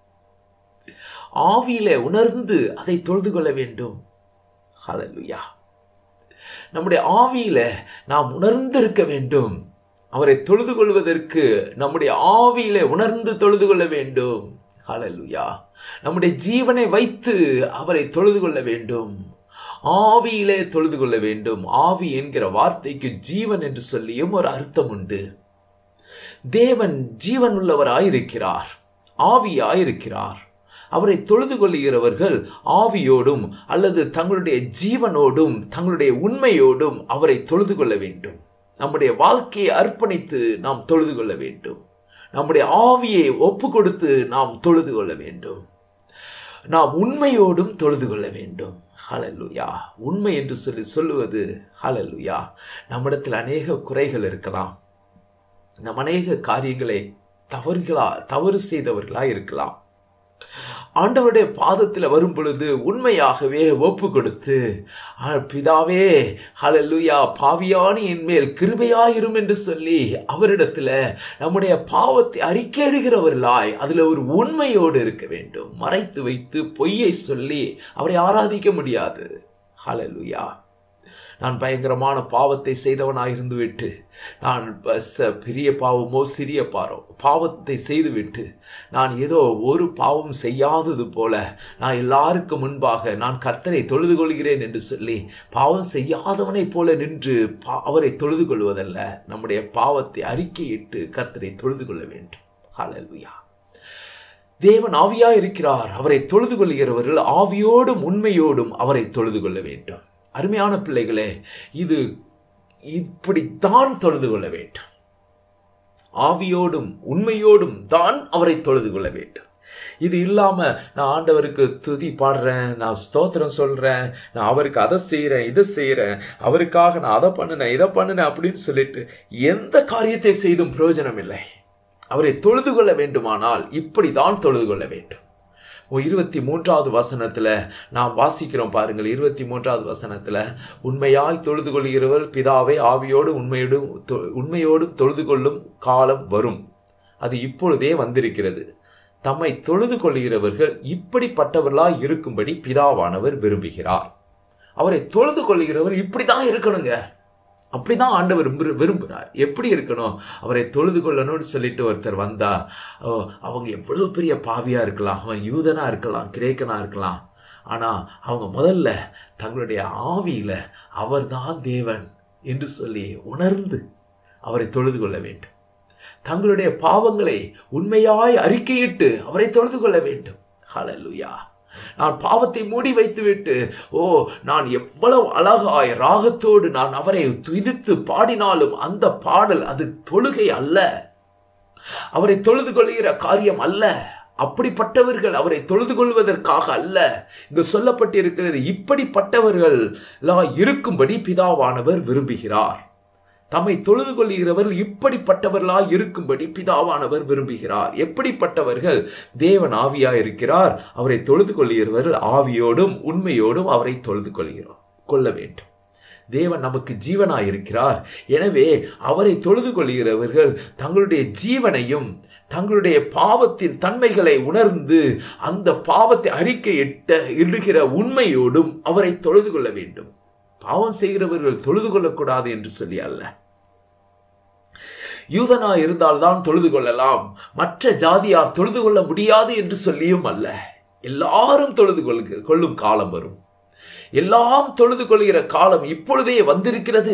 ஆவியிலே உணர்ந்து அதை தொழுது கொள்ள வேண்டும் ஹலலுயா நம்முடைய ஆவியில நாம் உணர்ந்து இருக்க வேண்டும் அவரை தொழுது கொள்வதற்கு நம்முடைய ஆவியிலே உணர்ந்து தொழுது கொள்ள வேண்டும் ஹலலுயா நம்முடைய ஜீவனை வைத்து அவரை தொழுது கொள்ள வேண்டும் ஆவியிலே தொழுது கொள்ள வேண்டும் ஆவி என்கிற வார்த்தைக்கு ஜீவன் என்று சொல்லியும் ஒரு அர்த்தம் உண்டு தேவன் ஜீவன் உள்ளவராயிருக்கிறார் ஆவியாயிருக்கிறார் அவரை தொழுது கொள்கிறவர்கள் ஆவியோடும் அல்லது தங்களுடைய ஜீவனோடும் தங்களுடைய உண்மையோடும் அவரை தொழுது கொள்ள வேண்டும் நம்முடைய வாழ்க்கையை அர்ப்பணித்து நாம் தொழுது கொள்ள வேண்டும் நம்முடைய ஆவியை ஒப்பு கொடுத்து நாம் தொழுது கொள்ள வேண்டும் நாம் உண்மையோடும் தொழுது கொள்ள வேண்டும் ஹலலுயா உண்மை என்று சொல்லி சொல்லுவது ஹலலுயா நம்மிடத்தில் அநேக குறைகள் இருக்கலாம் நம் அநேக காரியங்களை தவறுகளா தவறு செய்தவர்களா இருக்கலாம் ஆண்டவருடைய பாதத்தில் வரும் பொழுது உண்மையாகவே ஒப்பு கொடுத்து பிதாவே ஹலலுயா பாவியானி என் மேல் கிருபையாயிரும் என்று சொல்லி அவரிடத்துல நம்முடைய பாவத்தை அறிக்கையிடுகிறவர்களாய் அதுல ஒரு உண்மையோடு இருக்க வேண்டும் மறைத்து வைத்து பொய்யை சொல்லி அவரை ஆராதிக்க முடியாது ஹலலுயா நான் பயங்கரமான பாவத்தை செய்தவனாக இருந்துவிட்டு நான் பெரிய பாவமோ சிறிய பாரோ பாவத்தை செய்துவிட்டு நான் ஏதோ ஒரு பாவம் செய்யாதது போல நான் எல்லாருக்கும் முன்பாக நான் கர்த்தரை தொழுது கொள்கிறேன் என்று சொல்லி பாவம் செய்யாதவனைப் போல நின்று அவரை தொழுது கொள்வதல்ல நம்முடைய பாவத்தை அறிக்கையிட்டு கர்த்தரை தொழுது கொள்ள வேண்டும் ஹalleluya தேவன் ஆவியா இருக்கிறார் அவரை தொழுது கொள்கிறவர்கள் ஆவியோடும் உண்மையோடும் அவரை தொழுது கொள்ள வேண்டும் அருமையான பிள்ளைகளே இது இப்படித்தான் தொழுது கொள்ள வேண்டும் ஆவியோடும் உண்மையோடும் தான் அவரை தொழுது கொள்ள வேண்டும் இது இல்லாம நான் ஆண்டவருக்கு துதி பாடுறேன் நான் ஸ்தோத்திரம் சொல்றேன் நான் அவருக்கு அதை செய்யறேன் இதை செய்யறேன் அவருக்காக நான் அதை பண்ணினேன் இதை பண்ணினேன் அப்படின்னு சொல்லிட்டு எந்த காரியத்தை செய்தும் பிரயோஜனம் இல்லை அவரை தொழுது கொள்ள வேண்டுமானால் இப்படிதான் தொழுது கொள்ள வேண்டும் இருபத்தி மூன்றாவது வசனத்தில் நாம் வாசிக்கிறோம் பாருங்கள் இருபத்தி மூன்றாவது வசனத்தில் உண்மையாய் தொழுது கொள்கிறவர் பிதாவை ஆவியோடு உண்மையோடும் உண்மையோடும் தொழுது கொள்ளும் காலம் வரும் அது இப்பொழுதே வந்திருக்கிறது தம்மை தொழுது கொள்கிறவர்கள் இப்படிப்பட்டவர்களாய் இருக்கும்படி பிதாவானவர் விரும்புகிறார் அவரை தொழுது கொள்கிறவர் இப்படிதான் இருக்கணுங்க அப்படிதான் ஆண்டவர் விரும்பு விரும்புகிறார் எப்படி இருக்கணும் அவரை தொழுது கொள்ளணும்னு சொல்லிட்டு ஒருத்தர் வந்தா ஓ, அவங்க எவ்வளவு பெரிய பாவியா இருக்கலாம் அவன் யூதனா இருக்கலாம் கிரேக்கனா இருக்கலாம் ஆனா அவங்க முதல்ல தங்களுடைய ஆவியில அவர்தான் தேவன் என்று சொல்லி உணர்ந்து அவரை தொழுது கொள்ள வேண்டும் தங்களுடைய பாவங்களை உண்மையாய் அறிக்கையிட்டு அவரை தொழுது கொள்ள வேண்டும் ஹalleluya நான் பாவத்தை மூடி வைத்துவிட்டு ஓ நான் எவ்வளவு அழகாய் ராகத்தோடு நான் அவரை துதித்து பாடினாலும் அந்த பாடல் அது தொழுகை அல்ல அவரை தொழுது கொள்கிற காரியம் அல்ல அப்படிப்பட்டவர்கள் அவரை தொழுது கொள்வதற்காக அல்ல இங்கு சொல்லப்பட்டிருக்கிறது இப்படிப்பட்டவர்கள் இருக்கும்படி பிதாவானவர் விரும்புகிறார் தம்மை தொழுது கொள்கிறவர்கள் இப்படிப்பட்டவர்களாய் இருக்கும்படி பிதாவானவர் விரும்புகிறார் எப்படிப்பட்டவர்கள் தேவன் ஆவியா இருக்கிறார் அவரை தொழுது கொள்கிறவர்கள் ஆவியோடும் உண்மையோடும் அவரை தொழுது கொள்கிறோம் கொள்ள வேண்டும் தேவன் நமக்கு ஜீவனாய் இருக்கிறார் எனவே அவரை தொழுது கொள்கிறவர்கள் தங்களுடைய ஜீவனையும் தங்களுடைய பாவத்தின் தன்மைகளை உணர்ந்து அந்த பாவத்தை அறிக்கை இட்ட இடுகிற உண்மையோடும் அவரை தொழுது கொள்ள வேண்டும் பாவம் செய்கிறவர்கள் தொழுது கொள்ளக்கூடாது என்று சொல்லி அல்ல யூதனா இருந்தால்தான் தொழுது கொள்ளலாம் மற்ற ஜாதியார் தொழுது கொள்ள முடியாது என்று சொல்லியும் அல்ல எல்லாரும் தொழுது கொள்க கொள்ளும் காலம் வரும் எல்லாம் தொழுது கொள்கிற காலம் இப்பொழுதே வந்திருக்கிறது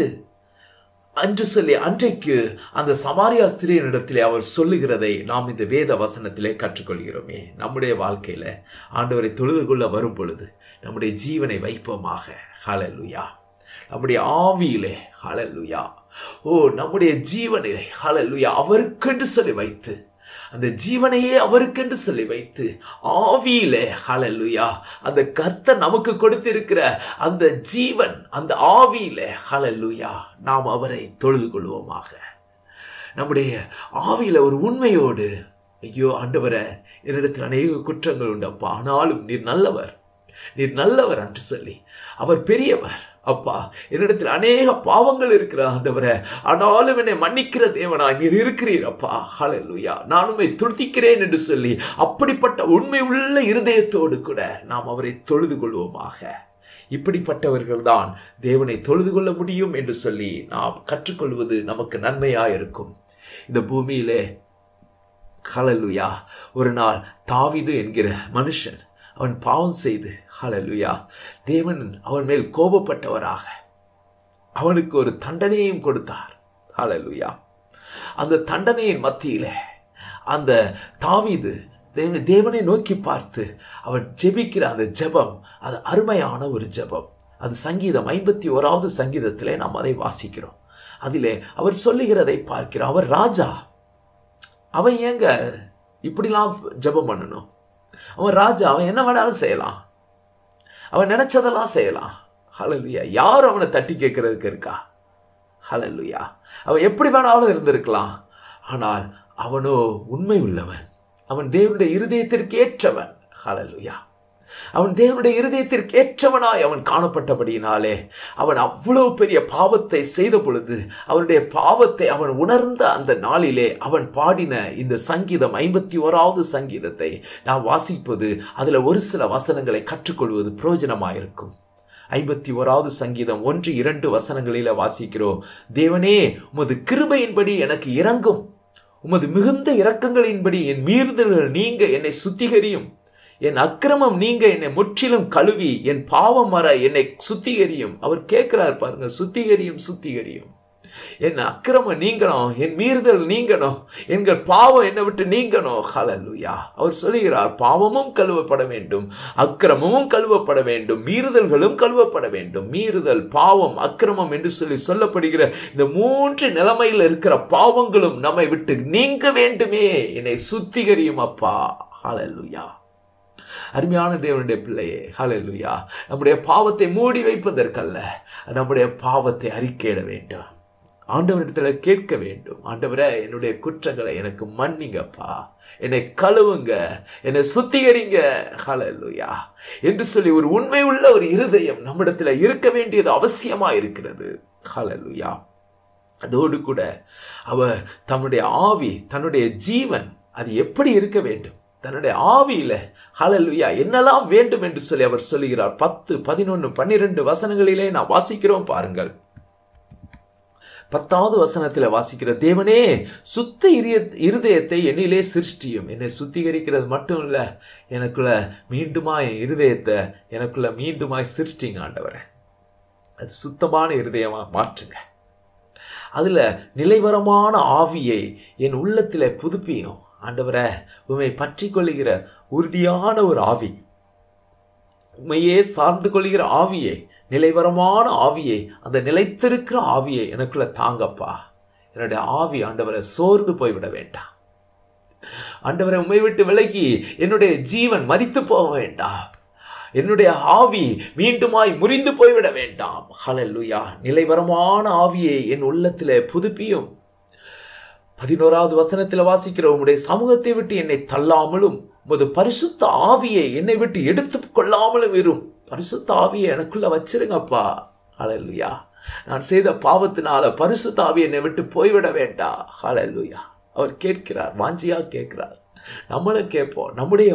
அன்று சொல்லி அன்றைக்கு அந்த சமாரியா ஸ்திரீனிடத்திலே அவர் சொல்லுகிறதை நாம் இந்த வேத வசனத்திலே கற்றுக்கொள்கிறோமே நம்முடைய வாழ்க்கையில ஆண்டவரை தொழுது கொள்ள வரும் பொழுது நம்முடைய ஜீவனை வைப்போமாக ஹalleluya நம்முடைய ஆவியிலே ஹalleluya ஓ நம்முடைய ஜீவனை ஹalleluya அவருக்கென்று சொல்லி வைத்து அந்த ஜீவனையே அவருக்கென்று சொல்லி வைத்து ஆவியிலே ஹalleluya அந்த கர்த்தர் நமக்கு கொடுத்திருக்கிற அந்த ஜீவன் அந்த ஆவியிலே ஹalleluya நாம் அவரை தொழுது கொள்வோமாக நம்முடைய ஆவியில ஒரு உண்மையோடு ஐயோ ஆண்டவரே என்னிடத்தில் அநேக குற்றங்கள் உண்டப்பா ஆனாலும் நீர் நல்லவர் நீர் நல்லவர் என்று சொல்லி அவர் பெரியவர் அப்பா என்னிடத்தில் அநேக பாவங்கள் இருக்கிற ஆண்டவரே ஆனாலும் என்னை மன்னிக்கிற தேவனாய் நீர் இருக்கிறீர் அப்பா ஹalleluya நான் உம்மை துதிக்கிறேன் என்று சொல்லி அப்படிப்பட்ட உண்மை உள்ள இருதயத்தோடு கூட நாம் அவரை தொழுது கொள்வோமாக இப்படிப்பட்டவர்கள் தான் தேவனை தொழுது கொள்ள முடியும் என்று சொல்லி நாம் கற்றுக்கொள்வது நமக்கு நன்மையாயிருக்கும் இந்த பூமியிலே ஹalleluya ஒரு நாள் தாவிது என்கிற மனுஷன் அவன் பாவம் செய்து ஹalleluya தேவன் அவன் மேல் கோபப்பட்டவராக அவனுக்கு ஒரு தண்டனையும் கொடுத்தார் ஹalleluya அந்த தண்டனையின் மத்தியிலே அந்த தாவீது தேவனை தேவனை நோக்கி பார்த்து அவன் ஜெபிக்கிற அந்த ஜெபம் அது அருமையான ஒரு ஜெபம் அது சங்கீதம் ஐம்பத்தி ஓராவது சங்கீதத்திலே நாம் அதை வாசிக்கிறோம் அதிலே அவர் சொல்லுகிறதை பார்க்கிறோம் அவர் ராஜா அவன் ஏங்க இப்படிலாம் ஜெபம் பண்ணணும் அவன் ராஜா அவன் என்ன வேணாலும் செய்யலாம் அவன் நினைச்சதெல்லாம் செய்யலாம் ஹalleluya யார் அவனை தட்டி கேட்கறதுக்கு இருக்கா ஹalleluya அவன் எப்படி வேணாலும் இருந்திருக்கலாம் ஆனால் அவனோ உண்மை உள்ளவன் அவன் தேவனுடைய இருதயத்திற்கு ஏற்றவன் ஹalleluya அவன் தேவனுடைய இருதயத்திற்கு ஏற்றவனாய் அவன் காணப்பட்டபடியினாலே அவன் அவ்வளவு பெரிய பாவத்தை செய்த பொழுது அவனுடைய பாவத்தை அவன் உணர்ந்த அந்த நாளிலே அவன் பாடின இந்த சங்கீதம் ஐம்பத்தி ஓராவது சங்கீதத்தை நான் வாசிப்பது அதுல ஒரு சில வசனங்களை கற்றுக்கொள்வது பிரயோஜனமாயிருக்கும் ஐம்பத்தி ஓராவது சங்கீதம் ஒன்று இரண்டு வசனங்களில வாசிக்கிறோம் தேவனே உமது கிருபையின்படி எனக்கு இறங்கும் உமது மிகுந்த இரக்கங்களின்படி என் மீறுதல்கள் நீங்க என்னை சுத்திகரியும் என் அக்கிரமம் நீங்க என்னை முற்றிலும் கழுவி என் பாவம் மற என்னை சுத்திகரியும் அவர் கேட்கிறார் பாருங்க சுத்திகரியும் சுத்திகரியும் என் அக்கிரமம் நீங்கணும் என் மீறுதல் நீங்கணும் எங்கள் பாவம் என்னை விட்டு நீங்கணும் ஹalleluya அவர் சொல்லுகிறார் பாவமும் கழுவப்பட வேண்டும் அக்கிரமமும் கழுவப்பட வேண்டும் மீறுதல்களும் கழுவப்பட வேண்டும் மீறுதல் பாவம் அக்கிரமம் என்று சொல்லி சொல்லப்படுகிற இந்த மூன்று நிலைமையில் இருக்கிற பாவங்களும் நம்மை விட்டு நீங்க வேண்டுமே என்னை சுத்திகரியும் அப்பா ஹalleluya அருமையான தேவனுடைய பிள்ளையே ஹalleluya நம்முடைய பாவத்தை மூடி வைப்பதற்கல்ல நம்முடைய பாவத்தை அறிக்கையிட வேண்டும் ஆண்டவரிடத்தில் கேட்க வேண்டும் ஆண்டவரே என்னுடைய குற்றங்களை எனக்கு மன்னிங்கப்பா என்னை கழுவுங்க என்னை சுத்திகரிங்க ஹalleluya என்று சொல்லி ஒரு உண்மை உள்ள ஒரு இருதயம் நம்மிடத்தில் இருக்க வேண்டியது அவசியமா இருக்கிறது ஹalleluya அதோடு கூட அவர் தன்னுடைய ஆவி தன்னுடைய ஜீவன் அது எப்படி இருக்க வேண்டும் தன்னுடைய ஆவியில ஹalleluya என்னெல்லாம் வேண்டும் என்று சொல்லி அவர் சொல்லுகிறார் பத்து பதினொன்று பன்னிரெண்டு வசனங்களிலே நான் வாசிக்கிறோம் பாருங்கள் பத்தாவது வசனத்தில் வாசிக்கிற தேவனே சுத்த இரிய இருதயத்தை என்னிலே சிருஷ்டியும் என்னை சுத்திகரிக்கிறது மட்டும் இல்ல எனக்குள்ள மீண்டுமா என் இருதயத்தை எனக்குள்ள மீண்டுமாய் சிருஷ்டிங்க ஆண்டவரே அது சுத்தமான இருதயமா மாற்றுங்க அதுல நிலைவரமான ஆவியை என் உள்ளத்துல புதுப்பியும் ஆண்டவரே உண்மை பற்றி கொள்ளுகிற உறுதியான ஒரு ஆவி உண்மையே சார்ந்து கொள்கிற ஆவியை நிலைவரமான ஆவியை அந்த நிலைத்திருக்கிற ஆவியை எனக்குள்ள தாங்கப்பா என்னுடைய ஆவி ஆண்டவரை சோர்ந்து போய்விட வேண்டாம் ஆண்டவரை உண்மை விட்டு விலகி என்னுடைய ஜீவன் மரித்து போக வேண்டாம் என்னுடைய ஆவி மீண்டுமாய் முறிந்து போய்விட வேண்டாம் ஹalleluya நிலைவரமான ஆவியை என் உள்ளத்திலே புதுப்பியும் பதினோராவது வசனத்தில் வாசிக்கிற உம்முடைய சமூகத்தை விட்டு என்னை தள்ளாமலும் உமது பரிசுத்த ஆவியை என்னை விட்டு எடுத்து கொள்ளாமலும் இரும் பரிசுத்த ஆவியை எனக்குள்ள வச்சிருங்கப்பா ஹalleluya நான் செய்த பாவத்தினால பரிசுத்த ஆவி என்னை விட்டு போய்விட வேண்டாம் ஹalleluya அவர் கேட்கிறார் வாஞ்சியா கேட்கிறார் நம்மளும் கேட்போம் நம்முடைய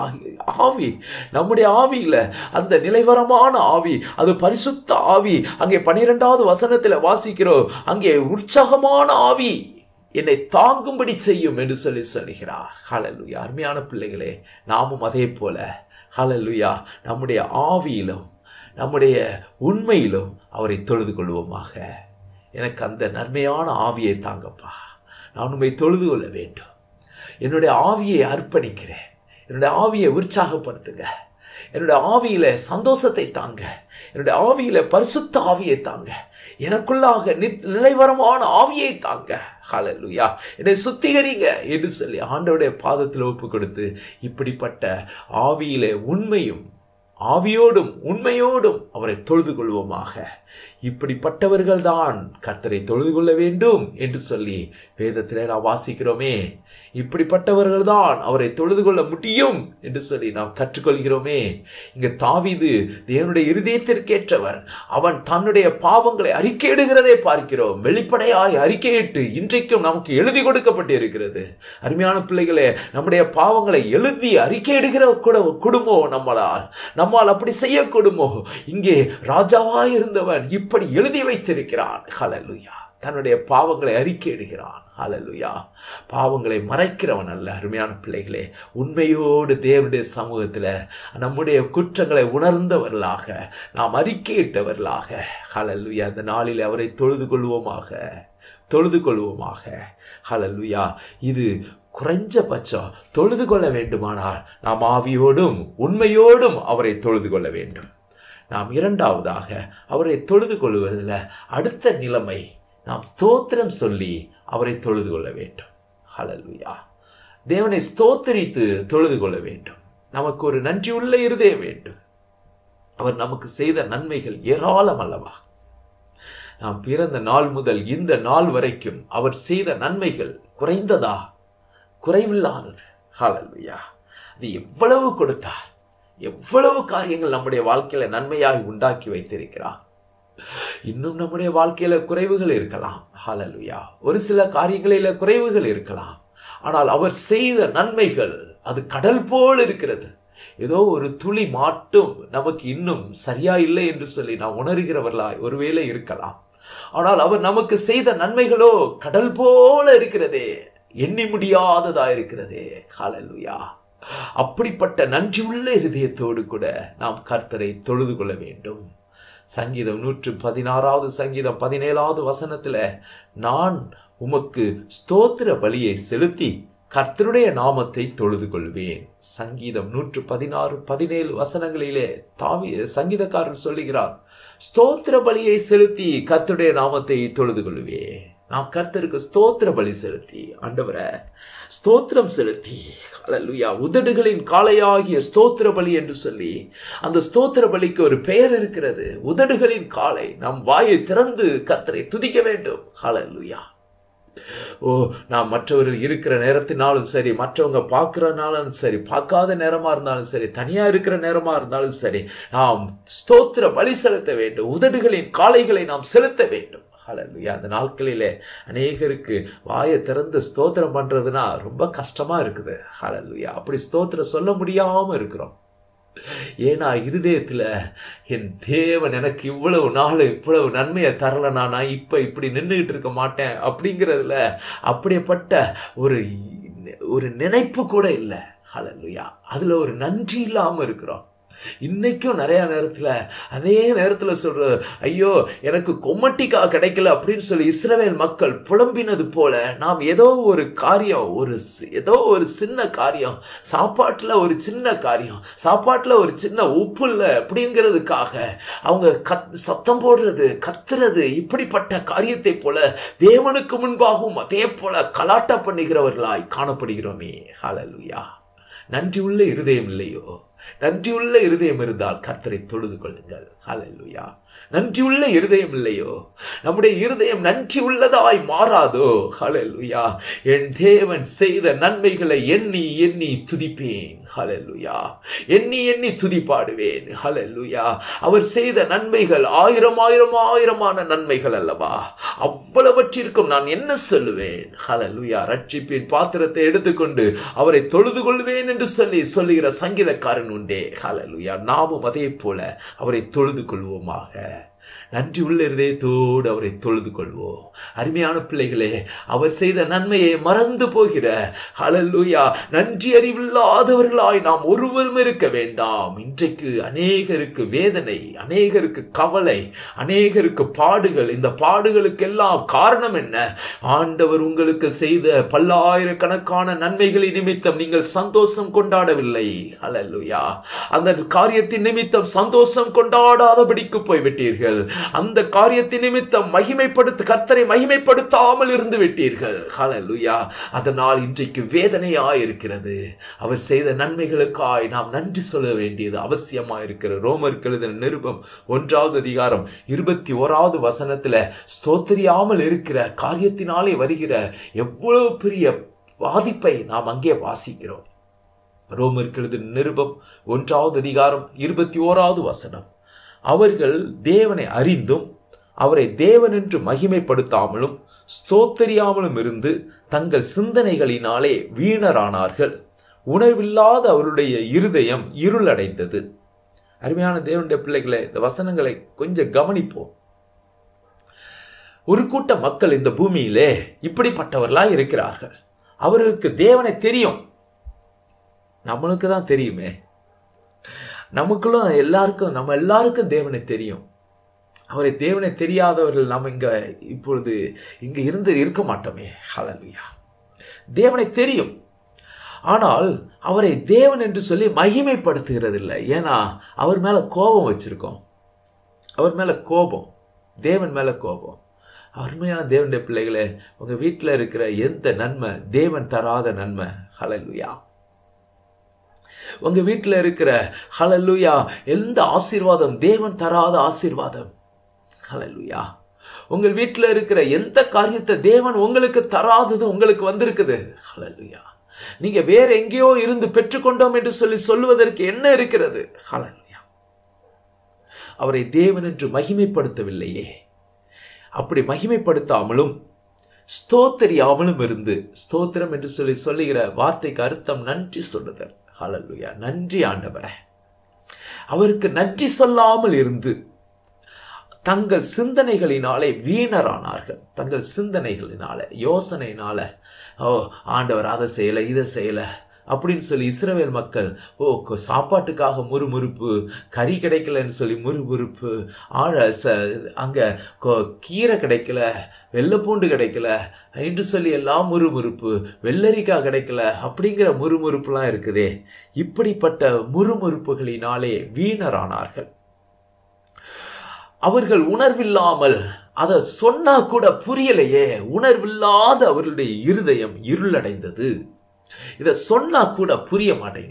ஆவி நம்முடைய ஆவியில அந்த நிலைவரமான ஆவி அது பரிசுத்த ஆவி அங்கே பனிரெண்டாவது வசனத்துல வாசிக்கிறோம் அங்கே உற்சாகமான ஆவி என்னை தாங்கும்படி செய்யும் என்று சொல்லி சொல்லுகிறார் ஹalleluya அருமையான பிள்ளைகளே நாமும் அதே போல ஹalleluya நம்முடைய ஆவியிலும் நம்முடைய உண்மையிலும் அவரை தொழுது கொள்வோமாக எனக்கு அந்த நன்மையான ஆவியை தாங்கப்பா நான் உண்மை தொழுது கொள்ள வேண்டும் என்னுடைய ஆவியை அர்ப்பணிக்கிறேன் என்னுடைய ஆவியை உற்சாகப்படுத்துங்க என்னுடைய ஆவியில சந்தோஷத்தை தாங்க என்னுடைய ஆவியில பரிசுத்த ஆவியை தாங்க எனக்குள்ளாக நிலைவரமான ஆவியை தாங்க ஹalleluya என்னை சுத்திகரிங்க என்று சொல்லி ஆண்டவருடைய பாதத்தில் ஒப்பு கொடுத்து இப்படிப்பட்ட ஆவியிலே உண்மையும் ஆவியோடும் உண்மையோடும் அவரை தொழுது கொள்வோமாக இப்படிப்பட்டவர்கள் தான் கர்த்தரை தொழுது கொள்ள வேண்டும் என்று சொல்லி வேதத்திலே நாம் வாசிக்கிறோமே இப்படிப்பட்டவர்கள் தான் அவரை தொழுது கொள்ள முடியும் என்று சொல்லி நாம் கற்றுக்கொள்கிறோமே இங்க தாவிது தேவனுடைய இருதயத்திற்கேற்றவன் அவன் தன்னுடைய பாவங்களை அறிக்கையிடுகிறதை பார்க்கிறோம் வெளிப்படையாய் அறிக்கையிட்டு இன்றைக்கும் நமக்கு எழுதி கொடுக்கப்பட்டு இருக்கிறது அருமையான பிள்ளைகளே நம்முடைய பாவங்களை எழுதி அறிக்கையிடுகிற கூட குடும்பம் நம்மளால் நம்மால் அப்படி செய்யக்கூடுமோ இங்கே ராஜாவாய் இருந்தவன் இப்படி எழுதி வைத்திருக்கிறான் ஹalleluya தன்னுடைய பாவங்களை அறிக்கையிடுகிறான் ஹalleluya பாவங்களை மறைக்கிறவன் அல்ல அருமையான பிள்ளைகளே உண்மையோடு தேவனுடைய சமூகத்தில் நம்முடைய குற்றங்களை உணர்ந்தவர்களாக நாம் அறிக்கையிட்டவர்களாக ஹalleluya அந்த நாளில் அவரை தொழுது கொள்வோமாக தொழுது கொள்வோமாக ஹalleluya இது குறைஞ்சபட்சம் தொழுது கொள்ள வேண்டுமானால் நாம் ஆவியோடும் உண்மையோடும் அவரை தொழுது கொள்ள வேண்டும் நாம் இரண்டாவதாக அவரை தொழுது கொள்வதில் அடுத்த நிலைமை நாம் ஸ்தோத்திரம் சொல்லி அவரை தொழுது கொள்ள வேண்டும் ஹalleluya தேவனை ஸ்தோத்தரித்து தொழுது கொள்ள வேண்டும் நமக்கு ஒரு நன்றியுள்ள இருதய வேண்டும் அவர் நமக்கு செய்த நன்மைகள் ஏராளம் அல்லவா நாம் பிறந்த நாள் முதல் இந்த நாள் வரைக்கும் அவர் செய்த நன்மைகள் குறைந்ததா குறைவில்லாதது ஹalleluya அது எவ்வளவு கொடுத்தார் எவ்வளவு காரியங்கள் நம்முடைய வாழ்க்கையில நன்மையாய் உண்டாக்கி வைத்திருக்கிறார் இன்னும் நம்முடைய வாழ்க்கையில குறைவுகள் இருக்கலாம் ஹalleluya ஒரு சில காரியங்களில குறைவுகள் இருக்கலாம் ஆனால் அவர் செய்த நன்மைகள் அது கடல் போல் இருக்கிறது ஏதோ ஒரு துளி மாட்டும் நமக்கு இன்னும் சரியா இல்லை என்று சொல்லி நாம் உணர்கிறவர்களாய் ஒருவேளை இருக்கலாம் ஆனால் அவர் நமக்கு செய்த நன்மைகளோ கடல் போல இருக்கிறதே எண்ணி முடியாததா இருக்கிறதே ஹalleluya அப்படிப்பட்ட நன்றியுள்ள இருதயத்தோடு கூட நாம் கர்த்தரை தொழுது கொள்ள வேண்டும் சங்கீதம் நூற்று பதினாறாவது சங்கீதம் பதினேழாவது வசனத்துல நான் உமக்கு ஸ்தோத்திர பலியை செலுத்தி கர்த்தருடைய நாமத்தை தொழுது கொள்வேன் சங்கீதம் நூற்று பதினாறு பதினேழு வசனங்களிலே தாவி சங்கீதக்காரர் சொல்லுகிறார் ஸ்தோத்திர பலியை செலுத்தி கர்த்தருடைய நாமத்தை தொழுது கொள்வேன் நாம் கர்த்தருக்கு ஸ்தோத்திர பலி செலுத்தி ஆண்டவரை ஸ்தோத்திரம் செலுத்தி அல்லா உதடுகளின் காளையாகிய ஸ்தோத்திர பலி என்று சொல்லி அந்த ஸ்தோத்திர பலிக்கு ஒரு பெயர் இருக்கிறது உதடுகளின் காளை நம் வாயை திறந்து கர்த்தரை துதிக்க வேண்டும் ஹalleluya ஓ நாம் மற்றவர்கள் இருக்கிற நேரத்தினாலும் சரி மற்றவங்க பார்க்கிறனாலும் சரி பார்க்காத நேரமா இருந்தாலும் சரி தனியா இருக்கிற நேரமா இருந்தாலும் சரி நாம் ஸ்தோத்திர பலி செலுத்த வேண்டும் உதடுகளின் காளைகளை நாம் செலுத்த வேண்டும் ஹalleluya அந்த நாட்களிலே அநேகருக்கு வாயை திறந்து ஸ்தோத்திரம் பண்றதுனா ரொம்ப கஷ்டமா இருக்குது ஹalleluya அப்படி ஸ்தோத்திரம் சொல்ல முடியாம இருக்கிறோம் ஏன்னா இருதயத்துல என் தேவன் எனக்கு இவ்வளவு நாள் இவ்வளவு நன்மையை தரலனா நான் இப்ப இப்படி நின்றுகிட்டு இருக்க மாட்டேன் அப்படிங்கிறதுல அப்படிப்பட்ட ஒரு ஒரு நினைப்பு கூட இல்லை ஹalleluya அதுல ஒரு நன்றி இல்லாம இருக்கிறோம் இன்னைக்கும் நிறைய நேரத்துல அதே நேரத்துல சொல்ற ஐயோ எனக்கு கொம்மட்டிக்கா கிடைக்கல அப்படின்னு சொல்லி இஸ்ரவேல் மக்கள் புலம்பினது போல நாம் ஏதோ ஒரு காரியம் ஒரு சி- ஏதோ ஒரு சின்ன காரியம் சாப்பாட்டுல ஒரு சின்ன காரியம் சாப்பாட்டுல ஒரு சின்ன உப்பு இல்லை அப்படிங்கிறதுக்காக அவங்க கத் சத்தம் போடுறது கத்துறது இப்படிப்பட்ட காரியத்தை போல தேவனுக்கு முன்பாகவும் அதே போல கலாட்டா பண்ணுகிறவர்களாய் காணப்படுகிறோமே ஹalleluya நன்றி உள்ள இருதயம் இல்லையோ நன்றியுள்ள இருதயம் இருந்தால் கர்த்தரை தொழுது கொள்ளுங்கள் ஹalleluya நன்றியுள்ள இருதயம் இல்லையோ நம்முடைய இருதயம் நன்றி உள்ளதாய் மாறாதோ ஹalleluya என் தேவன் செய்த நன்மைகளை எண்ணி எண்ணி துதிப்பேன் ஹalleluya எண்ணி எண்ணி துதிப்பாடுவேன் ஹalleluya அவர் செய்த நன்மைகள் ஆயிரம் ஆயிரம் ஆயிரமான நன்மைகள் அல்லவா அவ்வளவற்றிற்கும் நான் என்ன சொல்லுவேன் ஹalleluya ரட்சிப்பின் பாத்திரத்தை எடுத்துக்கொண்டு அவரை தொழுது கொள்வேன் என்று சொல்லி சொல்லுகிற சங்கீதக்காரன் உண்டே ஹalleluya நாமும் அதே போல அவரை தொழுது கொள்வோமாக நன்றி உள்ள இருதயத்தோடு அவரை தொழுது கொள்வோம் அருமையான பிள்ளைகளே அவர் செய்த நன்மையை மறந்து போகிற ஹalleluya நன்றி அறிவில்லாதவர்களாய் நாம் ஒருவரும் இருக்க வேண்டாம் இன்றைக்கு அநேகருக்கு வேதனை அநேகருக்கு கவலை அநேகருக்கு பாடுகள் இந்த பாடுகளுக்கெல்லாம் காரணம் என்ன ஆண்டவர் உங்களுக்கு செய்த பல்லாயிரக்கணக்கான நன்மைகளின் நிமித்தம் நீங்கள் சந்தோஷம் கொண்டாடவில்லை ஹalleluya அந்த காரியத்தின் நிமித்தம் சந்தோஷம் கொண்டாடாதபடிக்கு போய்விட்டீர்கள் அந்த காரியத்தின் நிமித்தம் மகிமைப்படுத்த கர்த்தரை மகிமைப்படுத்தாமல் இருந்து விட்டீர்கள் ஹalleluya அதனால் இன்றைக்கு வேதனையாய் இருக்கிறது அவர் செய்த நன்மைகளுக்காய் நாம் நன்றி சொல்ல வேண்டியது அவசியமாய் இருக்கிற ரோமருக்கு எழுதின நிருபம் ஒன்றாவது அதிகாரம் இருபத்தி ஓராவது வசனத்துல ஸ்தோத்திரியாமல் இருக்கிற காரியத்தினாலே வருகிற எவ்வளவு பெரிய பாதிப்பை நாம் அங்கே வாசிக்கிறோம் ரோமருக்கு எழுதின நிருபம் ஒன்றாவது அதிகாரம் இருபத்தி ஓராவது வசனம் அவர்கள் தேவனை அறிந்தும் அவரை தேவன் என்று மகிமைப்படுத்தாமலும் ஸ்தோத்தரியாமலும் இருந்து தங்கள் சிந்தனைகளினாலே வீணரானார்கள் உணர்வில்லாத அவருடைய இருதயம் இருளடைந்தது அருமையான தேவனுடைய பிள்ளைகளை இந்த வசனங்களை கொஞ்சம் கவனிப்போம் ஒரு கூட்ட மக்கள் இந்த பூமியிலே இப்படிப்பட்டவர்களாய் இருக்கிறார்கள் அவர்களுக்கு தேவனை தெரியும் நம்மளுக்கு தான் தெரியுமே நமக்குள்ளும் எல்லாருக்கும் நம்ம எல்லாருக்கும் தேவனை தெரியும் அவரை தேவனை தெரியாதவர்கள் நாம் இங்க இப்பொழுது இங்க இருந்து இருக்க மாட்டோமே ஹalleluya தேவனை தெரியும் ஆனால் அவரை தேவன் என்று சொல்லி மகிமைப்படுத்துகிறது இல்லை ஏன்னா அவர் மேல கோபம் வச்சிருக்கோம் அவர் மேல கோபம் தேவன் மேல கோபம் அருமையான தேவனுடைய பிள்ளைகளே உங்க வீட்டில் இருக்கிற எந்த நன்மை தேவன் தராத நன்மை ஹalleluya உங்க வீட்டில் இருக்கிற ஹalleluya எந்த ஆசீர்வாதம் தேவன் தராத ஆசீர்வாதம் ஹalleluya உங்கள் வீட்டில் இருக்கிற எந்த காரியத்தை தேவன் உங்களுக்கு தராதது உங்களுக்கு வந்திருக்குது ஹalleluya நீங்க வேற எங்கேயோ இருந்து பெற்றுக்கொண்டோம் என்று சொல்லி சொல்லுவதற்கு என்ன இருக்கிறது ஹalleluya அவரை தேவன் என்று மகிமைப்படுத்தவில்லையே அப்படி மகிமைப்படுத்தாமலும் ஸ்தோத்தரியாமலும் இருந்து ஸ்தோத்திரம் என்று சொல்லி சொல்லுகிற வார்த்தைக்கு அர்த்தம் நன்றி சொல்லுதல் ஹalleluya நன்றி ஆண்டவரே அவருக்கு நன்றி சொல்லாமல் இருந்து தங்கள் சிந்தனைகளினாலே வீணரானார்கள் தங்கள் சிந்தனைகளினால யோசனையினால ஓ ஆண்டவர் அதை செய்யலை இதை செய்யலை அப்படின்னு சொல்லி இஸ்ரவேல் மக்கள் ஓ கொ- சாப்பாட்டுக்காக முறுமுறுப்பு கறி கிடைக்கலன்னு சொல்லி முறுமுறுப்பு ஆழ ச அங்கே கீரை கிடைக்கல வெள்ளைப்பூண்டு கிடைக்கல என்று சொல்லி எல்லாம் முறுமுறுப்பு வெள்ளரிக்காய் கிடைக்கல அப்படிங்கிற முறுமுறுப்புலாம் இருக்குதே இப்படிப்பட்ட முறுமுறுப்புகளினாலே வீணரானார்கள் அவர்கள் உணர்வில்லாமல் அதை சொன்னா கூட புரியலையே உணர்வில்லாத அவர்களுடைய இருதயம் இருளடைந்தது இதை சொன்னா கூட புரிய மாட்டேங்குது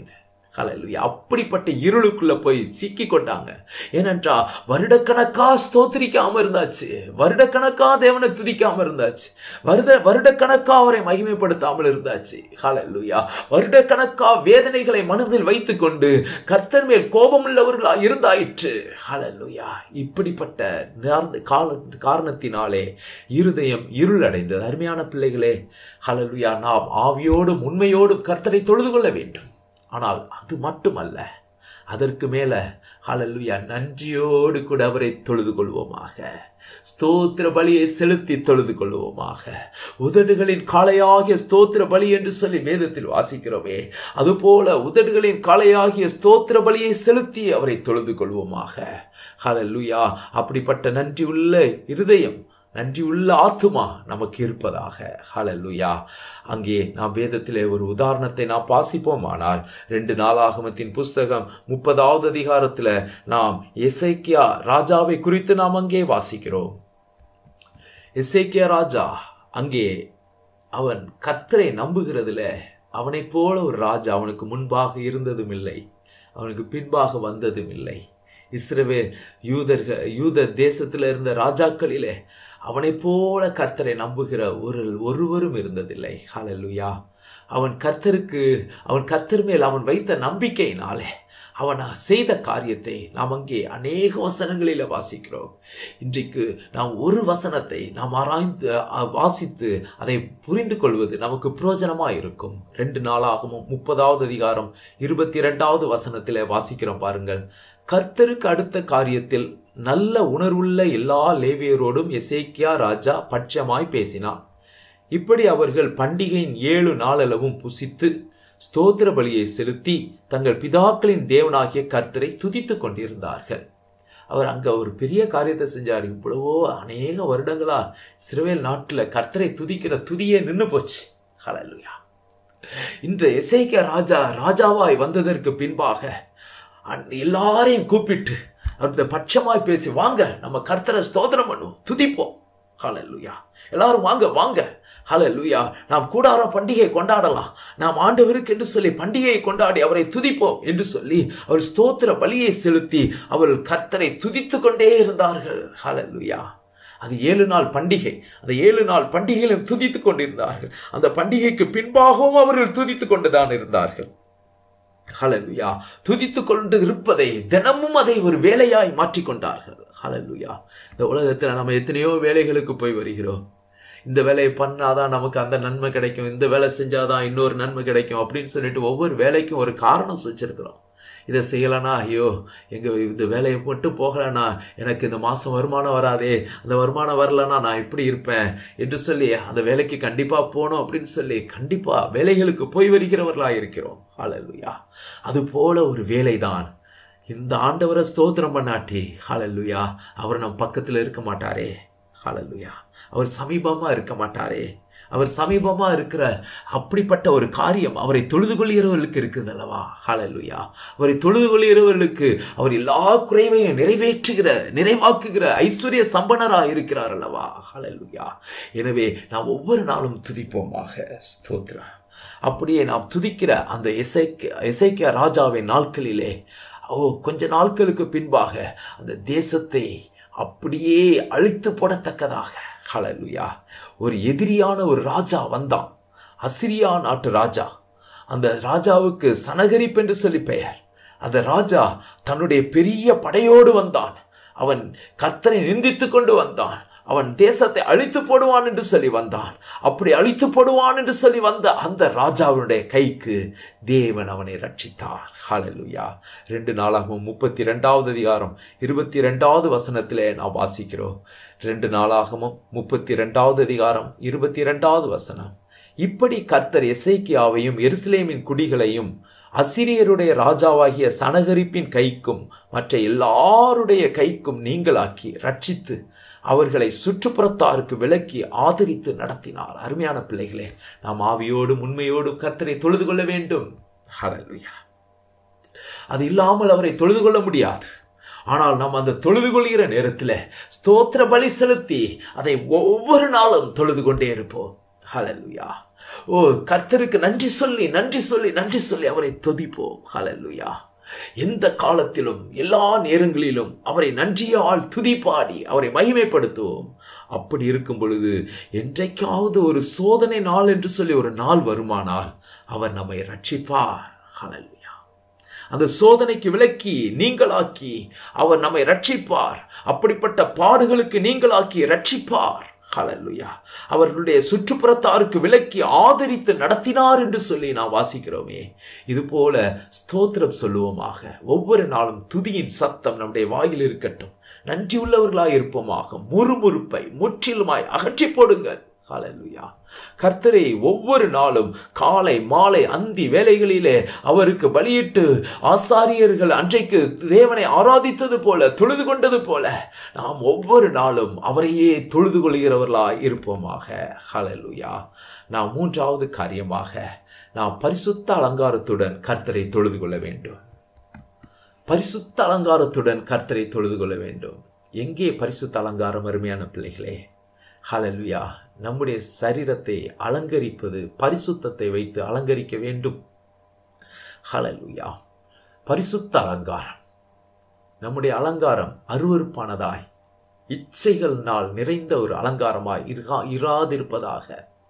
ஹalleluya அப்படிப்பட்ட இருளுக்குள்ள போய் சிக்கி கொண்டாங்க ஏனென்றா வருடக்கணக்கா ஸ்தோத்திரிக்காம இருந்தாச்சு வருடக்கணக்கா தேவனை துதிக்காம இருந்தாச்சு வருட வருடக்கணக்கா அவரை மகிமைப்படுத்தாமல் இருந்தாச்சு ஹalleluya வருடக்கணக்கா வேதனைகளை மனதில் வைத்துக்கொண்டு கர்த்தர் மேல் கோபமுள்ளவர்களா இருந்தாயிற்று ஹalleluya இப்படிப்பட்ட நேர்ந்த கால காரணத்தினாலே இருதயம் இருள் அடைந்தது அருமையான பிள்ளைகளே ஹalleluya நாம் ஆவியோடும் உண்மையோடும் கர்த்தரை தொழுது கொள்ள வேண்டும் ஆனால் அது மட்டுமல்ல அதற்கு மேல ஹalleluya நன்றியோடு கூட அவரை தொழுது கொள்வோமாக ஸ்தோத்திர பலியை செலுத்தி தொழுது கொள்வோமாக உதடுகளின் காளையாகிய ஸ்தோத்திர பலி என்று சொல்லி வேதத்தில் வாசிக்கிறோமே அதுபோல உதடுகளின் காளையாகிய ஸ்தோத்திர பலியை செலுத்தி அவரை தொழுது கொள்வோமாக ஹalleluya அப்படிப்பட்ட நன்றி உள்ள இருதயம் நன்றி உள்ள ஆத்துமா நமக்கு இருப்பதாக ஹalleluya அங்கே நாம் வேதத்திலே ஒரு உதாரணத்தை நாம் வாசிப்போமானால் ரெண்டு நாளாகமத்தின் புஸ்தகம் முப்பதாவது அதிகாரத்தில் நாம் எசேக்கியா ராஜாவை குறித்து நாம் அங்கே வாசிக்கிறோம் எசேக்கியா ராஜா அங்கே அவன் கர்த்தரை நம்புகிறதுல அவனைப் போல ஒரு ராஜா அவனுக்கு முன்பாக இருந்ததும் இல்லை அவனுக்கு பின்பாக வந்ததும் இல்லை இஸ்ரவேல் யூதர்கள் யூத தேசத்தில் இருந்த ராஜாக்களிலே அவனைப் போல கர்த்தரை நம்புகிற ஒரு ஒருவரும் இருந்ததில்லை ஹalleluya அவன் கர்த்தருக்கு அவன் கர்த்தர் மேல் அவன் வைத்த நம்பிக்கையினாலே அவன் செய்த காரியத்தை நாம் அங்கே அநேக வசனங்களில் வாசிக்கிறோம் இன்றைக்கு நாம் ஒரு வசனத்தை நாம் ஆராய்ந்து அஹ், வாசித்து அதை புரிந்து கொள்வது நமக்கு பிரயோஜனமாக இருக்கும் ரெண்டு நாளாகவும் முப்பதாவது அதிகாரம் இருபத்தி இரண்டாவது வசனத்தில் வாசிக்கிறோம் பாருங்கள் கர்த்தருக்கு அடுத்த காரியத்தில் நல்ல உணர்வுள்ள எல்லா லேவியரோடும் எசேக்கியா ராஜா பட்சமாய் பேசினான் இப்படி அவர்கள் பண்டிகையின் ஏழு நாளளவும் புசித்து ஸ்தோத்திர பலியை செலுத்தி தங்கள் பிதாக்களின் தேவனாகிய கர்த்தரை துதித்துக் கொண்டிருந்தார்கள் அவர் அங்க ஒரு பெரிய காரியத்தை செஞ்சார் இவ்வளவோ அநேக வருடங்களா இஸ்ரவேல் நாட்டுல கர்த்தரை துதிக்கிற துதியே நின்னு போச்சு ஹalleluya இன்று எசேக்கியா ராஜா ராஜாவாய் வந்ததற்கு பின்பாக அன்- எல்லாரையும் கூப்பிட்டு அந்த பட்சமாய் பேசி வாங்க நம்ம கர்த்தரை ஸ்தோத்திரம் பண்ணுவோம் துதிப்போம் ஹalleluya எல்லாரும் வாங்க வாங்க ஹalleluya நாம் கூடார பண்டிகை கொண்டாடலாம் நாம் ஆண்டவருக்கு என்று சொல்லி பண்டிகையை கொண்டாடி அவரை துதிப்போம் என்று சொல்லி அவர் ஸ்தோத்திர பலியை செலுத்தி அவர்கள் கர்த்தரை துதித்துக் கொண்டே இருந்தார்கள் ஹalleluya அது ஏழு நாள் பண்டிகை அந்த ஏழு நாள் பண்டிகையிலும் துதித்துக் கொண்டிருந்தார்கள் அந்த பண்டிகைக்கு பின்பாகவும் அவர்கள் துதித்துக் கொண்டுதான் இருந்தார்கள் ஹalleluya துதித்துக் கொண்டு இருப்பதை தினமும் அதை ஒரு வேலையாய் மாற்றிக்கொண்டார்கள் ஹalleluya இந்த உலகத்தில் நம்ம எத்தனையோ வேலைகளுக்கு போய் வருகிறோம் இந்த வேலையை பண்ணாதான் நமக்கு அந்த நன்மை கிடைக்கும் இந்த வேலை செஞ்சாதான் இன்னொரு நன்மை கிடைக்கும் அப்படின்னு சொல்லிட்டு ஒவ்வொரு வேலைக்கும் ஒரு காரணம் வச்சிருக்கிறோம் இதை செய்யலைனா ஐயோ எங்கள் இந்த வேலையை மட்டும் போகலைன்னா எனக்கு இந்த மாதம் வருமானம் வராதே அந்த வருமானம் வரலன்னா நான் இப்படி இருப்பேன் என்று சொல்லி அந்த வேலைக்கு கண்டிப்பாக போகணும் அப்படின்னு சொல்லி கண்டிப்பாக வேலைகளுக்கு போய் வருகிறவர்களாக இருக்கிறோம் ஹalleluya அது போல ஒரு வேலைதான் இந்த ஆண்டவரை ஸ்தோத்திரம் பண்ணாட்டி ஹalleluya அவர் நம் பக்கத்தில் இருக்க மாட்டாரே ஹalleluya அவர் சமீபமா இருக்க மாட்டாரே அவர் சமீபமா இருக்கிற அப்படிப்பட்ட ஒரு காரியம் அவரை தொழுது கொள்கிறவர்களுக்கு இருக்குது அல்லவா ஹalleluya அவரை தொழுது கொள்கிறவர்களுக்கு அவர் எல்லா குறைவையும் நிறைவேற்றுகிற நிறைவாக்குகிற ஐஸ்வர்ய சம்பனரா இருக்கிறார் அல்லவா ஹalleluya எனவே நாம் ஒவ்வொரு நாளும் துதிப்போமாக ஸ்தோத்திரம் அப்படியே நாம் துதிக்கிற அந்த எசைக்க எசைக்கியா ராஜாவின் நாட்களிலே ஓ கொஞ்ச நாட்களுக்கு பின்பாக அந்த தேசத்தை அப்படியே அழித்து போடத்தக்கதாக ஹalleluya ஒரு எதிரியான ஒரு ராஜா வந்தான் அசிரியா நாட்டு ராஜா அந்த ராஜாவுக்கு சனகரிப் என்று சொல்லி பெயர் அந்த ராஜா தன்னுடைய பெரிய படையோடு வந்தான் அவன் கர்த்தரை நிந்தித்துக் கொண்டு வந்தான் அவன் தேசத்தை அழித்து போடுவான் என்று சொல்லி வந்தான் அப்படி அழித்து போடுவான் என்று சொல்லி வந்த அந்த ராஜாவினுடைய கைக்கு தேவன் அவனை ரட்சித்தார் ஹalleluya ரெண்டு நாளாகவும் முப்பத்தி ரெண்டாவது அதிகாரம் இருபத்தி ரெண்டாவது வசனத்திலே நாம் வாசிக்கிறோம் ரெண்டு நாளாகவும் முப்பத்தி ரெண்டாவது அதிகாரம் இருபத்தி ரெண்டாவது வசனம் இப்படி கர்த்தர் எசேக்கியாவையும் எருசலேமின் குடிகளையும் அசிரியருடைய ராஜாவாகிய சனகரிப்பின் கைக்கும் மற்ற எல்லாருடைய கைக்கும் நீங்களாக்கி ரட்சித்து அவர்களை சுற்றுப்புறத்தாருக்கு விலக்கி ஆதரித்து நடத்தினார் அருமையான பிள்ளைகளே நாம் ஆவியோடும் உண்மையோடும் கர்த்தரை தொழுது கொள்ள வேண்டும் ஹalleluya அது இல்லாமல் அவரை தொழுது கொள்ள முடியாது ஆனால் நாம் அந்த தொழுது கொள்கிற நேரத்தில் ஸ்தோத்திர பலி செலுத்தி அதை ஒவ்வொரு நாளும் தொழுது கொண்டே இருப்போம் ஹalleluya ஓ கர்த்தருக்கு நன்றி சொல்லி நன்றி சொல்லி நன்றி சொல்லி அவரை துதிப்போம் ஹalleluya எந்த காலத்திலும் எல்லா நேரங்களிலும் அவரை நன்றியால் துதிப்பாடி அவரை மகிமைப்படுத்துவோம் அப்படி இருக்கும் பொழுது என்றைக்காவது ஒரு சோதனை நாள் என்று சொல்லி ஒரு நாள் வருமானால் அவர் நம்மை ரட்சிப்பார் ஹalleluya அந்த சோதனைக்கு விலக்கி நீங்களாக்கி அவர் நம்மை ரட்சிப்பார் அப்படிப்பட்ட பாடுகளுக்கு நீங்களாக்கி ரட்சிப்பார் ஹalleluya அவர்களுடைய சுற்றுப்புறத்தாருக்கு விலக்கி ஆதரித்து நடத்தினார் என்று சொல்லி நாம் வாசிக்கிறோமே இது போல ஸ்தோத்திரம் சொல்லுவோமாக ஒவ்வொரு நாளும் துதியின் சத்தம் நம்முடைய வாயில் இருக்கட்டும் நன்றியுள்ளவர்களாய் இருப்போமாக முறுமுறுப்பை முற்றிலுமாய் அகற்றி போடுங்கள் ஹalleluya கர்த்தரை ஒவ்வொரு நாளும் காலை மாலை அந்தி வேளைகளிலே அவருக்கு பலியிட்டு ஆசாரியர்கள் அன்றைக்கு தேவனை ஆராதித்தது போல தொழுது கொண்டது போல நாம் ஒவ்வொரு நாளும் அவரையே தொழுது கொள்கிறவர்களாய் இருப்போமாக ஹalleluya நாம் மூன்றாவது காரியமாக நாம் பரிசுத்த அலங்காரத்துடன் கர்த்தரை தொழுது கொள்ள வேண்டும் பரிசுத்த அலங்காரத்துடன் கர்த்தரை தொழுது கொள்ள வேண்டும் எங்கே பரிசுத்த அலங்காரம் அருமையான பிள்ளைகளே ஹalleluya நம்முடைய சரீரத்தை அலங்கரிப்பது பரிசுத்தத்தை வைத்து அலங்கரிக்க வேண்டும் ஹalleluya பரிசுத்த அலங்காரம் நம்முடைய அலங்காரம் அருவருப்பானதாய் இச்சைகளினால் நிறைந்த ஒரு அலங்காரமாய் இருக்கா இராதிருப்பதாக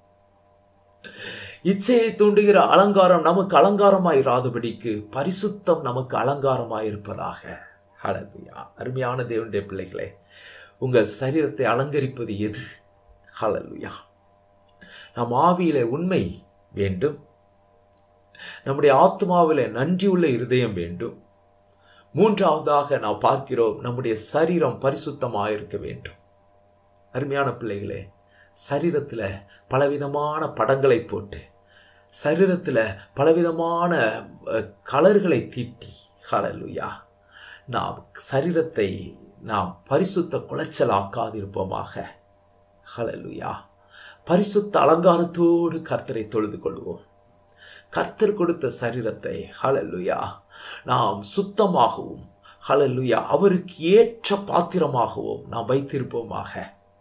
இச்சையை தூண்டுகிற அலங்காரம் நமக்கு அலங்காரமாய் இராதபடிக்கு பரிசுத்தம் நமக்கு அலங்காரமாய் இருப்பதாக ஹalleluya அருமையான தேவனுடைய பிள்ளைகளே உங்கள் சரீரத்தை அலங்கரிப்பது எது ஹalleluya நம் ஆவியிலே உண்மை வேண்டும் நம்முடைய ஆத்மாவிலே நன்றியுள்ள இருதயம் வேண்டும் மூன்றாவதாக நாம் பார்க்கிறோம் நம்முடைய சரீரம் பரிசுத்தமாக இருக்க வேண்டும் அருமையான பிள்ளைகளே சரீரத்தில் பலவிதமான படங்களை போட்டு சரீரத்தில் பலவிதமான அஹ், கலர்களை தீட்டி ஹalleluya நாம் சரீரத்தை நாம் பரிசுத்த குலைச்சல் ஆக்காதிருப்போமாக ஹalleluya பரிசுத்த அலங்காரத்தோடு கர்த்தரை தொழுது கொள்வோம் கர்த்தர் கொடுத்த சரீரத்தை ஹalleluya நாம் சுத்தமாகவும் ஹalleluya அவருக்கு ஏற்ற பாத்திரமாகவும் நாம் வைத்திருப்போமாக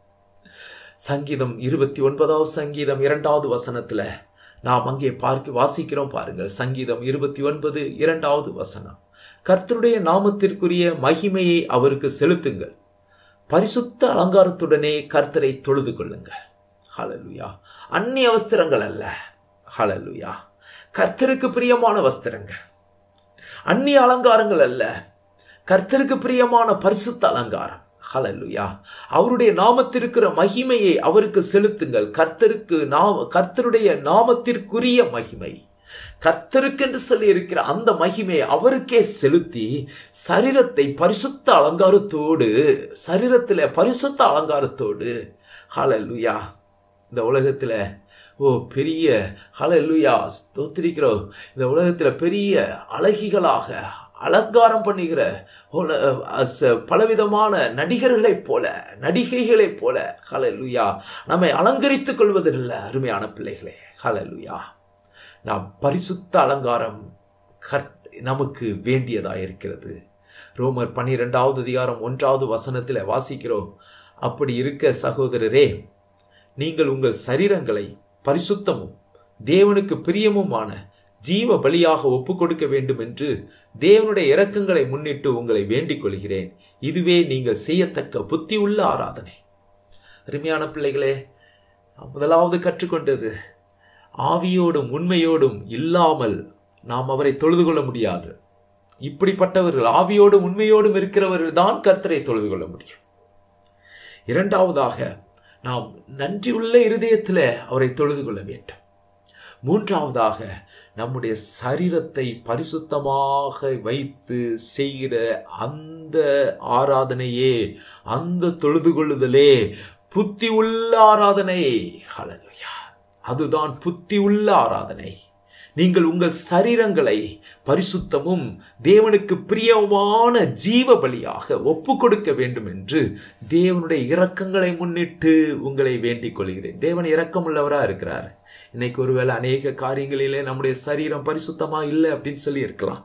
சங்கீதம் இருபத்தி ஒன்பதாவது சங்கீதம் இரண்டாவது வசனத்துல நாம் அங்கே பார்க்க வாசிக்கிறோம் பாருங்கள் சங்கீதம் இருபத்தி ஒன்பது இரண்டாவது வசனம் கர்த்தருடைய நாமத்திற்குரிய மகிமையை அவருக்கு செலுத்துங்கள் பரிசுத்த அலங்காரத்துடனே கர்த்தரை தொழுது கொள்ளுங்கள் ஹalleluya அந்நிய வஸ்திரங்கள் அல்ல ஹalleluya கர்த்தருக்கு பிரியமான வஸ்திரங்கள் அந்நிய அலங்காரங்கள் அல்ல கர்த்தருக்கு பிரியமான பரிசுத்த அலங்காரம் ஹalleluya அவருடைய நாமத்திற்கிற மகிமையை அவருக்கு செலுத்துங்கள் கர்த்தருக்கு நாம கர்த்தருடைய நாமத்திற்குரிய மகிமை கர்த்தருக்கென்று சொல்லி இருக்கிற அந்த மகிமையை அவருக்கே செலுத்தி சரீரத்தை பரிசுத்த அலங்காரத்தோடு சரீரத்தில் பரிசுத்த அலங்காரத்தோடு ஹalleluya இந்த உலகத்தில் ஓ பெரிய ஹalleluya ஸ்தோத்திரிக்கிறோம் இந்த உலகத்தில் பெரிய அழகிகளாக அலங்காரம் பண்ணுகிற உல- அஸ்- பலவிதமான நடிகர்களைப் போல நடிகைகளைப் போல ஹalleluya நம்மை அலங்கரித்துக் கொள்வதில்லை அருமையான பிள்ளைகளே ஹalleluya நாம் பரிசுத்த அலங்காரம் கற் நமக்கு வேண்டியதாக இருக்கிறது ரோமர் பன்னிரெண்டாவது அதிகாரம் ஒன்றாவது வசனத்தில் வாசிக்கிறோம் அப்படி இருக்க சகோதரரே நீங்கள் உங்கள் சரீரங்களை பரிசுத்தமும் தேவனுக்கு பிரியமுமான ஜீவ பலியாக ஒப்புக் கொடுக்க வேண்டும் என்று தேவனுடைய இரக்கங்களை முன்னிட்டு உங்களை வேண்டிக் கொள்கிறேன் இதுவே நீங்கள் செய்யத்தக்க புத்தி உள்ள ஆராதனை அருமையான பிள்ளைகளே முதலாவது கற்றுக்கொண்டது ஆவியோடும் உண்மையோடும் இல்லாமல் நாம் அவரை தொழுது கொள்ள முடியாது இப்படிப்பட்டவர்கள் ஆவியோடும் உண்மையோடும் இருக்கிறவர்கள் தான் கர்த்தரை தொழுது கொள்ள முடியும் இரண்டாவதாக நாம் நன்றியுள்ள இருதயத்தில் அவரை தொழுது கொள்ள வேண்டும் மூன்றாவதாக நம்முடைய சரீரத்தை பரிசுத்தமாக வைத்து செய்கிற அந்த ஆராதனையே அந்த தொழுது கொள்ளுதலே புத்தி உள்ள ஆராதனை ஹalleluya அதுதான் புத்தி உள்ள ஆராதனை நீங்கள் உங்கள் சரீரங்களை பரிசுத்தமும் தேவனுக்கு பிரியமான ஜீவ பலியாக ஒப்பு கொடுக்க வேண்டும் என்று தேவனுடைய இரக்கங்களை முன்னிட்டு உங்களை வேண்டிக் கொள்கிறேன் தேவன் இரக்கமுள்ளவரா இருக்கிறார் இன்னைக்கு ஒருவேளை அநேக காரியங்களிலே நம்முடைய சரீரம் பரிசுத்தமா இல்லை அப்படின்னு சொல்லி இருக்கலாம்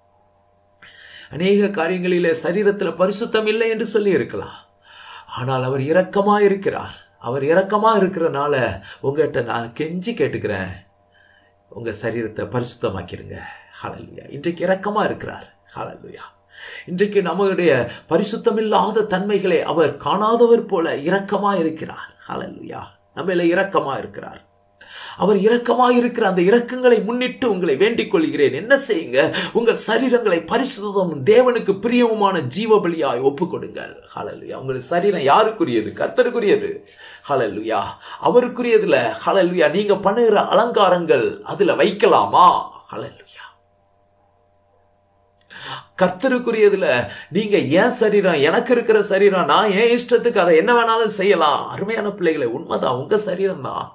அநேக காரியங்களிலே சரீரத்தில் பரிசுத்தம் இல்லை என்று சொல்லி இருக்கலாம் ஆனால் அவர் இரக்கமா இருக்கிறார் அவர் இரக்கமா இருக்கிறனால உங்ககிட்ட நான் கெஞ்சி கேட்டுக்கிறேன் உங்க சரீரத்தை பரிசுத்தமாக்கிருங்க ஹalleluya இன்றைக்கு இரக்கமா இருக்கிறார் ஹalleluya இன்றைக்கு நம்முடைய பரிசுத்தமில்லாத தன்மைகளை அவர் காணாதவர் போல இரக்கமா இருக்கிறார் ஹalleluya நம்மள இரக்கமா இருக்கிறார் அவர் இரக்கமா இருக்கிற அந்த இரக்கங்களை முன்னிட்டு உங்களை வேண்டிக் கொள்கிறேன் என்ன செய்யுங்க உங்கள் சரீரங்களை பரிசுத்தமும் தேவனுக்கு பிரியமுமான ஜீவ பலியாய் ஒப்பு கொடுங்கள் ஹalleluya உங்கள் சரீரம் யாருக்குரியது கர்த்தருக்குரியது ஹalleluya அவருக்குரியதுல ஹalleluya நீங்க பண்ணுகிற அலங்காரங்கள் அதுல வைக்கலாமா ஹalleluya கர்த்தருக்குரியதுல நீங்க ஏன் சரீரம் எனக்கு இருக்கிற சரீரம் நான் ஏன் இஷ்டத்துக்கு அதை என்ன வேணாலும் செய்யலாம் அருமையான பிள்ளைகளை உண்மைதான் உங்க சரீரம் தான்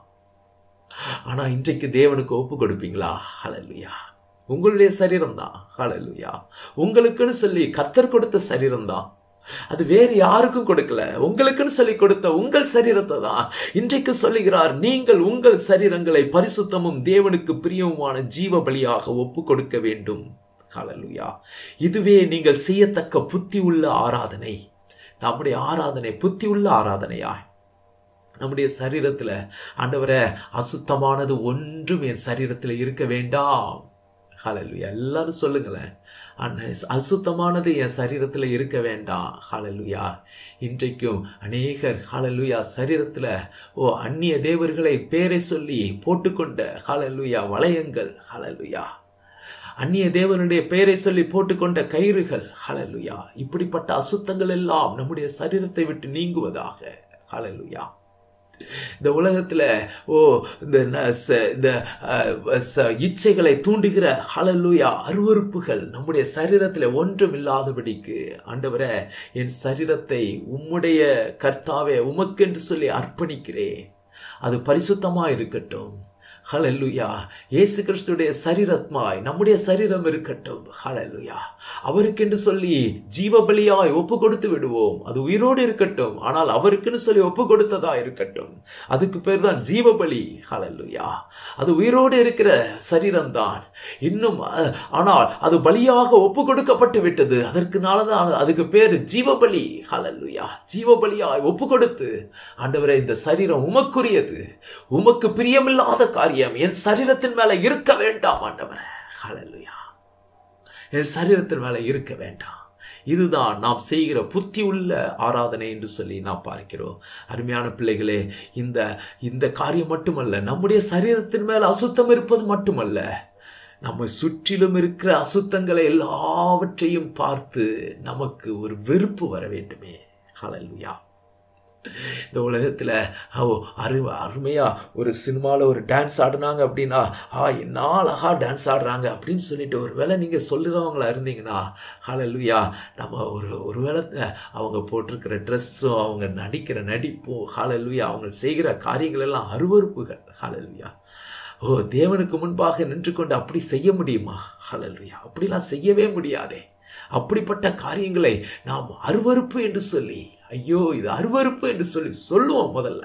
ஆனா இன்றைக்கு தேவனுக்கு ஒப்பு கொடுப்பீங்களா ஹalleluya உங்களுடைய சரீரம் தான் ஹalleluya உங்களுக்குன்னு சொல்லி கர்த்தர் கொடுத்த சரீரம் தான் அது வேறு யாருக்கும் கொடுக்கல உங்களுக்குன்னு சொல்லி கொடுத்த உங்கள் சரீரத்தை தான் இன்றைக்கு சொல்லுகிறார் நீங்கள் உங்கள் சரீரங்களை பரிசுத்தமும் தேவனுக்கு பிரியமுமான ஜீவ பலியாக ஒப்பு கொடுக்க வேண்டும் ஹalleluya இதுவே நீங்கள் செய்யத்தக்க புத்தி உள்ள ஆராதனை நம்முடைய ஆராதனை புத்தி உள்ள ஆராதனையாய் நம்முடைய சரீரத்தில் ஆண்டவரே அசுத்தமானது ஒன்றும் என் சரீரத்தில் இருக்க வேண்டாம் ஹalleluya எல்லாரும் சொல்லுங்களேன் அண்ணா அசுத்தமானது என் சரீரத்தில் இருக்க வேண்டாம் ஹalleluya இன்றைக்கும் அநேகர் ஹalleluya சரீரத்தில் ஓ அந்நிய தேவர்களை பேரை சொல்லி போட்டுக்கொண்ட ஹalleluya வளையங்கள் ஹalleluya அந்நிய தேவனுடைய பெயரை சொல்லி போட்டுக்கொண்ட கயிறுகள் ஹalleluya இப்படிப்பட்ட அசுத்தங்கள் எல்லாம் நம்முடைய சரீரத்தை விட்டு நீங்குவதாக ஹalleluya இந்த உலகத்தில் ஓ இந்த ந- ச- இந்த அஹ், ச- இச்சைகளை தூண்டுகிற ஹalleluya அருவருப்புகள் நம்முடைய சரீரத்தில் ஒன்றும் இல்லாதபடிக்கு ஆண்டவரே என் சரீரத்தை உம்முடைய கர்த்தாவே உமக்கென்று சொல்லி அர்ப்பணிக்கிறேன் அது பரிசுத்தமா இருக்கட்டும் ஹalleluya இயேசு கிறிஸ்துடைய சரீரத்மாய் நம்முடைய சரீரம் இருக்கட்டும் ஹalleluya அவருக்கென்று சொல்லி ஜீவ பலியாய் ஒப்பு கொடுத்து விடுவோம் அது உயிரோடு இருக்கட்டும் ஆனால் அவருக்குன்னு சொல்லி ஒப்பு கொடுத்ததா இருக்கட்டும் அதுக்கு பேர் தான் ஜீவ பலி ஹalleluya அது உயிரோடு இருக்கிற சரீரம் தான் இன்னும் அஹ், ஆனால் அது பலியாக ஒப்பு கொடுக்கப்பட்டு விட்டது அதற்குனால தான் அதுக்கு பேர் ஜீவ பலி ஹalleluya ஜீவ பலியாய் ஒப்பு கொடுத்து ஆண்டவரே இந்த சரீரம் உமக்குரியது உமக்கு பிரியமில்லாத காரியம் என் சரீரத்தின் மேல இருக்க வேண்டாம் ஆண்டவரே ஹalleluya என் சரீரத்தின் மேல இருக்க வேண்டாம் இதுதான் நாம் செய்கிற புத்தி உள்ள ஆராதனை என்று சொல்லி நாம் பார்க்கிறோம் அருமையான பிள்ளைகளே இந்த இந்த காரியம் மட்டுமல்ல நம்முடைய சரீரத்தின் மேல் அசுத்தம் இருப்பது மட்டுமல்ல நம்மை சுற்றிலும் இருக்கிற அசுத்தங்களை எல்லாவற்றையும் பார்த்து நமக்கு ஒரு வெறுப்பு வர வேண்டுமே ஹalleluya இந்த உலகத்தில் ஓ அரு அருமையாக ஒரு சினிமாவில் ஒரு டான்ஸ் ஆடினாங்க அப்படின்னா ஆ என்ன அழகா டான்ஸ் ஆடுறாங்க அப்படின்னு சொல்லிட்டு ஒரு வேளை நீங்கள் சொல்லுறவங்களா இருந்தீங்கன்னா ஹalleluya நம்ம ஒரு ஒரு வேளை அவங்க போட்டிருக்கிற ட்ரெஸ்ஸும் அவங்க நடிக்கிற நடிப்பும் ஹalleluya அவங்க செய்கிற காரியங்கள் எல்லாம் அருவருப்புகள் ஹalleluya ஓ தேவனுக்கு முன்பாக நின்று கொண்டு அப்படி செய்ய முடியுமா ஹalleluya அப்படிலாம் செய்யவே முடியாதே அப்படிப்பட்ட காரியங்களை நாம் அருவருப்பு என்று சொல்லி ஐயோ இது அருவருப்பு என்று சொல்லி சொல்லுவோம் முதல்ல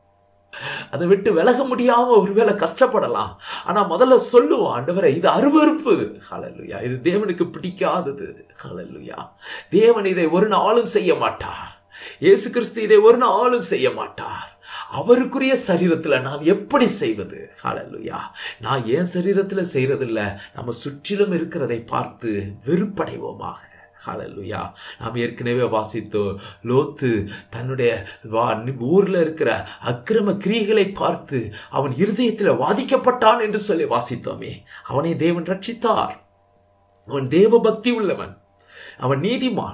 அதை விட்டு விலக முடியாம ஒருவேளை கஷ்டப்படலாம் ஆனா முதல்ல சொல்லுவோம் ஆண்டவரே இது அருவருப்பு ஹalleluya இது தேவனுக்கு பிடிக்காதது ஹalleluya தேவன் இதை ஒரு நாளும் செய்ய மாட்டார் இயேசு கிறிஸ்து இதை ஒரு நாளும் செய்ய மாட்டார் அவருக்குரிய சரீரத்துல நான் எப்படி செய்வது ஹalleluya நான் என் சரீரத்துல செய்யறதில்ல நம்ம சுற்றிலும் இருக்கிறதை பார்த்து வெறுப்படைவோமாக ஹalleluya நாம் ஏற்கனவே வாசித்தோம் லோத்து தன்னுடைய வா ஊர்ல இருக்கிற அக்கிரம கிரியைகளை பார்த்து அவன் இருதயத்தில் வாதிக்கப்பட்டான் என்று சொல்லி வாசித்தோமே அவனை தேவன் ரட்சித்தார் அவன் தேவ பக்தி உள்ளவன் அவன் நீதிமான்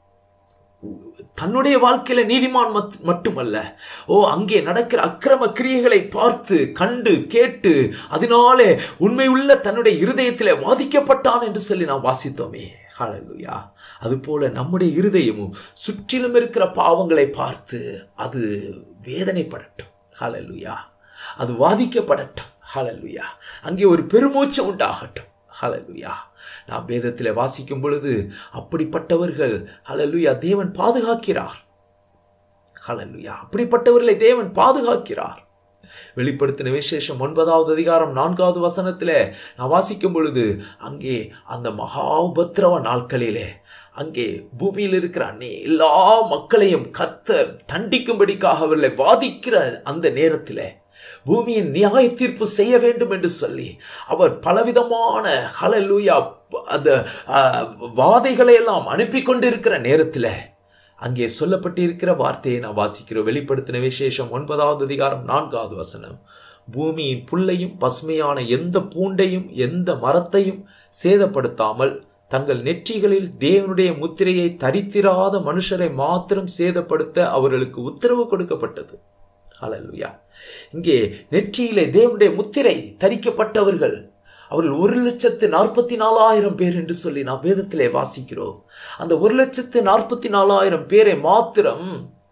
தன்னுடைய வாழ்க்கையில நீதிமான் மத்- மட்டுமல்ல ஓ அங்கே நடக்கிற அக்கிரம கிரியைகளை பார்த்து கண்டு கேட்டு அதனாலே உண்மையுள்ள தன்னுடைய இருதயத்திலே வாதிக்கப்பட்டான் என்று சொல்லி நாம் வாசித்தோமே ஹalleluya அதுபோல நம்முடைய இருதயமும் சுற்றிலும் இருக்கிற பாவங்களை பார்த்து அது வேதனைப்படட்டும் ஹalleluya அது வாதிக்கப்படட்டும் ஹalleluya அங்கே ஒரு பெருமூச்சு உண்டாகட்டும் ஹalleluya நாம் வேதத்தில் வாசிக்கும் பொழுது அப்படிப்பட்டவர்கள் ஹalleluya தேவன் பாதுகாக்கிறார் ஹalleluya அப்படிப்பட்டவர்களை தேவன் பாதுகாக்கிறார் வெளிப்படுத்தின விசேஷம் ஒன்பதாவது அதிகாரம் நான்காவது வசனத்திலே நான் வாசிக்கும் பொழுது அங்கே அந்த மகா உபத்திரவ நாட்களிலே அங்கே பூமியில் இருக்கிற அன்னே எல்லா மக்களையும் கர்த்தர் தண்டிக்கும்படிக்காக அவர்களை வாதிக்கிற அந்த நேரத்தில் பூமியின் நியாய தீர்ப்பு செய்ய வேண்டும் என்று சொல்லி அவர் பலவிதமான ஹலலூயா அந்த அஹ், வாதைகளை எல்லாம் அனுப்பி கொண்டிருக்கிற நேரத்தில் அங்கே சொல்லப்பட்டிருக்கிற வார்த்தையை நான் வாசிக்கிறோம் வெளிப்படுத்தின விசேஷம் ஒன்பதாவது அதிகாரம் நான்காவது வசனம் பூமியின் புல்லையும் பசுமையான எந்த பூண்டையும் எந்த மரத்தையும் சேதப்படுத்தாமல் தங்கள் நெற்றிகளில் தேவனுடைய முத்திரையை தரித்திராத மனுஷரை மாத்திரம் சேதப்படுத்த அவர்களுக்கு உத்தரவு கொடுக்கப்பட்டது ஹalleluya இங்கே நெற்றியிலே தேவனுடைய முத்திரை தரிக்கப்பட்டவர்கள் அவர்கள் ஒரு லட்சத்து நாற்பத்தி நாலாயிரம் பேர் என்று சொல்லி நாம் வேதத்திலே வாசிக்கிறோம் அந்த ஒரு லட்சத்து நாற்பத்தி நாலாயிரம் பேரை மாத்திரம்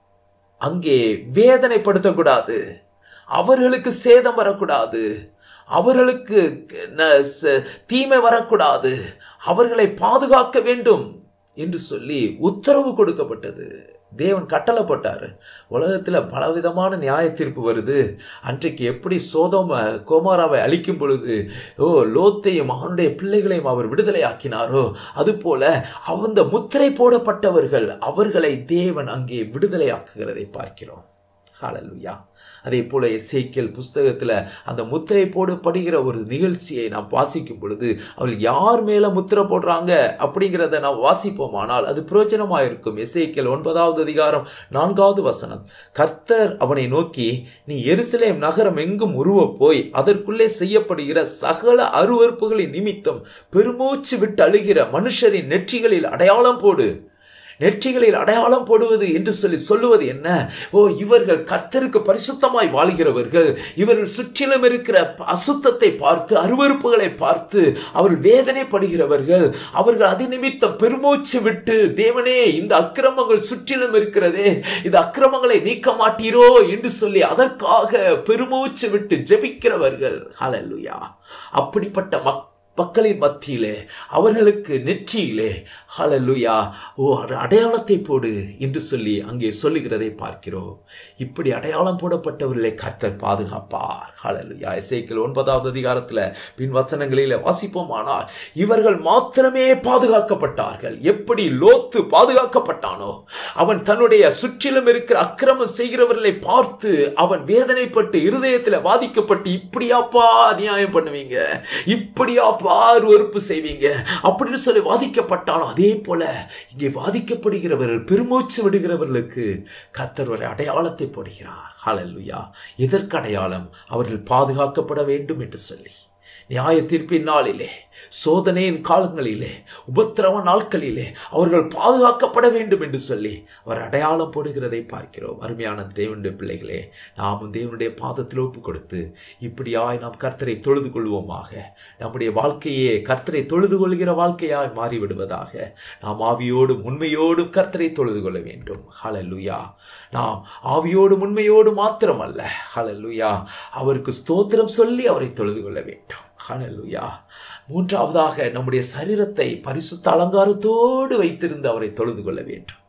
அங்கே வேதனைப்படுத்தக்கூடாது அவர்களுக்கு சேதம் வரக்கூடாது அவர்களுக்கு ந- ச- தீமை வரக்கூடாது அவர்களை பாதுகாக்க வேண்டும் என்று சொல்லி உத்தரவு கொடுக்கப்பட்டது தேவன் கட்டளை போட்டார் உலகத்தில் பலவிதமான நியாய தீர்ப்பு வருது அன்றைக்கு எப்படி சோதோம கோமாராவை அழிக்கும் பொழுது ஓ லோத்தையும் அவனுடைய பிள்ளைகளையும் அவர் விடுதலை ஆக்கினாரோ அதுபோல அந்த முத்திரை போடப்பட்டவர்கள் அவர்களை தேவன் அங்கே விடுதலை ஆக்குகிறதை பார்க்கிறோம் ஹalleluya அதே போல எசேக்கியல் புஸ்தகத்தில் அந்த முத்திரை போடப்படுகிற ஒரு நிகழ்ச்சியை நாம் வாசிக்கும் பொழுது அவள் யார் மேல முத்திரை போடுறாங்க அப்படிங்கிறத நாம் வாசிப்போமானால் அது பிரயோஜனமாக இருக்கும் எசேக்கியல் ஒன்பதாவது அதிகாரம் நான்காவது வசனம் கர்த்தர் அவனை நோக்கி நீ எருசலேம் நகரம் எங்கும் உருவ போய் அதற்குள்ளே செய்யப்படுகிற சகல அருவறுப்புகளின் நிமித்தம் பெருமூச்சு விட்டு அழுகிற மனுஷரின் நெற்றிகளில் அடையாளம் போடு நெற்றிகளில் அடையாளம் போடுவது என்று சொல்லி சொல்லுவது என்ன ஓ இவர்கள் கர்த்தருக்கு பரிசுத்தமாய் வாழ்கிறவர்கள் இவர்கள் சுற்றிலும் இருக்கிற அசுத்தத்தை பார்த்து அருவருப்புகளை பார்த்து அவர்கள் வேதனைப்படுகிறவர்கள் அவர்கள் அது நிமித்தம் பெருமூச்சு விட்டு தேவனே இந்த அக்கிரமங்கள் சுற்றிலும் இருக்கிறதே இந்த அக்கிரமங்களை நீக்க மாட்டீரோ என்று சொல்லி அதற்காக பெருமூச்சு விட்டு ஜெபிக்கிறவர்கள் ஹalleluya அப்படிப்பட்ட மக் மக்களின் மத்தியிலே அவர்களுக்கு நெற்றியிலே ஹalleluya ஓ ஒரு அடையாளத்தை போடு என்று சொல்லி அங்கே சொல்லுகிறதை பார்க்கிறோம் இப்படி அடையாளம் போடப்பட்டவர்களை கர்த்தர் பாதுகாப்பார் ஹalleluya எசேக்கியேல் ஒன்பதாவது அதிகாரத்தில் பின் வசனங்களிலே வாசிப்போமானால் இவர்கள் மாத்திரமே பாதுகாக்கப்பட்டார்கள் எப்படி லோத்து பாதுகாக்கப்பட்டானோ அவன் தன்னுடைய சுற்றிலும் இருக்கிற அக்கிரமம் செய்கிறவர்களை பார்த்து அவன் வேதனைப்பட்டு இருதயத்தில் பாதிக்கப்பட்டு இப்படியாப்பா நியாயம் பண்ணுவீங்க இப்படியாப்பா ஒருப்பு செய்வீங்க அப்படின்னு சொல்லி வாதிக்கப்பட்டாலும் அதே போல இங்கே வாதிக்கப்படுகிறவர்கள் பெருமூச்சு விடுகிறவர்களுக்கு கர்த்தர் ஒரு அடையாளத்தை போடுகிறார் ஹalleluya எதற்கு அடையாளம் அவர்கள் பாதுகாக்கப்பட வேண்டும் என்று சொல்லி நியாய தீர்ப்பின் நாளிலே சோதனையின் காலங்களிலே உபத்திரவ நாட்களிலே அவர்கள் பாதுகாக்கப்பட வேண்டும் என்று சொல்லி அவர் அடையாளம் போடுகிறதை பார்க்கிறோம் அருமையான தேவனுடைய பிள்ளைகளே நாமும் தேவனுடைய பாதத்தில் ஒப்பு கொடுத்து இப்படியாய் நாம் கர்த்தரை தொழுது கொள்வோமாக நம்முடைய வாழ்க்கையே கர்த்தரை தொழுது கொள்கிற வாழ்க்கையாய் மாறிவிடுவதாக நாம் ஆவியோடும் உண்மையோடும் கர்த்தரை தொழுது கொள்ள வேண்டும் ஹalleluya நாம் ஆவியோடும் உண்மையோடு மாத்திரமல்ல ஹalleluya அவருக்கு ஸ்தோத்திரம் சொல்லி அவரை தொழுது கொள்ள வேண்டும் ஹalleluya மூன்றாவதாக நம்முடைய சரீரத்தை பரிசுத்த அலங்காரத்தோடு வைத்திருந்து அவரை தொழுது கொள்ள வேண்டும்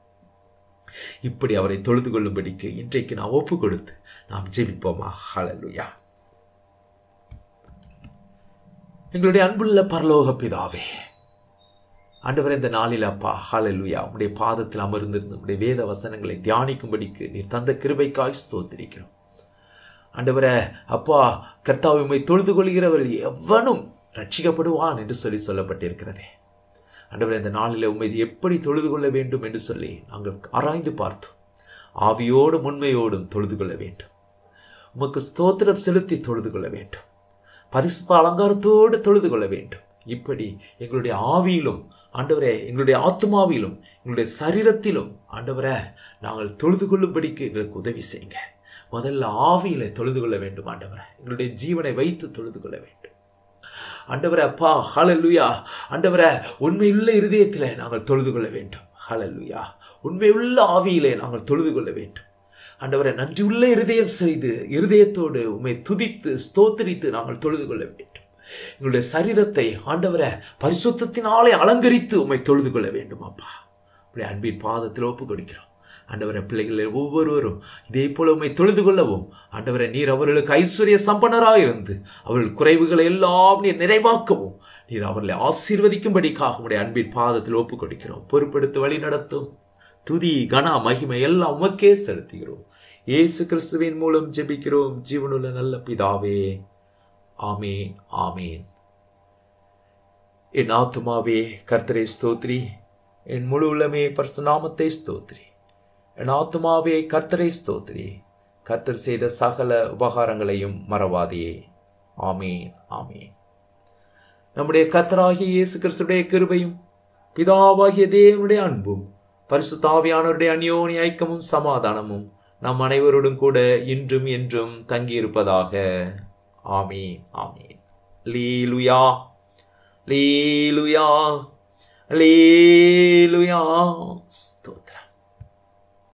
இப்படி அவரை தொழுது கொள்ளும்படிக்கு இன்றைக்கு நாம் ஒப்பு கொடுத்து நாம் ஜெபிப்போமா ஹalleluya எங்களுடைய அன்புள்ள பரலோக பிதாவே ஆண்டவர் இந்த நாளில் அப்பா ஹalleluya உம்முடைய பாதத்தில் அமர்ந்திருந்து உம்முடைய வேத வசனங்களை தியானிக்கும்படிக்கு நீர் தந்த கிருபைக்காய் ஸ்தோத்திரிக்கிறோம் ஆண்டவரே அப்பா கர்த்தாவை உம்மை தொழுது கொள்கிறவர் எவனும் ரட்சிக்கப்படுவான் என்று சொல்லி சொல்லப்பட்டிருக்கிறதே ஆண்டவரே இந்த நாளில் உண்மை எப்படி தொழுது கொள்ள வேண்டும் என்று சொல்லி நாங்கள் ஆராய்ந்து பார்த்தோம் ஆவியோடும் உண்மையோடும் தொழுது கொள்ள வேண்டும் உமக்கு ஸ்தோத்திரம் செலுத்தி தொழுது கொள்ள வேண்டும் பரிசுத்த அலங்காரத்தோடு தொழுது கொள்ள வேண்டும் இப்படி எங்களுடைய ஆவியிலும் ஆண்டவரே எங்களுடைய ஆத்மாவிலும் எங்களுடைய சரீரத்திலும் ஆண்டவரே நாங்கள் தொழுது கொள்ளும்படிக்கு எங்களுக்கு உதவி செய்யுங்க முதல்ல ஆவியில தொழுது கொள்ள வேண்டும் ஆண்டவரே எங்களுடைய ஜீவனை வைத்து தொழுது கொள்ள வேண்டும் ஆண்டவரே அப்பா ஹalleluya ஆண்டவரே உண்மையுள்ள இருதயத்திலே நாங்கள் தொழுது கொள்ள வேண்டும் ஹalleluya உண்மையுள்ள ஆவியிலே நாங்கள் தொழுது கொள்ள வேண்டும் ஆண்டவரை நன்றியுள்ள இருதயம் செய்து இருதயத்தோடு உண்மை துதித்து ஸ்தோத்திரித்து நாங்கள் தொழுது கொள்ள வேண்டும் எங்களுடைய சரீரத்தை ஆண்டவரை பரிசுத்தத்தினாலே அலங்கரித்து உண்மை தொழுது கொள்ள வேண்டும் அப்பா அப்படி அன்பின் பாதத்தில் ஒப்பு கொடுக்கிறோம் ஆண்டவரை பிள்ளைகள் ஒவ்வொருவரும் இதே போல உண்மை தொழுது கொள்ளவும் ஆண்டவரை நீர் அவர்களுக்கு ஐஸ்வர்ய சம்பனராக இருந்து அவர்கள் குறைவுகளை எல்லாம் நீர் நிறைவாக்கவும் நீர் அவர்களை ஆசீர்வதிக்கும்படிக்காக உடைய அன்பின் பாதத்தில் ஒப்புக் கொடுக்கிறோம் பொறுப்படுத்தி வழி நடத்தும் துதி கன மகிமை எல்லாம் உமக்கே செலுத்துகிறோம் இயேசு கிறிஸ்துவின் மூலம் ஜெபிக்கிறோம் ஜீவனுள்ள நல்ல பிதாவே ஆமேன் ஆமேன் என் ஆத்துமாவே கர்த்தரை ஸ்தோத்ரி என் முழு உள்ளமே பரிசுநாமத்தை ஸ்தோத்ரி என் ஆத்துமாவே கர்த்தரை ஸ்தோத்ரி கர்த்தர் செய்த சகல உபகாரங்களையும் மறவாதே ஆமேன் ஆமேன் நம்முடைய கர்த்தராகிய இயேசு கிறிஸ்துடைய கிருபையும் பிதாவாகிய தேவனுடைய அன்பும் பரிசுத்தாவியானவருடைய அந்யோனி ஐக்கியமும் சமாதானமும் நம் அனைவரோடும் கூட இன்றும் என்றும் தங்கியிருப்பதாக ஆமீன் ஆமீன் லீலுயா லீலுயா லீலுயா